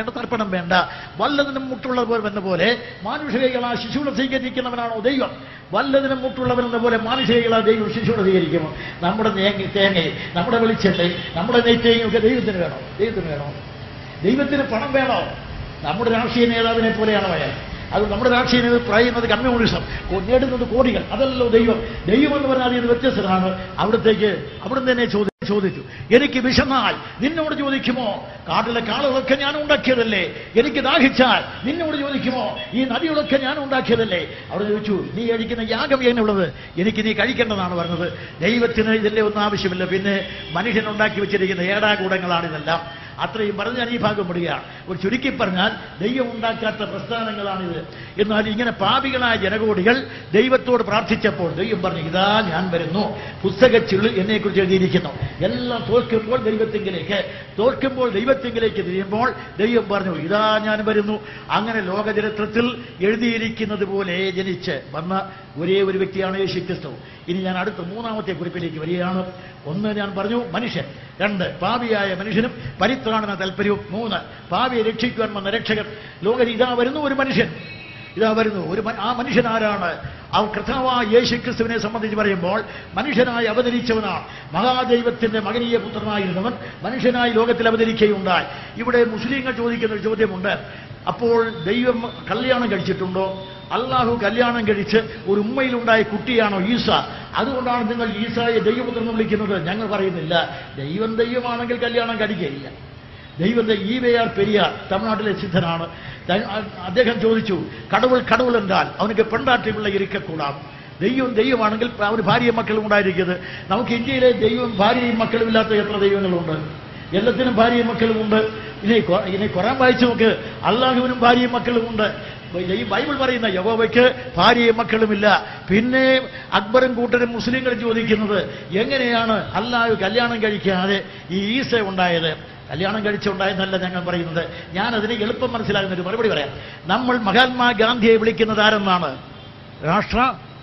വേണ്ട തർപ്പണം വേണ്ട വല്ലതിനും മുട്ടുള്ളവർ എന്ന പോലെ മാനുഷികകൾ ആ ശിശുവിടെ സ്വീകരിക്കുന്നവനാണോ ദൈവം വല്ലതിനും മുട്ടുള്ളവൻ എന്ന പോലെ മാനുഷികകൾ ആ ദൈവം ശിശുവിടെ സ്വീകരിക്കുമോ നമ്മുടെ തേങ്ങ തേങ്ങയും നമ്മുടെ വെളിച്ചെണ്ണയും നമ്മുടെ നെയ്ത്തേങ്ങയും ഒക്കെ ദൈവത്തിന് വേണോ ദൈവത്തിന് വേണോ ദൈവത്തിന് പണം വേണോ നമ്മുടെ രാഷ്ട്രീയ നേതാവിനെ പോലെയാണോ അയാൾ അത് നമ്മുടെ രാഷ്ട്രീയ നേതാവ് പറയുന്നത് കമ്മ്യൂണിസം കൊ- നേടുന്നത് കോടികൾ അതല്ലോ ദൈവം ദൈവം എന്ന് പറഞ്ഞാൽ ഇത് വ്യത്യസ്തമാണ് അവിടത്തേക്ക് അവിടുന്ന് തന്നെ ചോദി ചോദിച്ചു എനിക്ക് വിശന്നാൽ നിന്നോട് ചോദിക്കുമോ കാട്ടിലെ കാളുകളൊക്കെ ഞാൻ ഉണ്ടാക്കിയതല്ലേ എനിക്ക് ദാഹിച്ചാൽ നിന്നോട് ചോദിക്കുമോ ഈ നദികളൊക്കെ ഞാൻ ഉണ്ടാക്കിയതല്ലേ അവിടെ ചോദിച്ചു നീ കഴിക്കുന്ന യാഗം എന്നുള്ളത് എനിക്ക് നീ കഴിക്കേണ്ടതാണ് പറഞ്ഞത് ദൈവത്തിന് ഇതിന്റെ ഒന്നും ആവശ്യമില്ല പിന്നെ മനുഷ്യൻ ഉണ്ടാക്കി വെച്ചിരിക്കുന്ന ഏടാകൂടങ്ങളാണ് ഇതെല്ലാം അത്രയും പറഞ്ഞ് ഞാൻ ഈ ഭാഗം വിടുകയാണ് ഒരു ചുരുക്കി പറഞ്ഞാൽ ദൈവം ഉണ്ടാക്കാത്ത പ്രസ്ഥാനങ്ങളാണിത് എന്നാൽ ഇങ്ങനെ പാപികളായ ജനകോടികൾ ദൈവത്തോട് പ്രാർത്ഥിച്ചപ്പോൾ ദൈവം പറഞ്ഞു ഇതാ ഞാൻ വരുന്നു പുസ്തകച്ചുള്ളിൽ എന്നെക്കുറിച്ച് എഴുതിയിരിക്കുന്നു എല്ലാം തോൽക്കുമ്പോൾ ദൈവത്തിങ്കിലേക്ക് തോൽക്കുമ്പോൾ ദൈവത്തിങ്കിലേക്ക് തിരിയുമ്പോൾ ദൈവം പറഞ്ഞു ഇതാ ഞാൻ വരുന്നു അങ്ങനെ ലോകചരിത്രത്തിൽ എഴുതിയിരിക്കുന്നത് പോലെ ജനിച്ച് വന്ന ഒരേ ഒരു വ്യക്തിയാണ് യേശു ക്രിസ്തു ഇനി ഞാൻ അടുത്ത മൂന്നാമത്തെ കുറിപ്പിലേക്ക് വരികയാണ് ഒന്ന് ഞാൻ പറഞ്ഞു മനുഷ്യൻ രണ്ട് പാപിയായ മനുഷ്യനും പരിത്രാണന താല്പര്യവും മൂന്ന് പാപിയെ രക്ഷിക്കുവാൻ വന്ന രക്ഷകൻ ലോകത്തിൽ ഇതാ വരുന്നു ഒരു മനുഷ്യൻ ഇതാ വരുന്നു ഒരു മ- ആ മനുഷ്യൻ ആരാണ് ആ കർത്താവായ യേശു ക്രിസ്തുവിനെ സംബന്ധിച്ച് പറയുമ്പോൾ മനുഷ്യനായി അവതരിച്ചവനാണ് മഹാദൈവത്തിന്റെ മകനീയ പുത്രനായിരുന്നവൻ മനുഷ്യനായി ലോകത്തിൽ അവതരിക്കുകയുണ്ടായി ഇവിടെ മുസ്ലിങ്ങൾ ചോദിക്കുന്ന ഒരു ചോദ്യമുണ്ട് അപ്പോൾ ദൈവം കല്യാണം കഴിച്ചിട്ടുണ്ടോ അള്ളാഹു കല്യാണം കഴിച്ച് ഒരു ഉമ്മയിലുണ്ടായ കുട്ടിയാണോ ഈസ അതുകൊണ്ടാണ് നിങ്ങൾ ഈസായെ ദൈവപുത്രൻ എന്ന് വിളിക്കുന്നത് ഞങ്ങൾ പറയുന്നില്ല ദൈവം ദൈവമാണെങ്കിൽ കല്യാണം കഴിക്കുകയില്ല ദൈവത്തെ ഈ വേയാർ പെരിയാർ തമിഴ്നാട്ടിലെ സിദ്ധനാണ് ത- അ- അദ്ദേഹം ചോദിച്ചു കടവുൾ കടവുൾ എന്നാൽ അവനക്ക് പെണ്ടാട്ടിയുള്ള ഇരിക്കക്കൂടാം ദൈവം ദൈവമാണെങ്കിൽ അവന് ഭാര്യയും മക്കളും ഉണ്ടായിരിക്കുന്നത് നമുക്ക് ഇന്ത്യയിലെ ദൈവം ഭാര്യയും മക്കളും ഇല്ലാത്ത എത്ര ദൈവങ്ങളുണ്ട് എല്ലാത്തിനും ഭാര്യയും മക്കളും ഉണ്ട് ഇനി കൊ- ഇനി ഖുറാൻ വായിച്ചു നോക്ക് അള്ളാഹുവിനും ഭാര്യയും മക്കളും ഉണ്ട് ഈ ബൈബിൾ പറയുന്ന യഹോവയ്ക്ക് ഭാര്യയും മക്കളുമില്ല പിന്നെ അക്ബറും കൂട്ടരും മുസ്ലിങ്ങളും ചോദിക്കുന്നത് എങ്ങനെയാണ് അള്ളാഹു കല്യാണം കഴിക്കാതെ ഈ ഈസ ഉണ്ടായത് കല്യാണം കഴിച്ചുണ്ടായെന്നല്ല ഞങ്ങൾ പറയുന്നത് ഞാൻ അതിന് എളുപ്പം മനസ്സിലാകുന്ന ഒരു മറുപടി പറയാം നമ്മൾ മഹാത്മാഗാന്ധിയെ വിളിക്കുന്നത് ആരെന്നാണ് രാഷ്ട്ര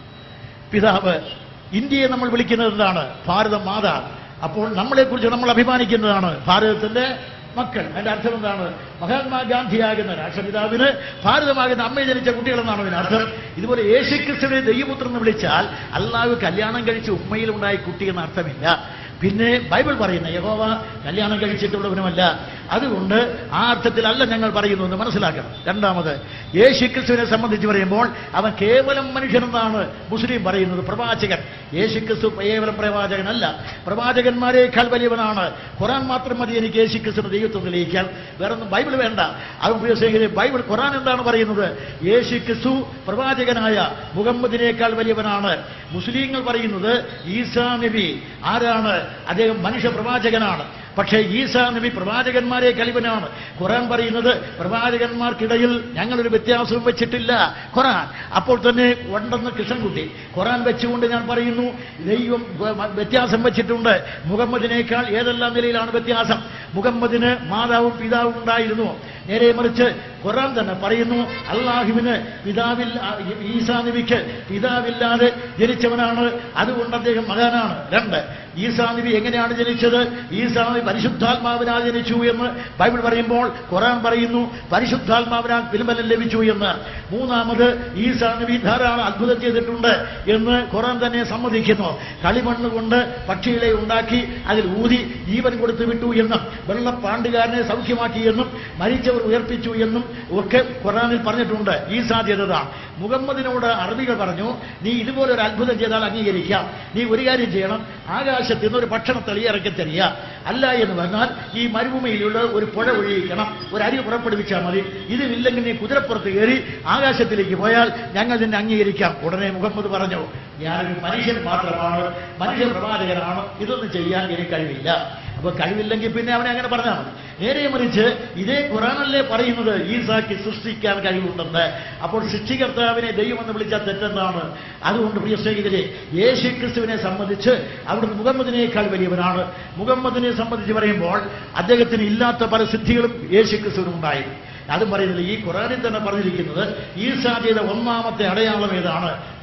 പിതാവ് ഇന്ത്യയെ നമ്മൾ വിളിക്കുന്നത് എന്താണ് ഭാരത മാതാ അപ്പോൾ നമ്മളെക്കുറിച്ച് നമ്മൾ അഭിമാനിക്കുന്നതാണ് ഭാരതത്തിന്റെ മക്കൾ അതിന്റെ അർത്ഥം എന്താണ് മഹാത്മാഗാന്ധിയാകുന്ന രാഷ്ട്രപിതാവിന് ഭാരതമാകുന്ന അമ്മയെ ജനിച്ച കുട്ടികളെന്നാണ് അതിനർത്ഥം ഇതുപോലെ യേശുക്രിസ്തുവിനെ ദൈവപുത്രൻ എന്ന് വിളിച്ചാൽ അള്ളാഹു കല്യാണം കഴിച്ച് ഉമ്മയിലുണ്ടായ കുട്ടി എന്ന അർത്ഥമില്ല പിന്നെ ബൈബിൾ പറയുന്ന യഹോവ കല്യാണം കഴിച്ചിട്ടുള്ളവനുമല്ല അതുകൊണ്ട് ആ അർത്ഥത്തിലല്ല ഞങ്ങൾ പറയുന്നു എന്ന് മനസ്സിലാക്കണം രണ്ടാമത് യേശു ക്രിസ്തുവിനെ സംബന്ധിച്ച് പറയുമ്പോൾ അവൻ കേവലം മനുഷ്യനെന്നാണ് മുസ്ലിം പറയുന്നത് പ്രവാചകൻ യേശു ക്രിസ്തു കേവലം പ്രവാചകനല്ല പ്രവാചകന്മാരെക്കാൾ വലിയവനാണ് ഖുറാൻ മാത്രം മതി എനിക്ക് യേശു ക്രിസ്തുവിന്റെ ദൈവത്വം തെളിയിക്കാൻ വേറെ ഒന്നും ബൈബിൾ വേണ്ട അത് ഉപയോഗിച്ചെങ്കിൽ ബൈബിൾ ഖുറാൻ എന്താണ് പറയുന്നത് യേശു ക്രിസ്തു പ്രവാചകനായ മുഹമ്മദിനേക്കാൾ വലിയവനാണ് മുസ്ലിങ്ങൾ പറയുന്നത് ഈസാ നബി ആരാണ് അദ്ദേഹം മനുഷ്യ പ്രവാചകനാണ് പക്ഷേ ഈസാ നബി പ്രവാചകന്മാരെ കലിവനാണ് ഖുറാൻ പറയുന്നത് പ്രവാചകന്മാർക്കിടയിൽ ഞങ്ങളൊരു വ്യത്യാസവും വെച്ചിട്ടില്ല ഖുറാൻ അപ്പോൾ തന്നെ ഉണ്ടെന്ന് കൃഷ്ണൻകുട്ടി ഖുറാൻ വെച്ചുകൊണ്ട് ഞാൻ പറയുന്നു ദൈവം വ- വ്യത്യാസം വെച്ചിട്ടുണ്ട് മുഹമ്മദിനേക്കാൾ ഏതെല്ലാം നിലയിലാണ് വ്യത്യാസം മുഹമ്മദിന് മാതാവും പിതാവും ഉണ്ടായിരുന്നു നേരെ മറിച്ച് ഖുറാൻ തന്നെ പറയുന്നു അള്ളാഹുവിന് പിതാവിൽ ഈസാ നബിക്ക് പിതാവില്ലാതെ ജനിച്ചവനാണ് അതുകൊണ്ട് അദ്ദേഹം മകാനാണ് രണ്ട് ഈസാ നബി എങ്ങനെയാണ് ജനിച്ചത് ഈസാ നബി പരിശുദ്ധാത്മാവിനാൽ ജനിച്ചു എന്ന് ബൈബിൾ പറയുമ്പോൾ ഖുറാൻ പറയുന്നു പരിശുദ്ധാത്മാവിനാൽ പിൻബലം ലഭിച്ചു എന്ന് മൂന്നാമത് ഈസാ നബി ധാരാളം അത്ഭുതം ചെയ്തിട്ടുണ്ട് എന്ന് ഖുറാൻ തന്നെ സമ്മതിക്കുന്നു കളിമണ്ണ് കൊണ്ട് പക്ഷികളെ ഉണ്ടാക്കി അതിൽ ഊതി ജീവൻ കൊടുത്തു വിട്ടു എന്നും വെള്ളപ്പാണ്ടുകാരനെ സൗഖ്യമാക്കി എന്നും മരിച്ചവർ ഉയർപ്പിച്ചു എന്നും ഒക്കെ ഖുറാനിൽ പറഞ്ഞിട്ടുണ്ട് ഈ സാധ്യത മുഹമ്മദിനോട് അറബികൾ പറഞ്ഞു നീ ഇതുപോലെ ഒരു അത്ഭുതം ചെയ്താൽ അംഗീകരിക്കാം നീ ഒരു കാര്യം ചെയ്യണം ആകാശത്ത് നിന്ന് ഒരു ഭക്ഷണത്തളി ഇറക്കി തരിക അല്ല എന്ന് പറഞ്ഞാൽ ഈ മരുഭൂമിയിലുള്ള ഒരു പുഴ ഒഴിയിക്കണം ഒരു അരി പുറപ്പെടുവിച്ചാൽ മതി ഇതിലില്ലെങ്കിൽ നീ കുതിരപ്പുറത്ത് കയറി ആകാശത്തിലേക്ക് പോയാൽ ഞങ്ങൾ നിന്നെ അംഗീകരിക്കാം ഉടനെ മുഹമ്മദ് പറഞ്ഞു ഞാനൊരു മനുഷ്യൻ മാത്രമാണ് മനുഷ്യ പ്രവാചകനാണ് ഇതൊന്നും ചെയ്യാൻ എനിക്ക് കഴിവില്ല അപ്പൊ കഴിവില്ലെങ്കിൽ പിന്നെ അവനെ അങ്ങനെ പറഞ്ഞാൽ മതി നേരെ മറിച്ച് ഇതേ ഖുറാനല്ലേ പറയുന്നത് ഈസാക്ക് സൃഷ്ടിക്കാൻ കഴിവുണ്ടെന്ന് അപ്പോൾ സൃഷ്ടികർത്താവിനെ ദൈവമെന്ന് വിളിച്ചാൽ തെറ്റെന്നാണ് അതുകൊണ്ട് പ്രിയ സ്നേഹിതരെ യേശു ക്രിസ്തുവിനെ സംബന്ധിച്ച് അവിടുന്ന് മുഹമ്മദിനേക്കാൾ വലിയവനാണ് മുഹമ്മദിനെ സംബന്ധിച്ച് പറയുമ്പോൾ അദ്ദേഹത്തിന് ഇല്ലാത്ത പല സിദ്ധികളും യേശു ക്രിസ്തുവിനും ഉണ്ടായിരുന്നു അതും പറയുന്നില്ല ഈ ഖുറാനിൽ തന്നെ പറഞ്ഞിരിക്കുന്നത് ഈസാ ചെയ്ത ഒന്നാമത്തെ അടയാളം ഏതാണ്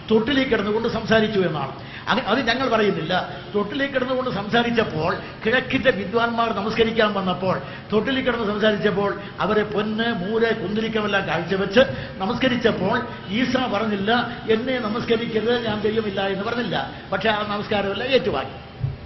തൊട്ടിലേക്ക് കിടന്നുകൊണ്ട് സംസാരിച്ചു എന്നാണ് അങ്ങ- അത് ഞങ്ങൾ പറയുന്നില്ല തൊട്ടിലേക്ക് കിടന്നുകൊണ്ട് സംസാരിച്ചപ്പോൾ കിഴക്കിന്റെ വിദ്വാൻമാർ നമസ്കരിക്കാൻ വന്നപ്പോൾ തൊട്ടിലിൽ കിടന്ന് സംസാരിച്ചപ്പോൾ അവരെ പൊന്ന് മൂര് കുന്തിരിക്കമെല്ലാം കാഴ്ചവെച്ച് നമസ്കരിച്ചപ്പോൾ ഈസ പറഞ്ഞില്ല എന്നെ നമസ്കരിക്കരുത് ഞാൻ ദൈവമില്ല എന്ന് പറഞ്ഞില്ല പക്ഷെ ആ നമസ്കാരമെല്ലാം ഏറ്റുവാങ്ങി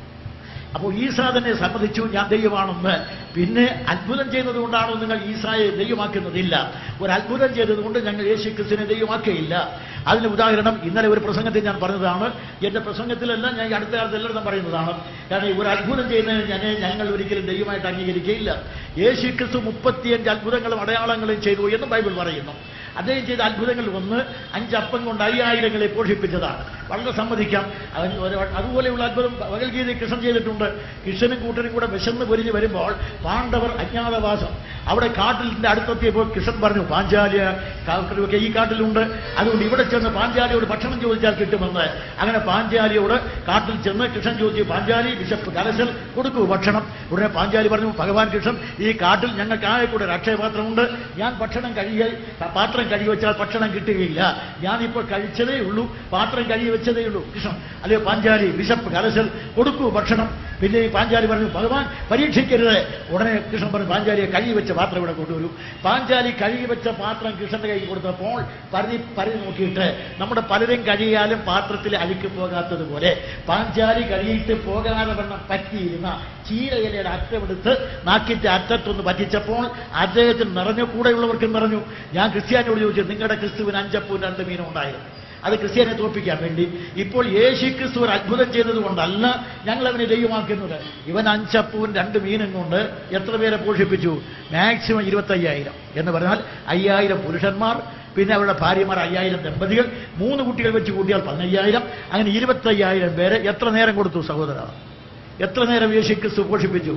അപ്പോൾ ഈസ തന്നെ സമ്മതിച്ചു ഞാൻ ദൈവമാണെന്ന് പിന്നെ അത്ഭുതം ചെയ്തതുകൊണ്ടാണോ നിങ്ങൾ ഈസായെ ദൈവമാക്കുന്നതില്ല ഒരു അത്ഭുതം ചെയ്തതുകൊണ്ട് ഞങ്ങൾ യേശു ക്രിസ്തുവിനെ ദൈവമാക്കുകയില്ല അതിന് ഉദാഹരണം ഇന്നലെ ഒരു പ്രസംഗത്തിൽ ഞാൻ പറഞ്ഞതാണ് എന്റെ പ്രസംഗത്തിലല്ല ഞാൻ ഈ അടുത്ത കാലത്ത് എല്ലായിടത്തും പറയുന്നതാണ് കാരണം ഈ ഒരു അത്ഭുതം ചെയ്യുന്നതിന് ഞാൻ ഞങ്ങൾ ഒരിക്കലും ദൈവമായിട്ട് അംഗീകരിക്കുകയില്ല യേശു ക്രിസ്തു മുപ്പത്തിയഞ്ച് അത്ഭുതങ്ങളും അടയാളങ്ങളും ചെയ്തു എന്ന് ബൈബിൾ പറയുന്നു അദ്ദേഹം ചെയ്ത അത്ഭുതങ്ങൾ ഒന്ന് അഞ്ചപ്പം കൊണ്ട് അയ്യായിരങ്ങളെ പോഷിപ്പിച്ചതാണ് വളരെ സമ്മതിക്കാം അവൻ ഒരു- അതുപോലെയുള്ള അത്ഭുതം ഭഗവത്ഗീതയിൽ കൃഷ്ണൻ ചെയ്തിട്ടുണ്ട് കൃഷ്ണനും കൂട്ടനും കൂടെ വിശന്ന് പൊരിഞ്ഞ് വരുമ്പോൾ പാണ്ഡവർ അജ്ഞാതവാസം അവിടെ കാട്ടിലിന്റെ അടുത്തെത്തിയപ്പോൾ കൃഷ്ണൻ പറഞ്ഞു പാഞ്ചാലിയ കാക്കയൊക്കെ ഈ കാട്ടിലുണ്ട് അതുകൊണ്ട് ഇവിടെ ചെന്ന് പാഞ്ചാലിയോട് ഭക്ഷണം ചോദിച്ചാൽ കിട്ടുമെന്ന് അങ്ങനെ പാഞ്ചാലിയോട് കാട്ടിൽ ചെന്ന് കൃഷ്ണൻ ചോദിച്ചു പാഞ്ചാലി ബിഷപ്പ് കലശൽ കൊടുക്കൂ ഭക്ഷണം ഉടനെ പാഞ്ചാലി പറഞ്ഞു ഭഗവാൻ കൃഷ്ണൻ ഈ കാട്ടിൽ ഞങ്ങൾക്ക് ആകെ കൂടെ ഒരു അക്ഷയപാത്രമുണ്ട് ഞാൻ ഭക്ഷണം കഴുകിയ പാത്രം കഴുകി വെച്ചാൽ ഭക്ഷണം കിട്ടുകയില്ല ഞാനിപ്പോൾ കഴിച്ചതേ ഉള്ളൂ പാത്രം കഴുകി വെച്ചതേ ഉള്ളൂ കൃഷ്ണൻ അല്ലയോ പാഞ്ചാലി ബിഷപ്പ് കലശൽ കൊടുക്കൂ ഭക്ഷണം പിന്നെ ഈ പാഞ്ചാലി പറഞ്ഞു ഭഗവാൻ പരീക്ഷിക്കരുത് ഉടനെ കൃഷ്ണൻ പറഞ്ഞു പാഞ്ചാലിയെ കഴുകി വെച്ച പാത്രം ഇവിടെ കൊണ്ടുവരൂ പാഞ്ചാലി കഴുകി വെച്ച പാത്രം കൃഷ്ണന്റെ കൈ കൊടുത്തപ്പോൾ പരി പരി നോക്കിയിട്ട് നമ്മുടെ പലരും കഴിയാലും പാത്രത്തിൽ അഴുക്ക് പോകാത്തതുപോലെ പാഞ്ചാലി കഴുകിയിട്ട് പോകാതെ വണ്ണം പറ്റിയിരുന്ന ചീരയിലയുടെ അറ്റമെടുത്ത് നാക്കിന്റെ അറ്റത്തൊന്ന് പറ്റിച്ചപ്പോൾ അദ്ദേഹത്തിന് നിറഞ്ഞു കൂടെയുള്ളവർക്കും നിറഞ്ഞു ഞാൻ ക്രിസ്ത്യാനിയോട് ചോദിച്ചു നിങ്ങളുടെ ക്രിസ്തുവിന് അഞ്ചപ്പവും രണ്ട് മീനും ഉണ്ടായിരുന്നു അത് ക്രിസ്ത്യാനെ തോൽപ്പിക്കാൻ വേണ്ടി ഇപ്പോൾ യേശു ക്രിസ്തു ഒരു അത്ഭുതം ചെയ്തത് കൊണ്ടല്ല ഞങ്ങൾ അവനെ ദൈവമാക്കുന്നത് ഇവൻ അഞ്ചപ്പവും രണ്ട് മീനും കൊണ്ട് എത്ര പേരെ പോഷിപ്പിച്ചു മാക്സിമം ഇരുപത്തയ്യായിരം എന്ന് പറഞ്ഞാൽ അയ്യായിരം പുരുഷന്മാർ പിന്നെ അവരുടെ ഭാര്യമാർ അയ്യായിരം ദമ്പതികൾ മൂന്ന് കുട്ടികൾ വെച്ച് കൂട്ടിയാൽ പതിനയ്യായിരം അങ്ങനെ ഇരുപത്തയ്യായിരം പേരെ എത്ര നേരം കൊടുത്തു സഹോദര എത്ര നേരം യേശു ക്രിസ്തു പോഷിപ്പിച്ചു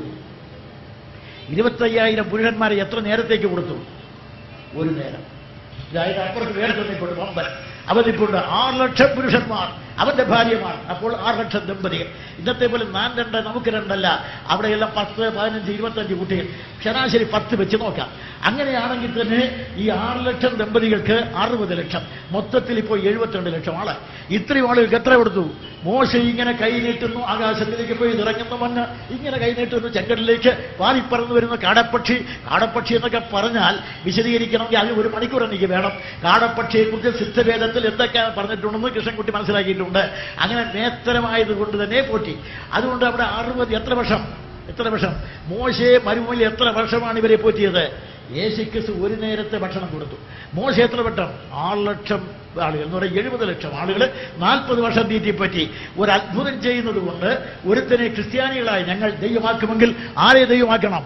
ഇരുപത്തയ്യായിരം പുരുഷന്മാരെ എത്ര നേരത്തേക്ക് കൊടുത്തു ഒരു നേരം അതായത് അപ്പുറത്ത് വേറെ തന്നിട്ടുണ്ട് വമ്പൻ അവനിപ്പുണ്ട് ആറ് ലക്ഷം പുരുഷന്മാർ അവന്റെ ഭാര്യമാർ അപ്പോൾ ആറ് ലക്ഷം ദമ്പതികൾ ഇന്നത്തെ പോലെ നാൻ രണ്ട് നമുക്ക് രണ്ടല്ല അവിടെയെല്ലാം പത്ത് പതിനഞ്ച് ഇരുപത്തഞ്ച് കുട്ടികൾ ശരാശരി പത്ത് വെച്ച് നോക്കാം അങ്ങനെയാണെങ്കിൽ തന്നെ ഈ ആറ് ലക്ഷം ദമ്പതികൾക്ക് അറുപത് ലക്ഷം മൊത്തത്തിൽ ഇപ്പോൾ എഴുപത്തിരണ്ട് ലക്ഷം ആള് ഇത്രയും ആളുകൾക്ക് എത്ര കൊടുത്തു മോശ ഇങ്ങനെ കൈ നീട്ടുന്നു ആകാശത്തിലേക്ക് പോയി ഇറങ്ങുന്ന മണ്ണ് ഇങ്ങനെ കൈ നീട്ടുന്നു ചെങ്കടലിലേക്ക് വാരിപ്പറന്നു വരുന്ന കാടപ്പക്ഷി കാടപ്പക്ഷി എന്നൊക്കെ പറഞ്ഞാൽ വിശദീകരിക്കണമെങ്കിൽ അതിന് ഒരു മണിക്കൂർ എനിക്ക് വേണം കാടപ്പക്ഷിയെ കുറിച്ച് സിദ്ധവേദത്തിൽ എന്തൊക്കെയാണ് പറഞ്ഞിട്ടുണ്ടെന്ന് കൃഷ്ണൻകുട്ടി മനസ്സിലാക്കിയിട്ടുണ്ട് അങ്ങനെ നേത്തരമായത് കൊണ്ട് തന്നെ പോറ്റി അതുകൊണ്ട് അവിടെ അറുപത് എത്ര വർഷം എത്ര വർഷം മോശയെ മരുഭൂമിയിൽ എത്ര വർഷമാണ് ഇവരെ പോറ്റിയത് യേശുക്രിസ്തു ഒരു നേരത്തെ ഭക്ഷണം കൊടുത്തു മോശ എത്ര വട്ടം ആറ് ലക്ഷം ആളുകൾ എന്ന് പറയുന്നത് എഴുപത് ലക്ഷം ആളുകൾ നാൽപ്പത് വർഷം തീറ്റിപ്പറ്റി ഒരു അത്ഭുതം ചെയ്യുന്നത് കൊണ്ട് ഒരുത്തനെ ക്രിസ്ത്യാനികളായി ഞങ്ങൾ ദൈവമാക്കുമെങ്കിൽ ആരെ ദൈവമാക്കണം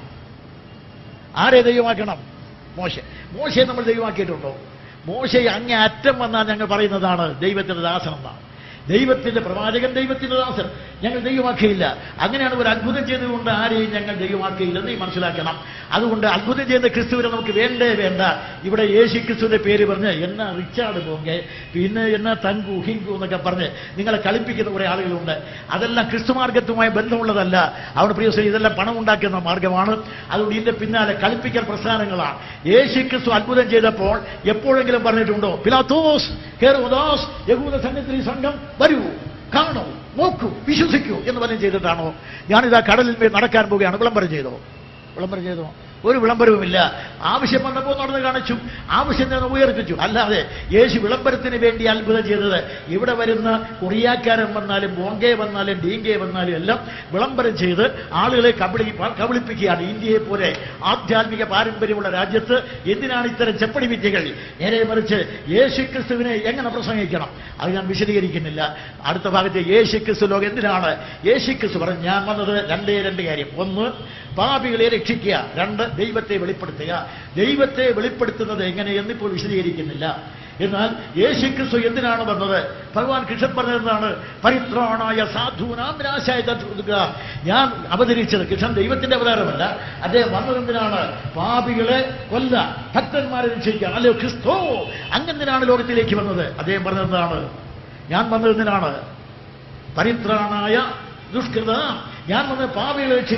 ആരെ ദൈവമാക്കണം മോശ മോശയെ നമ്മൾ ദൈവമാക്കിയിട്ടുണ്ടോ മോശയെ അങ്ങേ അറ്റം വന്നാൽ ഞങ്ങൾ പറയുന്നതാണ് ദൈവത്തിന്റെ ദാസൻ എന്നാണ് ദൈവത്തിന്റെ പ്രവാചകൻ ദൈവത്തിന്റെ ദാസൻ ഞങ്ങൾ ദൈവമാക്കിയില്ല അങ്ങനെയാണ് ഒരു അത്ഭുതം ചെയ്തുകൊണ്ട് ആരെയും ഞങ്ങൾ ദൈവമാക്കിയില്ലെന്ന് നീ മനസ്സിലാക്കണം അതുകൊണ്ട് അത്ഭുതം ചെയ്യുന്ന ക്രിസ്തുവിനെ നമുക്ക് വേണ്ടേ വേണ്ട ഇവിടെ യേശു ക്രിസ്തുവിന്റെ പേര് പറഞ്ഞ് എന്നാ റിച്ചാർഡ് പോങ്കെ പിന്നെ എന്നാ തങ്കു ഹിങ്കു എന്നൊക്കെ പറഞ്ഞ് നിങ്ങളെ കളിപ്പിക്കുന്ന കുറെ ആളുകളുണ്ട് അതെല്ലാം ക്രിസ്തുമാർഗത്തുമായി ബന്ധമുള്ളതല്ല അവിടെ പ്രിയ ശ്രീ ഇതെല്ലാം പണം ഉണ്ടാക്കുന്ന മാർഗമാണ് അതുകൊണ്ട് ഇതിന്റെ പിന്നാലെ കളിപ്പിക്കൽ പ്രസ്ഥാനങ്ങളാണ് യേശു ക്രിസ്തു അത്ഭുതം ചെയ്തപ്പോൾ എപ്പോഴെങ്കിലും പറഞ്ഞിട്ടുണ്ടോ പിലാത്തോസ് കേറുദാസ് യഹൂദ സംഘത്തിൽ സംഘം വരൂ കാണൂ നോക്കൂ വിശ്വസിക്കൂ എന്ന് പറഞ്ഞ് ചെയ്തിട്ടാണോ ഞാനിതാ കടലിൽ മേൽ നടക്കാൻ പോവുകയാണ് വിളംബരം ചെയ്തോ വിളംബരം ചെയ്തോ ഒരു വിളംബരവുമില്ല ആവശ്യം വന്നപ്പോൾ നടന്ന് കാണിച്ചു ആവശ്യം നിന്ന് ഉയർപ്പിച്ചു അല്ലാതെ യേശു വിളംബരത്തിന് വേണ്ടി അത്ഭുതം ചെയ്തത് ഇവിടെ വരുന്ന കുറിയാക്കാരൻ വന്നാലും ബോങ്കെ വന്നാലും ഡീങ്കെ വന്നാലും എല്ലാം വിളംബരം ചെയ്ത് ആളുകളെ കബളി കബളിപ്പിക്കുകയാണ് ഇന്ത്യയെ പോലെ ആധ്യാത്മിക പാരമ്പര്യമുള്ള രാജ്യത്ത് എന്തിനാണ് ഇത്തരം ചെപ്പടി വിദ്യകൾ നേരെ മറിച്ച് യേശു ക്രിസ്തുവിനെ എങ്ങനെ പ്രസംഗിക്കണം അത് ഞാൻ വിശദീകരിക്കുന്നില്ല അടുത്ത ഭാഗത്ത് യേശു ക്രിസ്തു ലോകം എന്തിനാണ് യേശു ക്രിസ്തു പറഞ്ഞു ഞാൻ വന്നത് രണ്ടേ രണ്ട് കാര്യം ഒന്ന് പാപികളെ രക്ഷിക്കുക രണ്ട് ദൈവത്തെ വെളിപ്പെടുത്തുക ദൈവത്തെ വെളിപ്പെടുത്തുന്നത് എങ്ങനെയെന്ന് ഇപ്പോൾ വിശദീകരിക്കുന്നില്ല എന്നാൽ യേശു ക്രിസ്തു എന്തിനാണ് വന്നത് ഭഗവാൻ കൃഷ്ണൻ പറഞ്ഞതെന്നാണ് പരിത്രാണായ സാധൂനാം നിരാശായ തത്വ ഞാൻ അവതരിച്ചത് കൃഷ്ണൻ ദൈവത്തിന്റെ അവതാരമല്ല അദ്ദേഹം വന്നതെന്തിനാണ് പാപികളെ കൊല്ല ഭക്തന്മാരെ രക്ഷിക്കാൻ അല്ലയോ ക്രിസ്തോ അങ്ങെന്തിനാണ് ലോകത്തിലേക്ക് വന്നത് അദ്ദേഹം പറഞ്ഞതെന്താണ് ഞാൻ വന്നതെന്തിനാണ് പരിത്രാണായ ദുഷ്കൃത ഞാൻ വന്ന് പാപികളെ രക്ഷിപ്പാൻ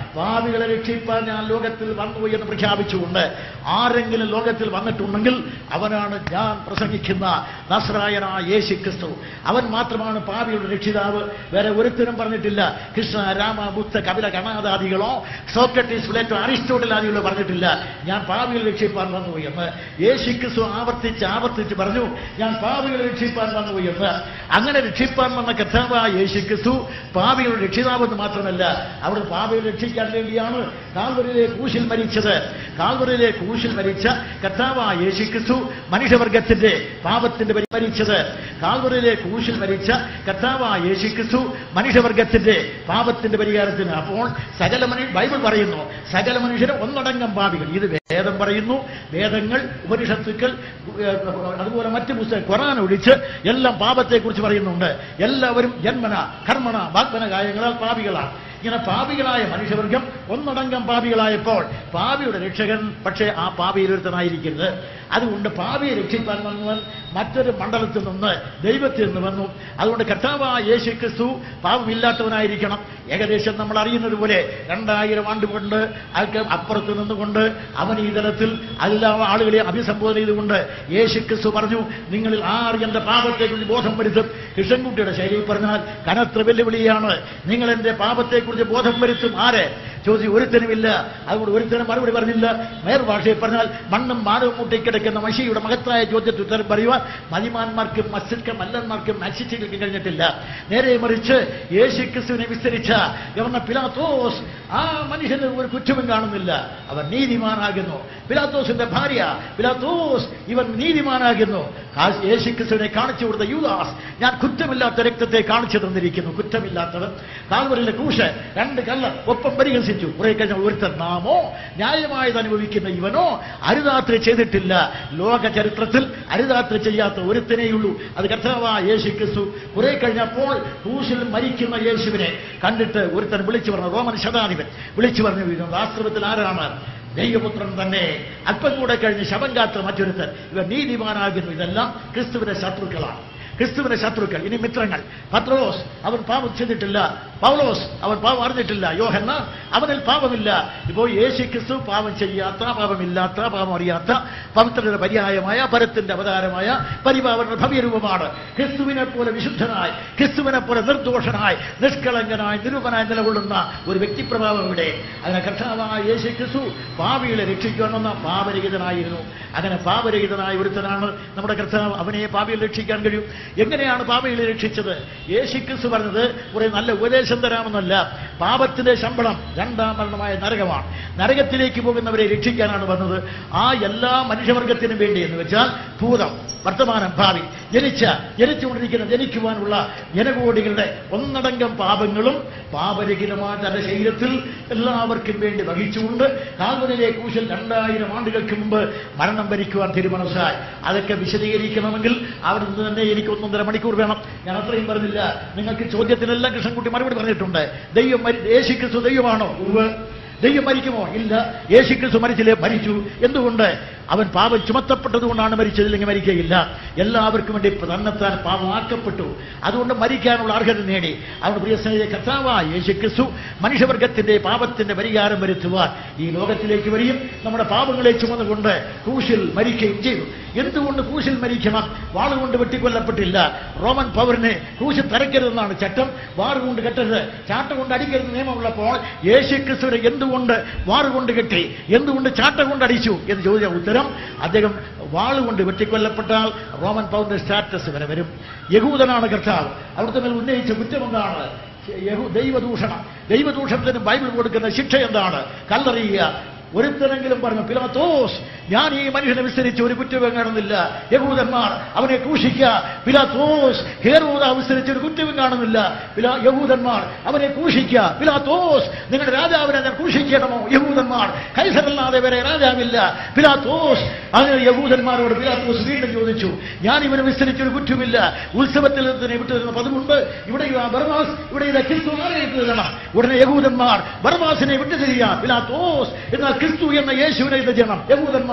പാപികളെ രക്ഷിപ്പാൻ ഞാൻ ലോകത്തിൽ വന്നു എന്ന് പ്രഖ്യാപിച്ചുകൊണ്ട് ആരെങ്കിലും ലോകത്തിൽ വന്നിട്ടുണ്ടെങ്കിൽ അവനാണ് ഞാൻ പ്രസംഗിക്കുന്ന നസ്രായനായ യേശു ക്രിസ്തു അവൻ മാത്രമാണ് പാപിയുടെ രക്ഷിതാവ് വേറെ ഒരുത്തരും പറഞ്ഞിട്ടില്ല കൃഷ്ണ രാമ ബുദ്ധ കപില ഗണാദാദികളോ സോക്രട്ടീസ് പ്ലേറ്റോ അരിസ്റ്റോട്ടിൽ ആദികളോ പറഞ്ഞിട്ടില്ല ഞാൻ പാപികളെ രക്ഷിപ്പാൻ വന്നു എന്ന് യേശു ക്രിസ്തു ആവർത്തിച്ച് ആവർത്തിച്ച് പറഞ്ഞു ഞാൻ പാപികളെ രക്ഷിപ്പാൻ വന്നു എന്ന് അങ്ങനെ രക്ഷിപ്പാൻ വന്ന കഥാവായ യേശു ക്രിസ്തു പാപികളുടെ രക്ഷിതാവെന്ന് മാത്രമല്ല അവിടെ പാപികളെ രക്ഷിക്കാൻ വേണ്ടിയാണ് കാൽവരിയിലെ കൂശിൽ മരിച്ചത് കാൽവരിയിലെ കൂശിൽ മരിച്ച കഥാവായ യേശു ക്രിസ്തു മനുഷ്യവർഗത്തിന്റെ പാപത്തിന്റെ പരി- മരിച്ചത് കാൽവരിയിലെ കൂശിൽ മരിച്ച കഥാവായ യേശു ക്രിസ്തു മനുഷ്യവർഗത്തിന്റെ പാപത്തിന്റെ പരിഹാരത്തിന് അപ്പോൾ സകല മനുഷ്യ ബൈബിൾ പറയുന്നു സകല മനുഷ്യരും ഒന്നടങ്കം പാപികൾ ഇത് വേദം പറയുന്നു വേദങ്ങൾ ഉപനിഷത്തുക്കൾ ഏഹ്, അതുപോലെ മറ്റ് പുസ്തകം ഖുറാൻ ഒഴിച്ച് എല്ലാം പാപത്തെക്കുറിച്ച് പറയുന്നുണ്ട് എല്ലാവരും ജന്മന കർമ്മണ വാഗ്മന കാര്യങ്ങളാൽ പാപികളാണ് ഇങ്ങനെ പാപികളായ മനുഷ്യവർഗം ഒന്നടങ്കം പാപികളായപ്പോൾ പാപിയുടെ രക്ഷകൻ പക്ഷേ ആ പാപിയിലൊരുത്തനായിരിക്കരുത് അതുകൊണ്ട് പാപിയെ രക്ഷിക്കാൻ വന്നവൻ മറ്റൊരു മണ്ഡലത്തിൽ നിന്ന് ദൈവത്തിൽ നിന്ന് വന്നു അതുകൊണ്ട് കർത്താവായ യേശു ക്രിസ്തു പാപമില്ലാത്തവനായിരിക്കണം ഏകദേശം നമ്മൾ അറിയുന്നത് പോലെ രണ്ടായിരം ആണ്ട് കൊണ്ട് അയാൾക്ക് അപ്പുറത്ത് നിന്നുകൊണ്ട് അവൻ ഈ തലത്തിൽ എല്ലാ ആളുകളെ അഭിസംബോധന ചെയ്തുകൊണ്ട് യേശു ക്രിസ്തു പറഞ്ഞു നിങ്ങളിൽ ആർ എന്റെ പാപത്തെക്കുറിച്ച് ബോധം വരുത്തും കൃഷ്ണൻകുട്ടിയുടെ ശൈലിയിൽ പറഞ്ഞാൽ കനത്ര വെല്ലുവിളിയാണ് നിങ്ങൾ എന്റെ പാപത്തെക്കുറിച്ച് ബോധം വരുത്തും ആരെ ചോദിച്ചു ഒരുത്തനുമില്ല അതുകൊണ്ട് ഒരുത്തനും മറുപടി പറഞ്ഞില്ല മേർ ഭാഷയിൽ പറഞ്ഞാൽ മണ്ണും മാനവും മുട്ടിക്കിടക്കുന്ന മഷിയുടെ മഹത്തായ ചോദ്യത്തിൽ ഉത്തരം പറയുവാൻ മതിമാന്മാർക്കും മത്സ്യക്കും മല്ലന്മാർക്കും മാക്സിറ്റികൾക്കും കഴിഞ്ഞിട്ടില്ല നേരെ മറിച്ച് യേശു ക്രിസ്തുവിനെ വിസ്തരിച്ച ഗവർണർ പിലാത്തോസ് ആ മനുഷ്യന് ഒരു കുറ്റവും കാണുന്നില്ല അവൻ നീതിമാനാകുന്നു പിലാത്തോസിന്റെ ഭാര്യ പിലാത്തോസ് ഇവൻ നീതിമാനാകുന്നു ആ യേശു ക്രിസ്തുവിനെ കാണിച്ചു കൊടുത്ത യൂദാസ് ഞാൻ കുറ്റമില്ലാത്ത രക്തത്തെ കാണിച്ചു തന്നിരിക്കുന്നു കുറ്റമില്ലാത്തവൻ കാൽവരിലെ ക്രൂശ് രണ്ട് കള്ളർ ഒപ്പം പരിഹസിച്ചു കുറെ കഴിഞ്ഞ ഒരുത്തൻ നാമോ ന്യായമായത് അനുഭവിക്കുന്ന ഇവനോ അരുതാത്ര ചെയ്തിട്ടില്ല ലോക ചരിത്രത്തിൽ അരുതാത്ര ചെയ്യാത്ത ഒരുത്തനേയുള്ളൂ അത് കർത്താവായ യേശു ക്രിസ്തു കുറെ കഴിഞ്ഞപ്പോൾ ക്രൂശിൽ മരിക്കുന്ന യേശുവിനെ കണ്ടിട്ട് ഒരുത്തൻ വിളിച്ചു പറഞ്ഞു റോമൻ ശതാധിപൻ വിളിച്ചു പറഞ്ഞു "ഇത് വാസ്തവത്തിൽ ആരാണ് ദൈവപുത്രൻ തന്നെ അല്പം കൂടെ കഴിഞ്ഞ് ശവം കാത്ത മറ്റൊരുത്തൻ ഇവർ നീതിമാനാകുന്നു ഇതെല്ലാം ക്രിസ്തുവിന്റെ ശത്രുക്കളാണ് ക്രിസ്തുവിന്റെ ശത്രുക്കൾ ഇനി മിത്രങ്ങൾ പത്രോസ് അവൻ പാപം ചെയ്തിട്ടില്ല പൗലോസ് അവൻ പാപം അറിഞ്ഞിട്ടില്ല യോഹന്ന അവനിൽ പാപമില്ല ഇപ്പോൾ യേശു ക്രിസ്തു പാപം ചെയ്യാത്ത പാപമില്ലാത്ത പാപം അറിയാത്ത പവിത്രയുടെ പര്യായമായ പരത്തിന്റെ അവതാരമായ പരിപാവന ഭവ്യരൂപമാണ് ക്രിസ്തുവിനെ പോലെ വിശുദ്ധനായി ക്രിസ്തുവിനെ പോലെ നിർദോഷനായി നിഷ്കളങ്കനായി നിരൂപനായി നിലകൊള്ളുന്ന ഒരു വ്യക്തിപ്രഭാവം ഇവിടെ അങ്ങനെ കർത്താവായ യേശു ക്രിസ്തു പാപികളെ രക്ഷിക്കുവാൻ വന്ന പാപരഹിതനായിരുന്നു അങ്ങനെ പാപരഹിതനായ ഒരുത്തനാണ് നമ്മുടെ കർത്താവ് അവനെ പാപികൾ രക്ഷിക്കാൻ കഴിയും എങ്ങനെയാണ് പാപികളെ രക്ഷിച്ചത് യേശു ക്രിസ്തു പറഞ്ഞത് കുറെ നല്ല ഉപദേശം തരാമെന്നല്ല പാപത്തിന്റെ ശമ്പളം രണ്ടാം മരണമായ നരകമാണ് നരകത്തിലേക്ക് പോകുന്നവരെ രക്ഷിക്കാനാണ് വന്നത് ആ എല്ലാ മനുഷ്യവർഗത്തിനും വേണ്ടി എന്ന് വെച്ചാൽ ഭൂതം വർത്തമാനം ഭാവി ജനിച്ച ജനിച്ചുകൊണ്ടിരിക്കുന്ന ജനിക്കുവാനുള്ള ജനകോടികളുടെ ഒന്നടങ്കം പാപങ്ങളും പാപരഹിതമായ തന്റെ ശരീരത്തിൽ എല്ലാവർക്കും വേണ്ടി വഹിച്ചുകൊണ്ട് കാൽവനിലെ കൂശൽ രണ്ടായിരം ആണ്ടുകൾക്ക് മുമ്പ് മരണം ഭരിക്കുവാൻ തീരുമാനമായി അതൊക്കെ വിശദീകരിക്കണമെങ്കിൽ അവിടെ നിന്ന് തന്നെ എനിക്ക് ഒന്നൊന്നര മണിക്കൂർ വേണം ഞാൻ അത്രയും പറഞ്ഞില്ല നിങ്ങൾക്ക് ചോദ്യത്തിനെല്ലാം കൃഷ്ണൻകുട്ടി മറുപടി പറഞ്ഞിട്ടുണ്ട് ദൈവം മരി- യേശു ക്രിസ്തു ദൈവമാണോ ഉവ്വ് ദൈവം മരിക്കുമോ ഇല്ല യേശു ക്രിസ്തു മരിച്ചില്ലേ മരിച്ചു എന്തുകൊണ്ട് അവൻ പാപം ചുമത്തപ്പെട്ടതുകൊണ്ടാണ് മരിച്ചതില്ലെങ്കിൽ മരിക്കുകയില്ല എല്ലാവർക്കും വേണ്ടി തന്നെത്താൻ പാപമാക്കപ്പെട്ടു അതുകൊണ്ട് മരിക്കാനുള്ള അർഹത നേടി അവരുടെ പ്രിയ സ്നേഹിത കർത്താവായ യേശു ക്രിസ്തു മനുഷ്യവർഗത്തിന്റെ പാപത്തിന്റെ പരിഹാരം വരുത്തുവാൻ ഈ ലോകത്തിലേക്ക് വരികയും നമ്മുടെ പാപങ്ങളെ ചുമന്നുകൊണ്ട് ക്രൂശിൽ മരിക്കുകയും ചെയ്തു എന്തുകൊണ്ട് ക്രൂശിൽ മരിക്കണം വാളുകൊണ്ട് വെട്ടിക്കൊല്ലപ്പെട്ടില്ല റോമൻ പൗരനെ ക്രൂശിൽ തരയ്ക്കരുതെന്നാണ് ചട്ടം വാറുകൊണ്ട് കെട്ടരുത് ചാട്ട കൊണ്ട് അടിക്കരുത് നിയമമുള്ളപ്പോൾ യേശു ക്രിസ്തുവിനെ എന്തുകൊണ്ട് വാറുകൊണ്ട് കെട്ടി എന്തുകൊണ്ട് ചാട്ട കൊണ്ട് അടിച്ചു എന്ന് ചോദിച്ച ഉത്തരം അദ്ദേഹം വാളുകൊണ്ട് വെട്ടിക്കൊല്ലപ്പെട്ടാൽ റോമൻ പൗരന്റെ സ്റ്റാറ്റസ് വരെ വരും യഹൂദനാണ് കർത്താവ് അവിടുത്തെ മേൽ ഉന്നയിച്ച കുറ്റം എന്താണ് യഹൂ- ദൈവദൂഷണം ദൈവദൂഷണത്തിന് ബൈബിൾ കൊടുക്കുന്ന ശിക്ഷ എന്താണ് കല്ലെറിയുക ഒരുത്തരെങ്കിലും പറഞ്ഞു പിലാത്തോസ് ഞാൻ ഈ മനുഷ്യനെ വിസ്തരിച്ച് ഒരു കുറ്റവും കാണുന്നില്ല യഹൂദന്മാർ അവനെ ക്രൂശിക്കുക പിലാത്തോസ് ഹേറോദ വിസ്തരിച്ച് ഒരു കുറ്റവും കാണുന്നില്ല പിലാ യഹൂദന്മാർ അവനെ ക്രൂശിക്കുക പിലാത്തോസ് നിങ്ങളുടെ രാജാവിനെ ഞാൻ ക്രൂശിക്കണമോ യഹൂദന്മാർ കൈസറല്ലാതെ വരെ രാജാവില്ല പിലാത്തോസ് അങ്ങനെ യഹൂദന്മാരോട് പിലാത്തോസ് വീണ്ടും ചോദിച്ചു ഞാൻ ഇവനെ വിസ്തരിച്ചൊരു കുറ്റമില്ല ഉത്സവത്തിൽ തന്നെ വിട്ടുതരുന്ന പതിവുണ്ട് ഇവിടെ ഇതാ ബർമാസ് ഇവിടെ ഇതാ ക്രിസ്തു ആരെ തരണം ഉടനെ യഹൂദന്മാർ ബർമാസിനെ വിട്ടുതരിക പിലാത്തോസ് എന്നാൽ ക്രിസ്തു എന്ന യേശുവിനെ ഇത് ചെയ്യണം യഹൂദന്മാർ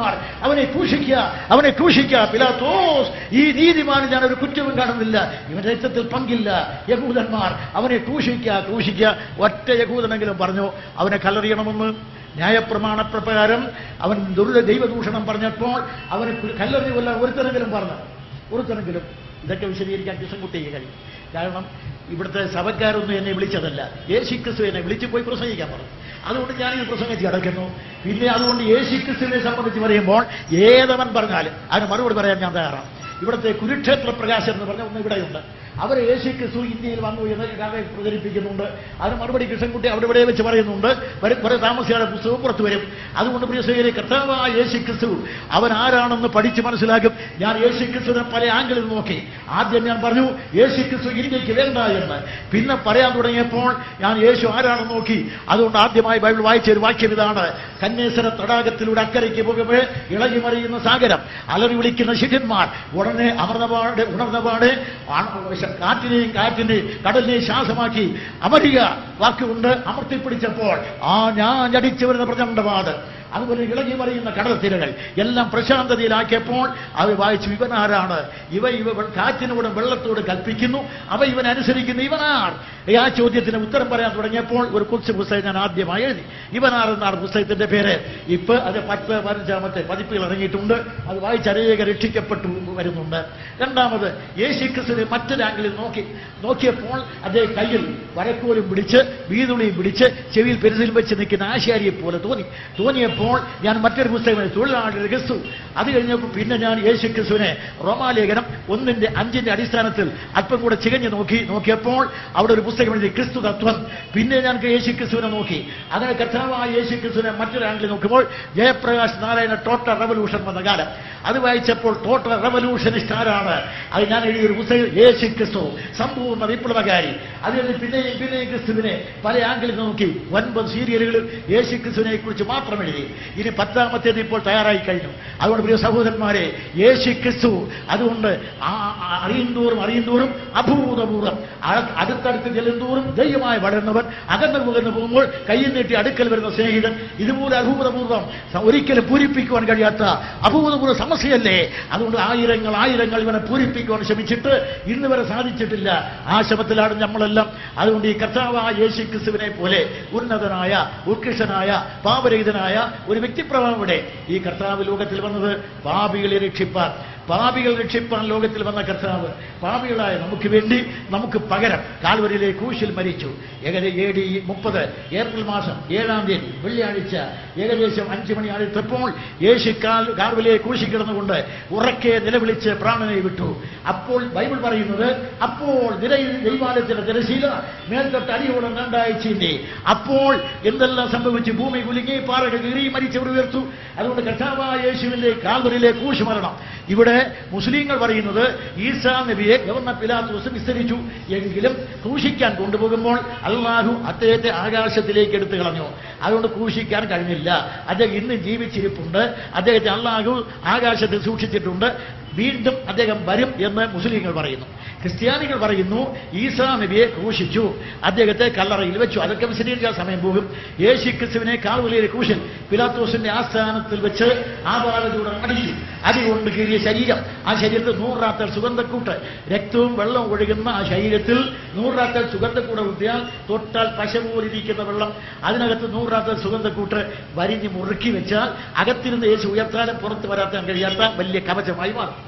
യഹൂദന്മാർ അവനെ ക്രൂശിക്കുക അവനെ ക്രൂശിക്കുക പിലാത്തോസ് ഈ നീതിമാന് ഞാൻ ഒരു കുറ്റവും കാണുന്നില്ല ഇവന്റെ രക്തത്തിൽ പങ്കില്ല യഹൂദന്മാർ അവനെ ക്രൂശിക്കുക ക്രൂശിക്കുക ഒറ്റ യഹൂദനെങ്കിലും പറഞ്ഞു അവനെ കല്ലെറിയണമെന്ന് ന്യായപ്രമാണ പ്രകാരം അവൻ ദുരിത ദൈവദൂഷണം പറഞ്ഞപ്പോൾ അവന് കല്ലെറിയുമല്ല ഒരുത്തരെങ്കിലും പറഞ്ഞു ഒരുത്തരെങ്കിലും ഇതൊക്കെ വിശദീകരിക്കാൻ കൃഷ്ണൻകുട്ടിക്ക് കഴിയും കാരണം ഇവിടുത്തെ സഭക്കാരൊന്നും എന്നെ വിളിച്ചതല്ല യേശുക്രിസ്തു എന്നെ വിളിച്ചു പോയി പ്രസംഗിക്കാൻ പറഞ്ഞു അതുകൊണ്ട് ഞാൻ ഇത് പ്രസംഗിച്ച് കിടക്കുന്നു പിന്നെ അതുകൊണ്ട് യേശുക്രിസ്തുവിനെ സംബന്ധിച്ച് പറയുമ്പോൾ ഏതവൻ പറഞ്ഞാലും അതിന് മറുപടി പറയാൻ ഞാൻ തയ്യാറാണ് ഇവിടുത്തെ കുരുക്ഷേത്ര പ്രകാശം എന്ന് പറഞ്ഞ ഒന്ന് ഇവിടെയുണ്ട് അവർ യേശു ക്രിസ്തു ഇന്ത്യയിൽ വന്നു എന്ന് കഥ പ്രചരിപ്പിക്കുന്നുണ്ട് അതിന് മറുപടി കൃഷ്ണൻകുട്ടി അവിടെ ഇവിടെ വെച്ച് പറയുന്നുണ്ട് വരും കുറെ താമസിയാതെ പുസ്തകം പുറത്തു വരും അതുകൊണ്ട് പ്രിയ സഹോദരി കർത്താവായ യേശു ക്രിസ്തു അവൻ ആരാണെന്ന് പഠിച്ച് മനസ്സിലാക്കും ഞാൻ യേശു ക്രിസ്തുവിനെ പല ആംഗിളിൽ നോക്കി ആദ്യം ഞാൻ പറഞ്ഞു യേശു ക്രിസ്തു ഇന്ത്യക്ക് വേണ്ട എന്ന് പിന്നെ പറയാൻ തുടങ്ങിയപ്പോൾ ഞാൻ യേശു ആരാണെന്ന് നോക്കി അതുകൊണ്ട് ആദ്യമായി ബൈബിൾ വായിച്ച ഒരു വാക്യം ഇതാണ് കന്യാസര തടാകത്തിലൂടെ അക്കരയ്ക്ക് പോകുമ്പോൾ ഇളകി മറിയുന്ന സാഗരം അലറി വിളിക്കുന്ന ശിഷ്യന്മാർ ഉടനെ അമർന്നപാട് ഉണർന്നപാട് ആ- കാറ്റിനെയും കാറ്റിനെയും കടലിനെയും ശ്വാസമാക്കി അമരിക വാക്കുകൊണ്ട് അമർത്തിപ്പിടിച്ചപ്പോൾ ആ ഞാൻ അടിച്ചു വരുന്ന പ്രചണ്ഡപാട് അതുപോലെ ഇളകി മറിയുന്ന കടൽ തിരകൾ എല്ലാം പ്രശാന്തതയിലാക്കിയപ്പോൾ അവർ വായിച്ചു ഇവനാരാണ് ഇവ ഇവ വെ- കാറ്റിനോടും വെള്ളത്തോട് കൽപ്പിക്കുന്നു അവ ഇവൻ അനുസരിക്കുന്നു ഇവനാർ ആ ചോദ്യത്തിന് ഉത്തരം പറയാൻ തുടങ്ങിയപ്പോൾ ഒരു കൊച്ചു പുസ്തകം ഞാൻ ആദ്യമായി എഴുതി ഇവനാർ എന്നാണ് പുസ്തകത്തിന്റെ പേര് ഇപ്പൊ അത് പത്ത് പതിനഞ്ചാമത്തെ പതിപ്പുകൾ ഇറങ്ങിയിട്ടുണ്ട് അത് വായിച്ച് അനേക രക്ഷിക്കപ്പെട്ടു വരുന്നുണ്ട് രണ്ടാമത് യേശു ക്രിസ്തുവിനെ മറ്റൊരു ആംഗിളിൽ നോക്കി നോക്കിയപ്പോൾ അദ്ദേഹം കയ്യിൽ വരക്കോലും പിടിച്ച് വീതുളിയും പിടിച്ച് ചെവിയിൽ പെരുസിൽ വെച്ച് നിൽക്കുന്ന ആശാരിയെ പോലെ തോന്നി തോന്നിയപ്പോൾ ഞാൻ മറ്റൊരു പുസ്തകം എഴുതി, തൊഴിലാളിയുടെ ക്രിസ്തു അത് കഴിഞ്ഞപ്പോൾ പിന്നെ ഞാൻ യേശു ക്രിസ്തുവിനെ റോമാലേഖനം ഒന്നിന്റെ അഞ്ചിന്റെ അടിസ്ഥാനത്തിൽ അല്പം കൂടെ ചികഞ്ഞു നോക്കി നോക്കിയപ്പോൾ അവിടെ ഒരു പുസ്തകം എഴുതി ക്രിസ്തു തത്വം പിന്നെ ഞാൻ യേശു ക്രിസ്തുവിനെ നോക്കി അങ്ങനെ കർത്താവായ യേശു ക്രിസ്തുവിനെ മറ്റൊരു ആംഗിളിൽ നോക്കുമ്പോൾ ജയപ്രകാശ് നാരായണ ടോട്ടൽ റവല്യൂഷൻ വന്ന കാലം അത് വായിച്ചപ്പോൾ ടോട്ടൽ റവല്യൂഷനിസ്റ്റ് ആരാണ് അത് ഞാൻ എഴുതിയ ഒരു പുസ്തകം യേശു ക്രിസ്തു സമ്പൂർണ്ണ വിപ്ലവകാരി അത് കഴിഞ്ഞ് പിന്നെയും പിന്നെയും ക്രിസ്തുവിനെ പല ആംഗിളിൽ നോക്കി ഒൻപത് സീരിയലുകളിൽ യേശു ക്രിസ്തുവിനെ കുറിച്ച് മാത്രം എഴുതി ഇനി പത്താമത്തേത് ഇപ്പോൾ തയ്യാറായി കഴിഞ്ഞു അതുകൊണ്ട് പ്രിയ സഹോദരന്മാരെ യേശു ക്രിസ്തു അതുകൊണ്ട് ആ- ആ- അറിയുന്തോറും അറിയുന്തോറും അഭൂതപൂർവ്വം അ- അടുത്തടുത്ത് ചെല്ലുന്തോറും ദൈവമായി വളരുന്നവൻ അകന്നു പോകുന്നു പോകുമ്പോൾ കയ്യിൽ നീട്ടി അടുക്കൽ വരുന്ന സ്നേഹിതൻ ഇതുപോലെ അഭൂതപൂർവ്വം സ- ഒരിക്കലും പൂരിപ്പിക്കുവാൻ കഴിയാത്ത അഭൂതപൂർവ്വ സമസ്യയല്ലേ അതുകൊണ്ട് ആയിരങ്ങൾ ആയിരങ്ങൾ ഇവനെ പൂരിപ്പിക്കുവാൻ ശ്രമിച്ചിട്ട് ഇന്ന് വരെ സാധിച്ചിട്ടില്ല ആ ശ്രമത്തിലാണ് നമ്മളെല്ലാം അതുകൊണ്ട് ഈ കർത്താവായ യേശു ക്രിസ്തുവിനെ പോലെ ഉന്നതനായ ഉത്കൃഷ്ടനായ പാപരഹിതനായ ഒരു വ്യക്തിപ്രഭാവം ഇവിടെ ഈ കർത്താവ് ലോകത്തിൽ വന്നത് പാപികളെ രക്ഷിപ്പാൻ പാപികൾ രക്ഷിപ്പാൻ ലോകത്തിൽ വന്ന കർത്താവ് പാപികളായ നമുക്ക് വേണ്ടി നമുക്ക് പകരം കാൽവരിയിലെ കൂശിൽ മരിച്ചു ഏകദേശം എ ഡി മുപ്പത് ഏപ്രിൽ മാസം ഏഴാം തീയതി വെള്ളിയാഴ്ച ഏകദേശം അഞ്ചു മണി അടുത്തപ്പോൾ യേശു കാൽ കാൽവലിയെ കൂശി കിടന്നുകൊണ്ട് ഉറക്കെ നിലവിളിച്ച് പ്രാണനെ വിട്ടു അപ്പോൾ ബൈബിൾ പറയുന്നത് അപ്പോൾ നിലയിൽ ദൈവാലയത്തിന്റെ തിരശീല മേൽത്തൊട്ട് അടിയോടെ രണ്ടായി ചീന്തി അപ്പോൾ എന്തെല്ലാം സംഭവിച്ചു ഭൂമി കുലുങ്ങി പാറകൾ കീറി മരിച്ചവർ ഉയർത്തു അതുകൊണ്ട് കർത്താവായ യേശുവിന്റെ കാൽവരിയിലെ കൂശ് മരണം ഇവിടെ മുസ്ലിങ്ങൾ പറയുന്നത് ഈസാ നബിയെ ഗവർണർ പിലാത്തോസ് വിസ്തരിച്ചു എങ്കിലും ക്രൂശിക്കാൻ കൊണ്ടുപോകുമ്പോൾ അള്ളാഹു അദ്ദേഹത്തെ ആകാശത്തിലേക്ക് എടുത്തു കളഞ്ഞു അതുകൊണ്ട് ക്രൂശിക്കാൻ കഴിഞ്ഞില്ല അദ്ദേഹം ഇന്ന് ജീവിച്ചിരിപ്പുണ്ട് അദ്ദേഹത്തെ അള്ളാഹു ആകാശത്തിൽ സൂക്ഷിച്ചിട്ടുണ്ട് വീണ്ടും അദ്ദേഹം വരും എന്ന് മുസ്ലിങ്ങൾ പറയുന്നു ക്രിസ്ത്യാനികൾ പറയുന്നു ഈസാ നബിയെ ക്രൂശിച്ചു അദ്ദേഹത്തെ കല്ലറയിൽ വെച്ചു അതൊക്കെ വിശദീകരിക്കാൻ സമയം പോകും യേശു ക്രിസ്തുവിനെ കാൽവലിയിലെ ക്രൂശൻ പിലാത്തോസിന്റെ ആസ്ഥാനത്തിൽ വെച്ച് ആപാലതയുടെ അടിച്ചു അടികൊണ്ട് കീറിയ ശരീരം ആ ശരീരത്തിൽ നൂറാത്തൽ സുഗന്ധക്കൂട്ട് രക്തവും വെള്ളവും ഒഴുകുന്ന ആ ശരീരത്തിൽ നൂറാത്തൽ സുഗന്ധക്കൂടെ കുത്തിയാൽ തൊട്ടാൽ പശ പോലിരിക്കുന്ന വെള്ളം അതിനകത്ത് നൂറാത്തൽ സുഗന്ധക്കൂട്ട് വരിഞ്ഞ് മുറുക്കി വെച്ചാൽ അകത്തിരുന്ന് യേശു ഉയർത്താനും പുറത്ത് വരാത്താൻ കഴിയാത്ത വലിയ കവചമായി മാറും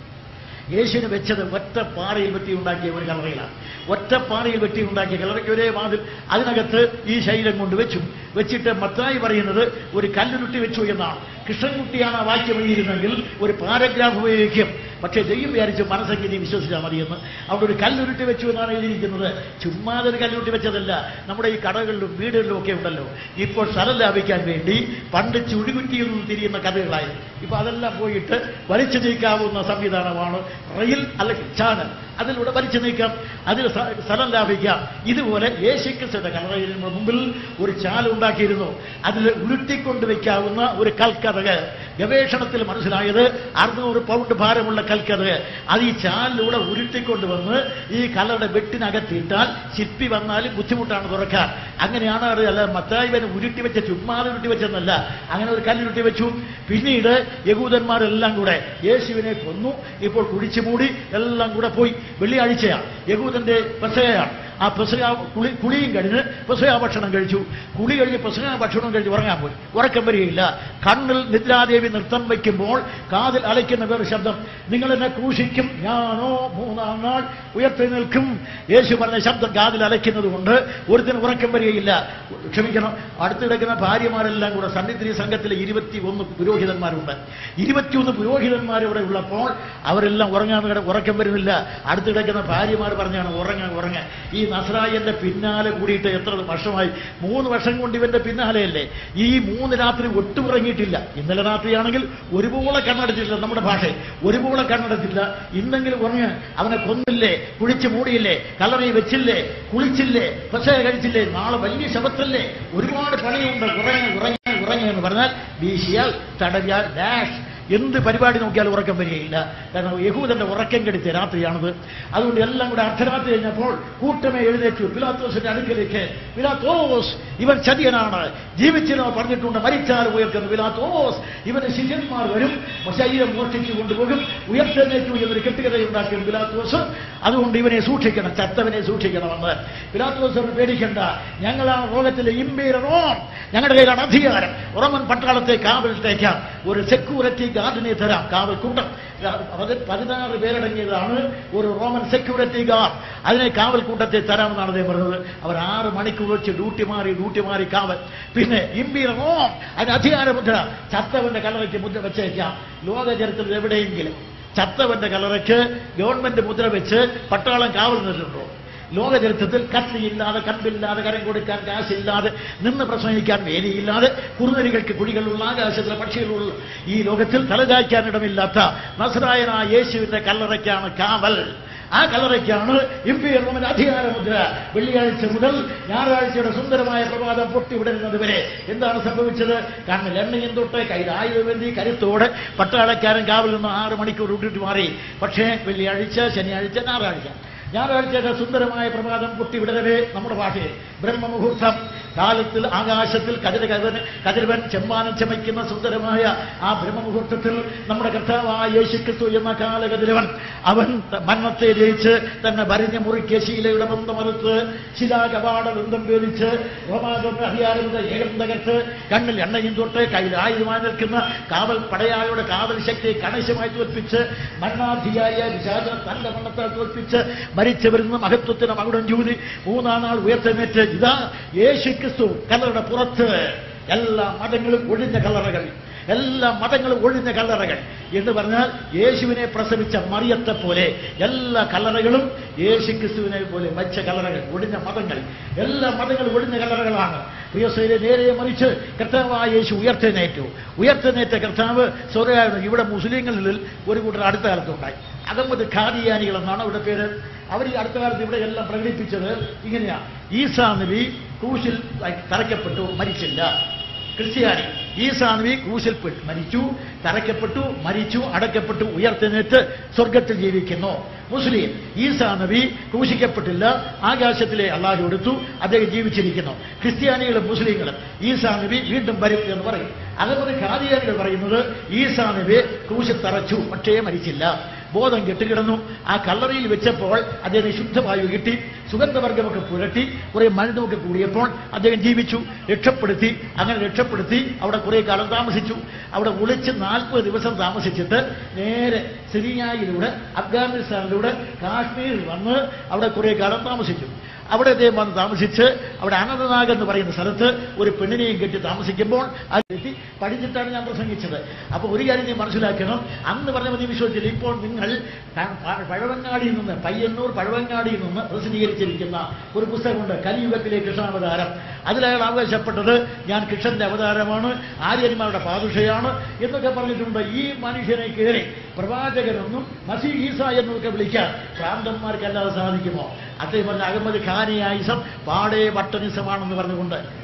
യേശുവിന് വെച്ചത് ഒറ്റ പാറയിൽ വെട്ടി ഉണ്ടാക്കിയ ഒരു കലറയിലാണ് ഒറ്റ പാറയിൽ വെട്ടി ഉണ്ടാക്കിയ കലറയ്ക്ക് ഒരേ വാതിൽ അതിനകത്ത് ഈ ശരീരം കൊണ്ട് വെച്ചു വെച്ചിട്ട് മത്തായി പറയുന്നത് ഒരു കല്ലുരുട്ടി വെച്ചു എന്നാണ് കൃഷ്ണൻകുട്ടിയാണ് ആ വാക്യം എഴുതിയിരുന്നെങ്കിൽ ഒരു പാരഗ്രാഫ് ഉപയോഗിക്കും പക്ഷേ ദൈവം വിചാരിച്ച് മനസ്സെങ്കിൽ വിശ്വസിച്ചാൽ മതിയെന്ന് അവിടെ ഒരു കല്ലുരുട്ടി വെച്ചു എന്നാണ് എഴുതിയിരിക്കുന്നത് ചുമ്മാതെ ഒരു കല്ലുരുട്ടി വെച്ചതല്ല നമ്മുടെ ഈ കടകളിലും വീടുകളിലും ഒക്കെ ഉണ്ടല്ലോ ഇപ്പോൾ സ്ഥലം ലാഭിക്കാൻ വേണ്ടി പണ്ട് ചുഴികുറ്റിയിൽ നിന്ന് തിരിയുന്ന കഥകളായി ഇപ്പൊ അതെല്ലാം പോയിട്ട് വലിച്ചു നീക്കാവുന്ന സംവിധാനമാണ് റെയിൽ അല്ലെങ്കിൽ ചാനൽ അതിലൂടെ വലിച്ചു നീക്കാം അതിൽ സ്ഥ- സ്ഥലം ലാഭിക്കാം ഇതുപോലെ യേശുക്രിസ്തുവിന്റെ കലറയിലിന് മുമ്പിൽ ഒരു ചാൽ ഉണ്ടാക്കിയിരുന്നു അതിൽ ഉരുട്ടിക്കൊണ്ട് വയ്ക്കാവുന്ന ഒരു കൽക്കഥക് ഗവേഷണത്തിൽ മനസ്സിലായത് അറുന്നൂറ് പൗണ്ട് ഭാരമുള്ള കൽക്കത് അത് ഈ ചാലിലൂടെ ഉരുട്ടിക്കൊണ്ടുവന്ന് ഈ കല്ലറുടെ വെട്ടിനകത്തിട്ടാൽ ശില്പി വന്നാലും ബുദ്ധിമുട്ടാണ് തുറക്കാൻ അങ്ങനെയാണ് അത് അല്ല മത്തായിവന് ഉരുട്ടി വെച്ച ചുമ്മാതെ ഉരുട്ടി വെച്ചെന്നല്ല അങ്ങനെ ഒരു കല്ലുരുട്ടി വെച്ചു പിന്നീട് യഹൂദന്മാരെല്ലാം കൂടെ യേശുവിനെ കൊന്നു ഇപ്പോൾ കുടിച്ചു മൂടി എല്ലാം കൂടെ പോയി വെള്ളിയാഴ്ചയാണ് യഹൂദന്റെ പെസകയാണ് ആ പെസക കുളി കുളിയും കഴിഞ്ഞ് പെസക ഭക്ഷണം കഴിച്ചു കുളി കഴിഞ്ഞ് പെസക ഭക്ഷണം കഴിച്ച് ഉറങ്ങാൻ പോയി ഉറക്കം വരികയില്ല കണ്ണിൽ നിദ്രാദേവി നൃത്തം വയ്ക്കുമ്പോൾ കാതിൽ അലയ്ക്കുന്ന വേറെ ശബ്ദം നിങ്ങൾ എന്നെ ക്രൂശിക്കും ഞാനോ മൂന്നാം നാൾ ഉയർത്തി നിൽക്കും യേശു പറഞ്ഞ ശബ്ദം കാതിൽ അലയ്ക്കുന്നത് കൊണ്ട് ഒരുത്തിന് ഉറക്കം വരികയില്ല ക്ഷമിക്കണം അടുത്ത് കിടക്കുന്ന ഭാര്യമാരെല്ലാം കൂടെ സന്നിധി സംഘത്തിലെ ഇരുപത്തി ഒന്ന് പുരോഹിതന്മാരുണ്ട് ഇരുപത്തിയൊന്ന് പുരോഹിതന്മാർ ഇവിടെ ഉള്ളപ്പോൾ അവരെല്ലാം ഉറങ്ങാൻ കിട ഉറക്കം വരുന്നില്ല അടുത്ത് കിടക്കുന്ന ഭാര്യമാർ പറഞ്ഞാണ് ഉറങ്ങാൻ ഉറങ്ങാൻ ഈ നസ്രായന്റെ പിന്നാലെ കൂടിയിട്ട് എത്ര വർഷമായി മൂന്ന് വർഷം കൊണ്ട് ഇവന്റെ പിന്നാലെയല്ലേ ഈ മൂന്ന് രാത്രി ഒട്ടും ഉറങ്ങിയിട്ടില്ല ഇന്നലെ രാത്രിയാണെങ്കിൽ ഒരുപോലെ കണ്ണടച്ചിട്ടില്ല നമ്മുടെ ഭാഷ ഒരുപോലെ കണ്ണടച്ചില്ല ഇന്നെങ്കിലും ഉറങ്ങ് അവനെ കൊന്നില്ലേ കുഴിച്ച് മൂടിയില്ലേ കല്ലറയിൽ വെച്ചില്ലേ കുളിച്ചില്ലേ പക്ഷേ കഴിച്ചില്ലേ നാളെ വലിയ ശബത്തല്ലേ ഒരുപാട് പണിയുണ്ട് ഉറങ്ങി ഉറങ്ങി ഉറങ്ങി എന്ന് പറഞ്ഞാൽ വീശിയാൽ തടവിയാൽ ഡാഷ് എന്ത് പരിപാടി നോക്കിയാലും ഉറക്കം വരികയില്ല കാരണം യഹൂദന്റെ ഉറക്കം കെടുത്തിയ രാത്രിയാണത് അതുകൊണ്ട് എല്ലാം കൂടെ അർദ്ധരാത്രി കഴിഞ്ഞപ്പോൾ കൂട്ടമേ എഴുന്നേറ്റു പിലാത്തോസിന്റെ അടുക്കലേക്ക് പിലാത്തോസ് ഇവൻ ചതിയനാണ് ജീവിച്ചിനോ പറഞ്ഞിട്ടുണ്ട് മരിച്ചാൽ ഉയർത്തുന്നു പിലാത്തോസ് ഇവന് ശിഷ്യന്മാർ വരും ശരീരം മോഷ്ടിച്ചു കൊണ്ടുപോകും ഉയർത്തെഴുന്നേറ്റു എന്നൊരു കെട്ടുകഥയുണ്ടാക്കിയ പിലാത്തോസ് അതുകൊണ്ട് ഇവനെ സൂക്ഷിക്കണം ചത്തവനെ സൂക്ഷിക്കണമെന്ന് പിലാത്തോസ് പേടിക്കണ്ട ഞങ്ങളാണ് ലോകത്തിലെ ഇമ്പീര റോം ഞങ്ങളുടെ കയ്യിലാണ് അധികാരം റോമൻ പട്ടാളത്തെ കാവലിട്ടേക്കാം ഒരു സെക്യൂരിറ്റി ഗാർഡിനെ തരാം കാവൽ കൂട്ടം അത് പതിനാറ് പേരടങ്ങിയതാണ് ഒരു റോമൻ സെക്യൂരിറ്റി ഗാർഡ് അതിനെ കാവൽ കൂട്ടത്തെ തരാമെന്നാണ് അദ്ദേഹം പറഞ്ഞത് അവർ ആറ് മണിക്കൂർ വെച്ച് ഡ്യൂട്ടി മാറി ഡ്യൂട്ടി മാറി കാവൽ പിന്നെ ഇമ്പീര റോം അതിന് അധികാര മുദ്ര ചത്തവന്റെ കലറയ്ക്ക് മുദ്ര വെച്ചേക്കാം ലോക ചരിത്രത്തിൽ എവിടെയെങ്കിലും ചത്തവന്റെ കലറയ്ക്ക് ഗവൺമെന്റ് മുദ്ര വെച്ച് പട്ടാളം കാവൽ നിന്നിട്ടുണ്ടോ ലോക ചരിത്രത്തിൽ കത്തിയില്ലാതെ കമ്പില്ലാതെ കരം കൊടുക്കാൻ കാശില്ലാതെ നിന്ന് പ്രസംഗിക്കാൻ വേദിയില്ലാതെ കുറുനരികൾക്ക് കുഴികളുള്ള ആകാശത്തിലെ പക്ഷികളുള്ള ഈ ലോകത്തിൽ തലചായ്ക്കാൻ ഇടമില്ലാത്ത നസറായനായ യേശുവിന്റെ കല്ലറയ്ക്കാണ് കാവൽ ആ കല്ലറയ്ക്കാണ് ഇമ്പീർ റോമന്റെ അധികാരമുദ്ര വെള്ളിയാഴ്ച മുതൽ ഞായറാഴ്ചയുടെ സുന്ദരമായ പ്രഭാതം പൊട്ടിവിടരുന്നത് വരെ എന്താണ് സംഭവിച്ചത് കാരണം എണ്ണയും തൊട്ട് കയ്യിൽ ആയുധബന്ധി കരുത്തോടെ പട്ടാളക്കാരൻ കാവൽ നിന്ന് ആറ് മണിക്കൂർ വിട്ടിട്ട് മാറി പക്ഷേ വെള്ളിയാഴ്ച ശനിയാഴ്ച ഞായറാഴ്ച ഞായറാഴ്ചയുടെ സുന്ദരമായ പ്രഭാതം പൊട്ടിവിടരവേ നമ്മുടെ ഭാഷയിൽ ബ്രഹ്മമുഹൂർത്തം കാലത്തിൽ ആകാശത്തിൽ കതിര കതിരൻ കതിരവൻ ചെമ്മാനം ചമയ്ക്കുന്ന സുന്ദരമായ ആ ബ്രഹ്മമുഹൂർത്തത്തിൽ നമ്മുടെ കർത്താവായ യേശുക്രിസ്തു എന്ന കാലകതിരവൻ അവൻ ത- മരണത്തെ ജയിച്ച് തന്നെ വരിഞ്ഞ മുറിക്കിയ ശീലയുടെ ബന്ധമറുത്ത് ശിലാകപാട ബന്ധം വേദിച്ച് റോമാകരുടെ അധികാരമുള്ള ഏകം തകർത്ത് കണ്ണിൽ എണ്ണയും തൊട്ട് കയ്യിൽ ആയുധമായി നിൽക്കുന്ന കാവൽ പടയാളിയുടെ കാവൽ ശക്തിയെ കണശമായി തോൽപ്പിച്ച് മരണാധികാരിയ വിശാച തന്റെ മരണത്താൽ തോൽപ്പിച്ച് മരിച്ചവരിൽ നിന്ന് മഹത്വത്തിന് മകുടം ചൂതി മൂന്നാം നാൾ ഉയർത്തെഴുന്നേറ്റ് ഇതാ യേശു ക്രിസ്തു കല്ലറുടെ പുറത്ത് എല്ലാ മതങ്ങളും ഒഴിഞ്ഞ കല്ലറകൾ എല്ലാ മതങ്ങളും ഒഴിഞ്ഞ കല്ലറകൾ എന്ന് പറഞ്ഞാൽ യേശുവിനെ പ്രസവിച്ച മറിയത്തെ പോലെ എല്ലാ കല്ലറകളും യേശു ക്രിസ്തുവിനെ പോലെ വച്ച കല്ലറകൾ ഒഴിഞ്ഞ മതങ്ങൾ എല്ലാ മതങ്ങളും ഒഴിഞ്ഞ കല്ലറകളാണ് പ്രിയസൈലെ നേരെ മറിച്ച് കർത്താവായ യേശു ഉയർത്തെഴുന്നേറ്റു ഉയർത്തെഴുന്നേറ്റ കർത്താവ് സ്വരയാണ് ഇവിടെ മുസ്ലിങ്ങളിൽ ഒരു കൂട്ടർ അടുത്ത കാലത്തുണ്ടായി അഹമ്മദ് ഖാദിയാനികൾ എന്നാണ് അവരുടെ പേര് അവർ ഈ അടുത്ത കാലത്ത് ഇവിടെ എല്ലാം പ്രകടിപ്പിച്ചത് ഇങ്ങനെയാ ഈസാ നബി ക്രൂശിൽ തറയ്ക്കപ്പെട്ടു മരിച്ചില്ല ക്രിസ്ത്യാനി ഈസാ നബി ക്രൂശിൽ പെട്ട് മരിച്ചു തറയ്ക്കപ്പെട്ടു മരിച്ചു അടക്കപ്പെട്ടു ഉയർത്തെഴുന്നേറ്റ് സ്വർഗത്തിൽ ജീവിക്കുന്നു മുസ്ലിം ഈസാ നബി ക്രൂശിക്കപ്പെട്ടില്ല ആകാശത്തിലെ അള്ളാഹു എടുത്തു അദ്ദേഹം ജീവിച്ചിരിക്കുന്നു ക്രിസ്ത്യാനികളും മുസ്ലിങ്ങളും ഈസാ നബി വീണ്ടും വരും എന്ന് പറയും അതുപോലെ ഖാദിയാനികൾ പറയുന്നത് ഈസാ നബി ക്രൂശിൽ തറച്ചു പക്ഷേ മരിച്ചില്ല ബോധം കെട്ടുകിടന്നു ആ കല്ലറയിൽ വെച്ചപ്പോൾ അദ്ദേഹം ശുദ്ധവായു കിട്ടി സുഗന്ധവർഗമൊക്കെ പുരട്ടി കുറെ മരുന്നൊക്കെ കൂടിയപ്പോൾ അദ്ദേഹം ജീവിച്ചു രക്ഷപ്പെടുത്തി അങ്ങനെ രക്ഷപ്പെടുത്തി അവിടെ കുറെ കാലം താമസിച്ചു അവിടെ ഒളിച്ച് നാൽപ്പത് ദിവസം താമസിച്ചിട്ട് നേരെ സിറിയായിലൂടെ അഫ്ഗാനിസ്ഥാനിലൂടെ കാശ്മീരിൽ വന്ന് അവിടെ കുറെ കാലം താമസിച്ചു അവിടെ അദ്ദേഹം വന്ന് താമസിച്ച് അവിടെ അനന്തനാഗ് എന്ന് പറയുന്ന സ്ഥലത്ത് ഒരു പെണ്ണിനെയും കെട്ടി താമസിക്കുമ്പോൾ അത് കെട്ടി പഠിച്ചിട്ടാണ് ഞാൻ പ്രസംഗിച്ചത് അപ്പോൾ ഒരു കാര്യം നീ മനസ്സിലാക്കണം അന്ന് പറഞ്ഞ മതി വിശ്വസിച്ചില്ല ഇപ്പോൾ നിങ്ങൾ ത- പ- പഴവങ്ങാടിയിൽ നിന്ന് പയ്യന്നൂർ പഴവങ്ങാടിയിൽ നിന്ന് പ്രസിദ്ധീകരിച്ചിരിക്കുന്ന ഒരു പുസ്തകമുണ്ട് കലിയുഗത്തിലെ കൃഷ്ണാവതാരം അതിലയാൾ അവകാശപ്പെട്ടത് ഞാൻ കൃഷ്ണന്റെ അവതാരമാണ് ആര്യന്മാരുടെ പാതുഷയാണ് എന്നൊക്കെ പറഞ്ഞിട്ടുണ്ട് ഈ മനുഷ്യനെ കയറി പ്രവാചകനെന്നും മസീ ഈസ എന്നൊക്കെ വിളിക്കാൻ ഭ്രാന്തന്മാർക്കല്ലാതെ സാധിക്കുമോ അദ്ദേഹം പറഞ്ഞ അഹമ്മദ് ഖാനിയായിസം പാടേ വട്ടനിസമാണെന്ന് പറഞ്ഞുകൊണ്ട്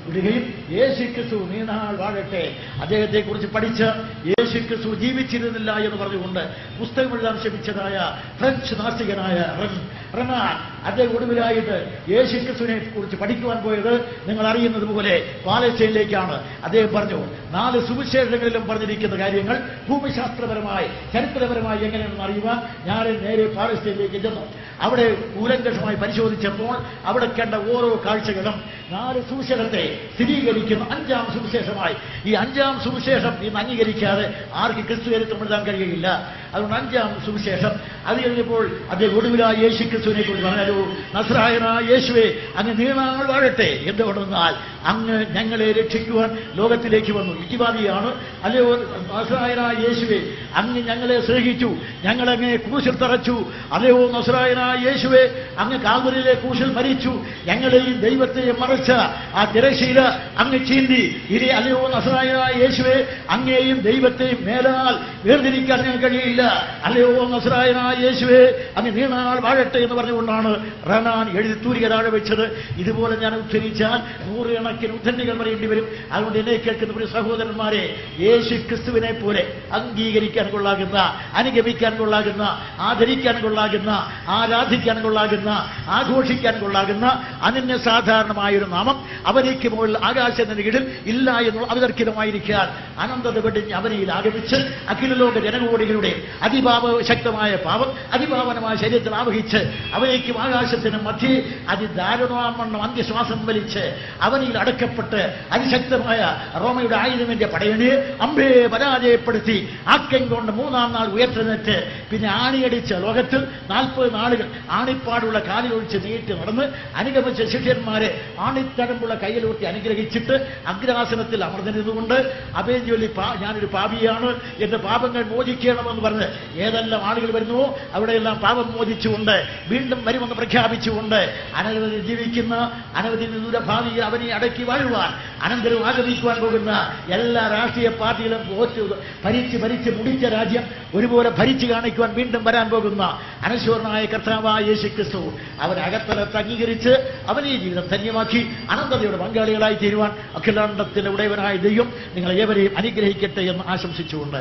ഇടുകയും യേശു ക്രിസ്തു നീനാൾ വാഴട്ടെ അദ്ദേഹത്തെ കുറിച്ച് പഠിച്ച് യേശു ക്രിസ്തു ജീവിച്ചിരുന്നില്ല എന്ന് പറഞ്ഞുകൊണ്ട് പുസ്തകം എഴുതാൻ ശ്രമിച്ചതായ ഫ്രഞ്ച് നാസ്തികനായ റൻ- റെനാൻ അദ്ദേഹം ഒടുവിലായിട്ട് യേശു ക്രിസ്തുവിനെ കുറിച്ച് പഠിക്കുവാൻ പോയത് നിങ്ങൾ അറിയുന്നത് പോലെ പാലസ്റ്റൈനിലേക്കാണ് അദ്ദേഹം പറഞ്ഞു നാല് സുവിശേഷങ്ങളിലും പറഞ്ഞിരിക്കുന്ന കാര്യങ്ങൾ ഭൂമിശാസ്ത്രപരമായി ചരിത്രപരമായി എങ്ങനെയാണെന്ന് അറിയുവാൻ ഞാൻ നേരെ പാലസ്റ്റൈനിലേക്ക് ചെന്നു അവിടെ കൂലങ്കഷമായി പരിശോധിച്ചപ്പോൾ അവിടെ കണ്ട ഓരോ കാഴ്ചകളും നാല് സുവിശേഷത്തെ സ്ഥിരീകരിക്കുന്ന അഞ്ചാം സുവിശേഷമായി ഈ അഞ്ചാം സുവിശേഷം ഇന്ന് അംഗീകരിക്കാതെ ആർക്ക് ക്രിസ്തു ചരിത്രം എഴുതാൻ കഴിയുകയില്ല അതുകൊണ്ട് അഞ്ചാം സുവിശേഷം അത് കഴിഞ്ഞപ്പോൾ അദ്ദേഹം ഒടുവിലായ യേശു ക്രിസ്തുവിനെ കുറിച്ച് പറഞ്ഞാലോ നസ്രായനായ യേശുവെ അങ്ങ് നീണാൾ വാഴട്ടെ എന്തുകൊണ്ടെന്നാൽ അങ്ങ് ഞങ്ങളെ രക്ഷിക്കുവാൻ ലോകത്തിലേക്ക് വന്നു യുക്തിവാദിയാണ് അല്ലയോ നസ്രായനായ യേശുവെ അങ്ങ് ഞങ്ങളെ സ്നേഹിച്ചു ഞങ്ങളങ്ങെ ക്രൂശിൽ തറച്ചു അല്ലയോ നസ്രായനായ യേശുവെ അങ്ങ് കാൽവരിയിലെ ക്രൂശിൽ മരിച്ചു ഞങ്ങളെയും ദൈവത്തെയും മറച്ച ആ തിരശീല അങ്ങ് ചീന്തി ഇനി അല്ലയോ നസ്രായനായ യേശുവെ അങ്ങയെയും ദൈവത്തെയും മേലാൽ വേർതിരിക്കാൻ ഞങ്ങൾ കഴിയില്ല അല്ലയോ നസ്രായനായ യേശുവെ അങ്ങ് നീണാൾ വാഴട്ടെ എന്ന് പറഞ്ഞുകൊണ്ടാണ് റനാൻ എഴുതി തൂരിക താഴെ വെച്ചത് ഇതുപോലെ ഞാൻ ഉദ്ധരിച്ചാൽ നൂറുകണക്കിന് ഉദ്ധരണികൾ പറയേണ്ടി വരും അതുകൊണ്ട് എന്നെ കേൾക്കുന്ന ഒരു സഹോദരന്മാരെ യേശു ക്രിസ്തുവിനെ പോലെ അംഗീകരിക്കാൻ കൊള്ളാകുന്ന അനുഗമിക്കാൻ കൊള്ളാകുന്ന ആദരിക്കാൻ കൊള്ളാകുന്ന ആരാധിക്കാൻ കൊള്ളാകുന്ന ആഘോഷിക്കാൻ കൊള്ളാകുന്ന അനന്യ സാധാരണമായൊരു നാമം അവനേക്ക് മുകളിൽ ആകാശത്തിന്റെ കീഴിൽ ഇല്ല എന്നുള്ള അവതർക്കിതമായിരിക്കാൻ അനന്തത വെടിഞ്ഞ് അവനയിൽ ആഗമിച്ച് അഖില ലോക ജനകോടികളുടെ അതിപാപ ശക്തമായ പാപം അതിപാവനമായ ശരീരത്തിൽ ആവഹിച്ച് അവനേക്കും ആകാശത്തിന് മധ്യേ അതിദാരുണമാവണ്ണം അന്ത്യശ്വാസം വലിച്ച് അവനിൽ അടക്കപ്പെട്ട് അതിശക്തമായ റോമയുടെ ആയുധമിന്റെ പടയണിയെ അമ്പയെ പരാജയപ്പെടുത്തി ആക്കം കൊണ്ട് മൂന്നാം നാൾ ഉയർത്തുന്നിട്ട് പിന്നെ ആണിയടിച്ച ലോകത്തിൽ നാൽപ്പത് നാളുകൾ ആണിപ്പാടുള്ള കാലിലൊഴിച്ച് നീട്ടി നടന്ന് അനുഗമിച്ച ശിഷ്യന്മാരെ ആണിത്തടമ്പുള്ള കയ്യിലൂട്ടി അനുഗ്രഹിച്ചിട്ട് അഗ്രാസനത്തിൽ അമർന്നിരുന്നുകൊണ്ട് അഭയം ചൊല്ലി പാ- ഞാനൊരു പാപിയാണ് എന്റെ പാപങ്ങൾ മോചിക്കണമെന്ന് പറഞ്ഞ് ഏതെല്ലാം ആളുകൾ വരുന്നുവോ അവിടെയെല്ലാം പാപം മോചിച്ചുകൊണ്ട് വീണ്ടും വരുമെന്ന് പ്രഖ്യാപിച്ചുകൊണ്ട് അനവധി ജീവിക്കുന്ന അനവധി ദൂരഭാവിയിൽ അവനെ അടക്കി വാഴുവാൻ അനന്തരം ആഗമിക്കുവാൻ പോകുന്ന എല്ലാ രാഷ്ട്രീയ പാർട്ടികളും വോറ്റ് ഭരിച്ച് ഭരിച്ച് മുടിച്ച രാജ്യം ഒരുപോലെ ഭരിച്ചു കാണിക്കുവാൻ വീണ്ടും വരാൻ പോകുന്ന അനശ്വരനായ കർത്താവായ യേശു ക്രിസ്തു അവൻ അകത്തലത്ത് അംഗീകരിച്ച് അവനെ ജീവിതം ധന്യമാക്കി അനന്തതയുടെ പങ്കാളികളായി തീരുവാൻ അഖിലാണ്ടത്തിന്റെ ഉടയവനായ ദൈവം നിങ്ങളെ ഏവരെയും അനുഗ്രഹിക്കട്ടെ എന്ന് ആശംസിച്ചുകൊണ്ട്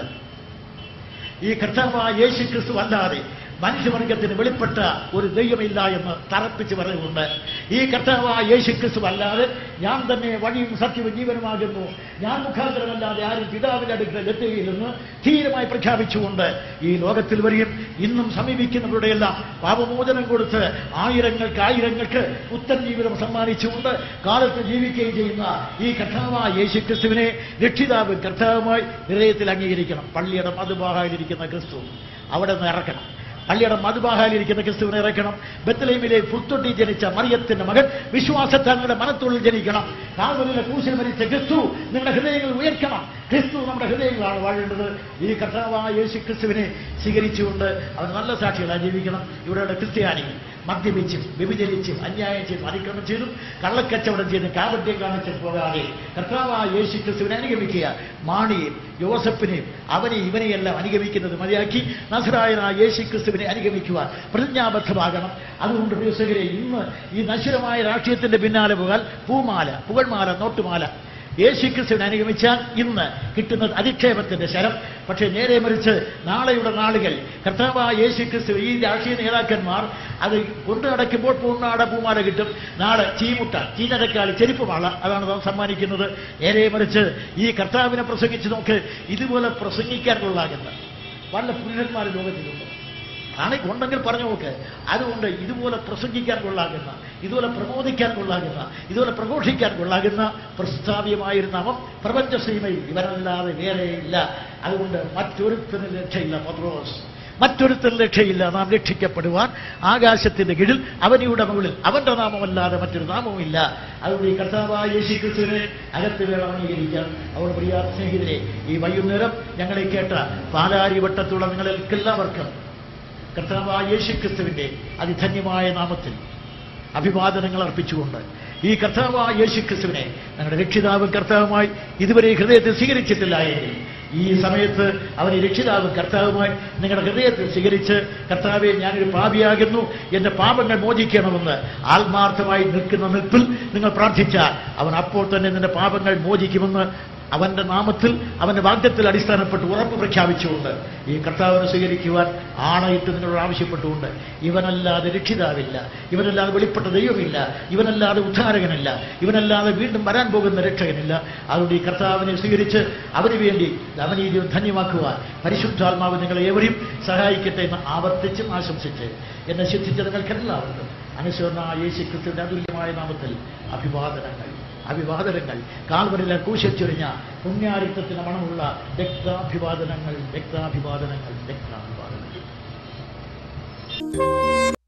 ഈ കർത്താവായ യേശു ക്രിസ്തു അല്ലാതെ മനുഷ്യവർഗത്തിന് വെളിപ്പെട്ട ഒരു ദൈവമില്ല എന്ന് തറപ്പിച്ച് പറയുന്നുണ്ട് ഈ കർത്താവായ യേശു ക്രിസ്തു അല്ലാതെ ഞാൻ തന്നെ വഴിയും സത്യവും ജീവനുമാകുന്നു ഞാൻ മുഖാന്തരമല്ലാതെ ആരും പിതാവിന്റെ അടുക്കൽ എത്തുകയില്ലെന്ന് ധീരമായി പ്രഖ്യാപിച്ചുകൊണ്ട് ഈ ലോകത്തിൽ വരികയും ഇന്നും സമീപിക്കുന്നവരുടെ എല്ലാം പാപമോചനം കൊടുത്ത് ആയിരങ്ങൾക്ക് ആയിരങ്ങൾക്ക് പുത്തൻ ജീവിതം സമ്മാനിച്ചുകൊണ്ട് കാലത്ത് ജീവിക്കുകയും ചെയ്യുന്ന ഈ കർത്താവായ യേശു ക്രിസ്തുവിനെ രക്ഷിതാവ് കർത്താവുമായി ഹൃദയത്തിൽ അംഗീകരിക്കണം പള്ളിയുടെ മധുബാഹായിലിരിക്കുന്ന ക്രിസ്തു അവിടെ നിന്ന് ഇറക്കണം പള്ളിയുടെ മധുബാഹാലിരിക്കുന്ന ക്രിസ്തുവിനെ ഇറക്കണം ബത്തലൈമിലെ പുത്തൊട്ടി ജനിച്ച മറിയത്തിന്റെ മകൻ വിശ്വാസത്താൽ നിങ്ങളുടെ മനത്തുള്ളിൽ ജനിക്കണം കാൽവരിലെ ക്രൂശിൽ മരിച്ച ക്രിസ്തു നിങ്ങളുടെ ഹൃദയങ്ങൾ ഉയർക്കണം ക്രിസ്തു നമ്മുടെ ഹൃദയങ്ങളാണ് വാഴേണ്ടത് ഈ കർത്താവായ യേശു ക്രിസ്തുവിനെ സ്വീകരിച്ചുകൊണ്ട് അവർ നല്ല സാക്ഷികളായി ജീവിക്കണം ഇവിടെയുള്ള ക്രിസ്ത്യാനികൾ മദ്യപിച്ചും വ്യഭിചരിച്ചും അന്യായം ചെയ്തും അതിക്രമം ചെയ്തും കള്ളക്കച്ചവടം ചെയ്തും കാപട്യം കാണിച്ചും പോകാതെ കർത്താവായ യേശു ക്രിസ്തുവിനെ അനുഗമിക്കുക മാണിയെയും യോസഫിനെയും അവനെയും ഇവനെയെല്ലാം അനുഗമിക്കുന്നത് മതിയാക്കി നസറായനായ യേശു ക്രിസ്തുവിനെ അനുഗമിക്കുക പ്രതിജ്ഞാബദ്ധമാകണം അതുകൊണ്ട് പ്രിയസകരെ ഇന്ന് ഈ നശ്വരമായ രാഷ്ട്രീയത്തിന്റെ പിന്നാലെ പോകാൻ പൂമാല പുകഴ്മാല നോട്ടുമാല യേശു ക്രിസ്തുവിനെ അനുഗമിച്ചാൽ ഇന്ന് കിട്ടുന്നത് അധിക്ഷേപത്തിന്റെ ശരം പക്ഷേ നേരെ മറിച്ച് നാളെയുടെ നാളുകൾ കർത്താവായ യേശു ക്രിസ്തു ഈ രാഷ്ട്രീയ നേതാക്കന്മാർ അത് കൊണ്ടു നടക്കുമ്പോൾ പൂർണ്ണാട പൂമാല കിട്ടും നാളെ ചീമുട്ട ചീനരക്കാളി ചെരുപ്പുമാള അതാണ് നാം സമ്മാനിക്കുന്നത് നേരെ മറിച്ച് ഈ കർത്താവിനെ പ്രസംഗിച്ച് നോക്ക് ഇതുപോലെ പ്രസംഗിക്കാൻ കൊള്ളാകുന്ന വല്ല പുരുഷന്മാർ ലോകത്തിലുണ്ട് ആണ് ഉണ്ടെങ്കിൽ പറഞ്ഞു നോക്ക് അതുകൊണ്ട് ഇതുപോലെ പ്രസംഗിക്കാൻ കൊള്ളാകുന്ന ഇതുപോലെ പ്രബോധിക്കാൻ കൊള്ളാകുന്ന ഇതുപോലെ പ്രഘോഷിക്കാൻ കൊള്ളാകുന്ന പ്രസ്താവ്യമായൊരു നാമം പ്രപഞ്ച സീമയിൽ ഇവരല്ലാതെ വേറെ ഇല്ല അതുകൊണ്ട് മറ്റൊരുത്തിന് രക്ഷയില്ല പത്രോസ് മറ്റൊരുത്തരും രക്ഷയില്ല നാം രക്ഷിക്കപ്പെടുവാൻ ആകാശത്തിന്റെ കീഴിൽ അവനിയുടെ മുകളിൽ അവന്റെ നാമമല്ലാതെ മറ്റൊരു നാമവുമില്ല അതുകൊണ്ട് ഈ കർത്താവായ യേശു ക്രിസ്തുവിനെ അകത്ത് വേണം അംഗീകരിക്കാൻ അവിടെ പ്രിയ സ്നേഹിതരെ ഈ വൈകുന്നേരം ഞങ്ങളെ കേട്ട പാലാരിവട്ടത്തുള്ള നിങ്ങളെല്ലാവർക്കും കർത്താവായ യേശു ക്രിസ്തുവിന്റെ അതിധന്യമായ നാമത്തിൽ അഭിവാദനങ്ങൾ അർപ്പിച്ചുകൊണ്ട് ഈ കർത്താവായ യേശു ക്രിസ്തുവിനെ ഞങ്ങളുടെ രക്ഷിതാവും കർത്താവുമായി ഇതുവരെ ഹൃദയത്തിൽ സ്വീകരിച്ചിട്ടില്ല എങ്കിൽ ഈ സമയത്ത് അവനെ രക്ഷിതാവും കർത്താവുമായി നിങ്ങളുടെ ഹൃദയത്തിൽ സ്വീകരിച്ച് കർത്താവെ ഞാനൊരു പാപിയാകുന്നു എന്റെ പാപങ്ങൾ മോചിക്കണമെന്ന് ആത്മാർത്ഥമായി നിൽക്കുന്ന നിൽപ്പിൽ നിങ്ങൾ പ്രാർത്ഥിച്ചാൽ അവൻ അപ്പോൾ തന്നെ നിന്റെ പാപങ്ങൾ മോചിക്കുമെന്ന് അവന്റെ നാമത്തിൽ അവന്റെ വാഗ്ദത്തിൽ അടിസ്ഥാനപ്പെട്ട് ഉറപ്പ് പ്രഖ്യാപിച്ചുകൊണ്ട് ഈ കർത്താവിനെ സ്വീകരിക്കുവാൻ ആണയിട്ട് നിങ്ങളോട് ആവശ്യപ്പെട്ടുകൊണ്ട് ഇവനല്ലാതെ രക്ഷിതാവില്ല ഇവനല്ലാതെ വെളിപ്പെട്ട ദൈവമില്ല ഇവനല്ലാതെ ഉദ്ധാരകനില്ല ഇവനല്ലാതെ വീണ്ടും വരാൻ പോകുന്ന രക്ഷകനില്ല അതുകൊണ്ട് ഈ കർത്താവിനെ സ്വീകരിച്ച് അവന് വേണ്ടി അവനീതിയും ധന്യമാക്കുവാൻ പരിശുദ്ധാത്മാവ് നിങ്ങളെ ഏവരെയും സഹായിക്കട്ടെ എന്ന് ആവർത്തിച്ച് ആശംസിച്ച് എന്നെ ശ്രദ്ധിച്ച നിങ്ങൾക്കെല്ലാവർക്കും അനുസരണ യേശു ക്രിസ്തുവിന്റെ അതുല്യമായ നാമത്തിൽ അഭിവാദനങ്ങൾ അഭിവാദനങ്ങൾ കാൽവരിലെ കൂശച്ചൊരിഞ്ഞ പുണ്യാരിത്വത്തിന് മണമുള്ള രക്താഭിവാദനങ്ങൾ രക്താഭിവാദനങ്ങൾ രക്താഭിവാദനങ്ങൾ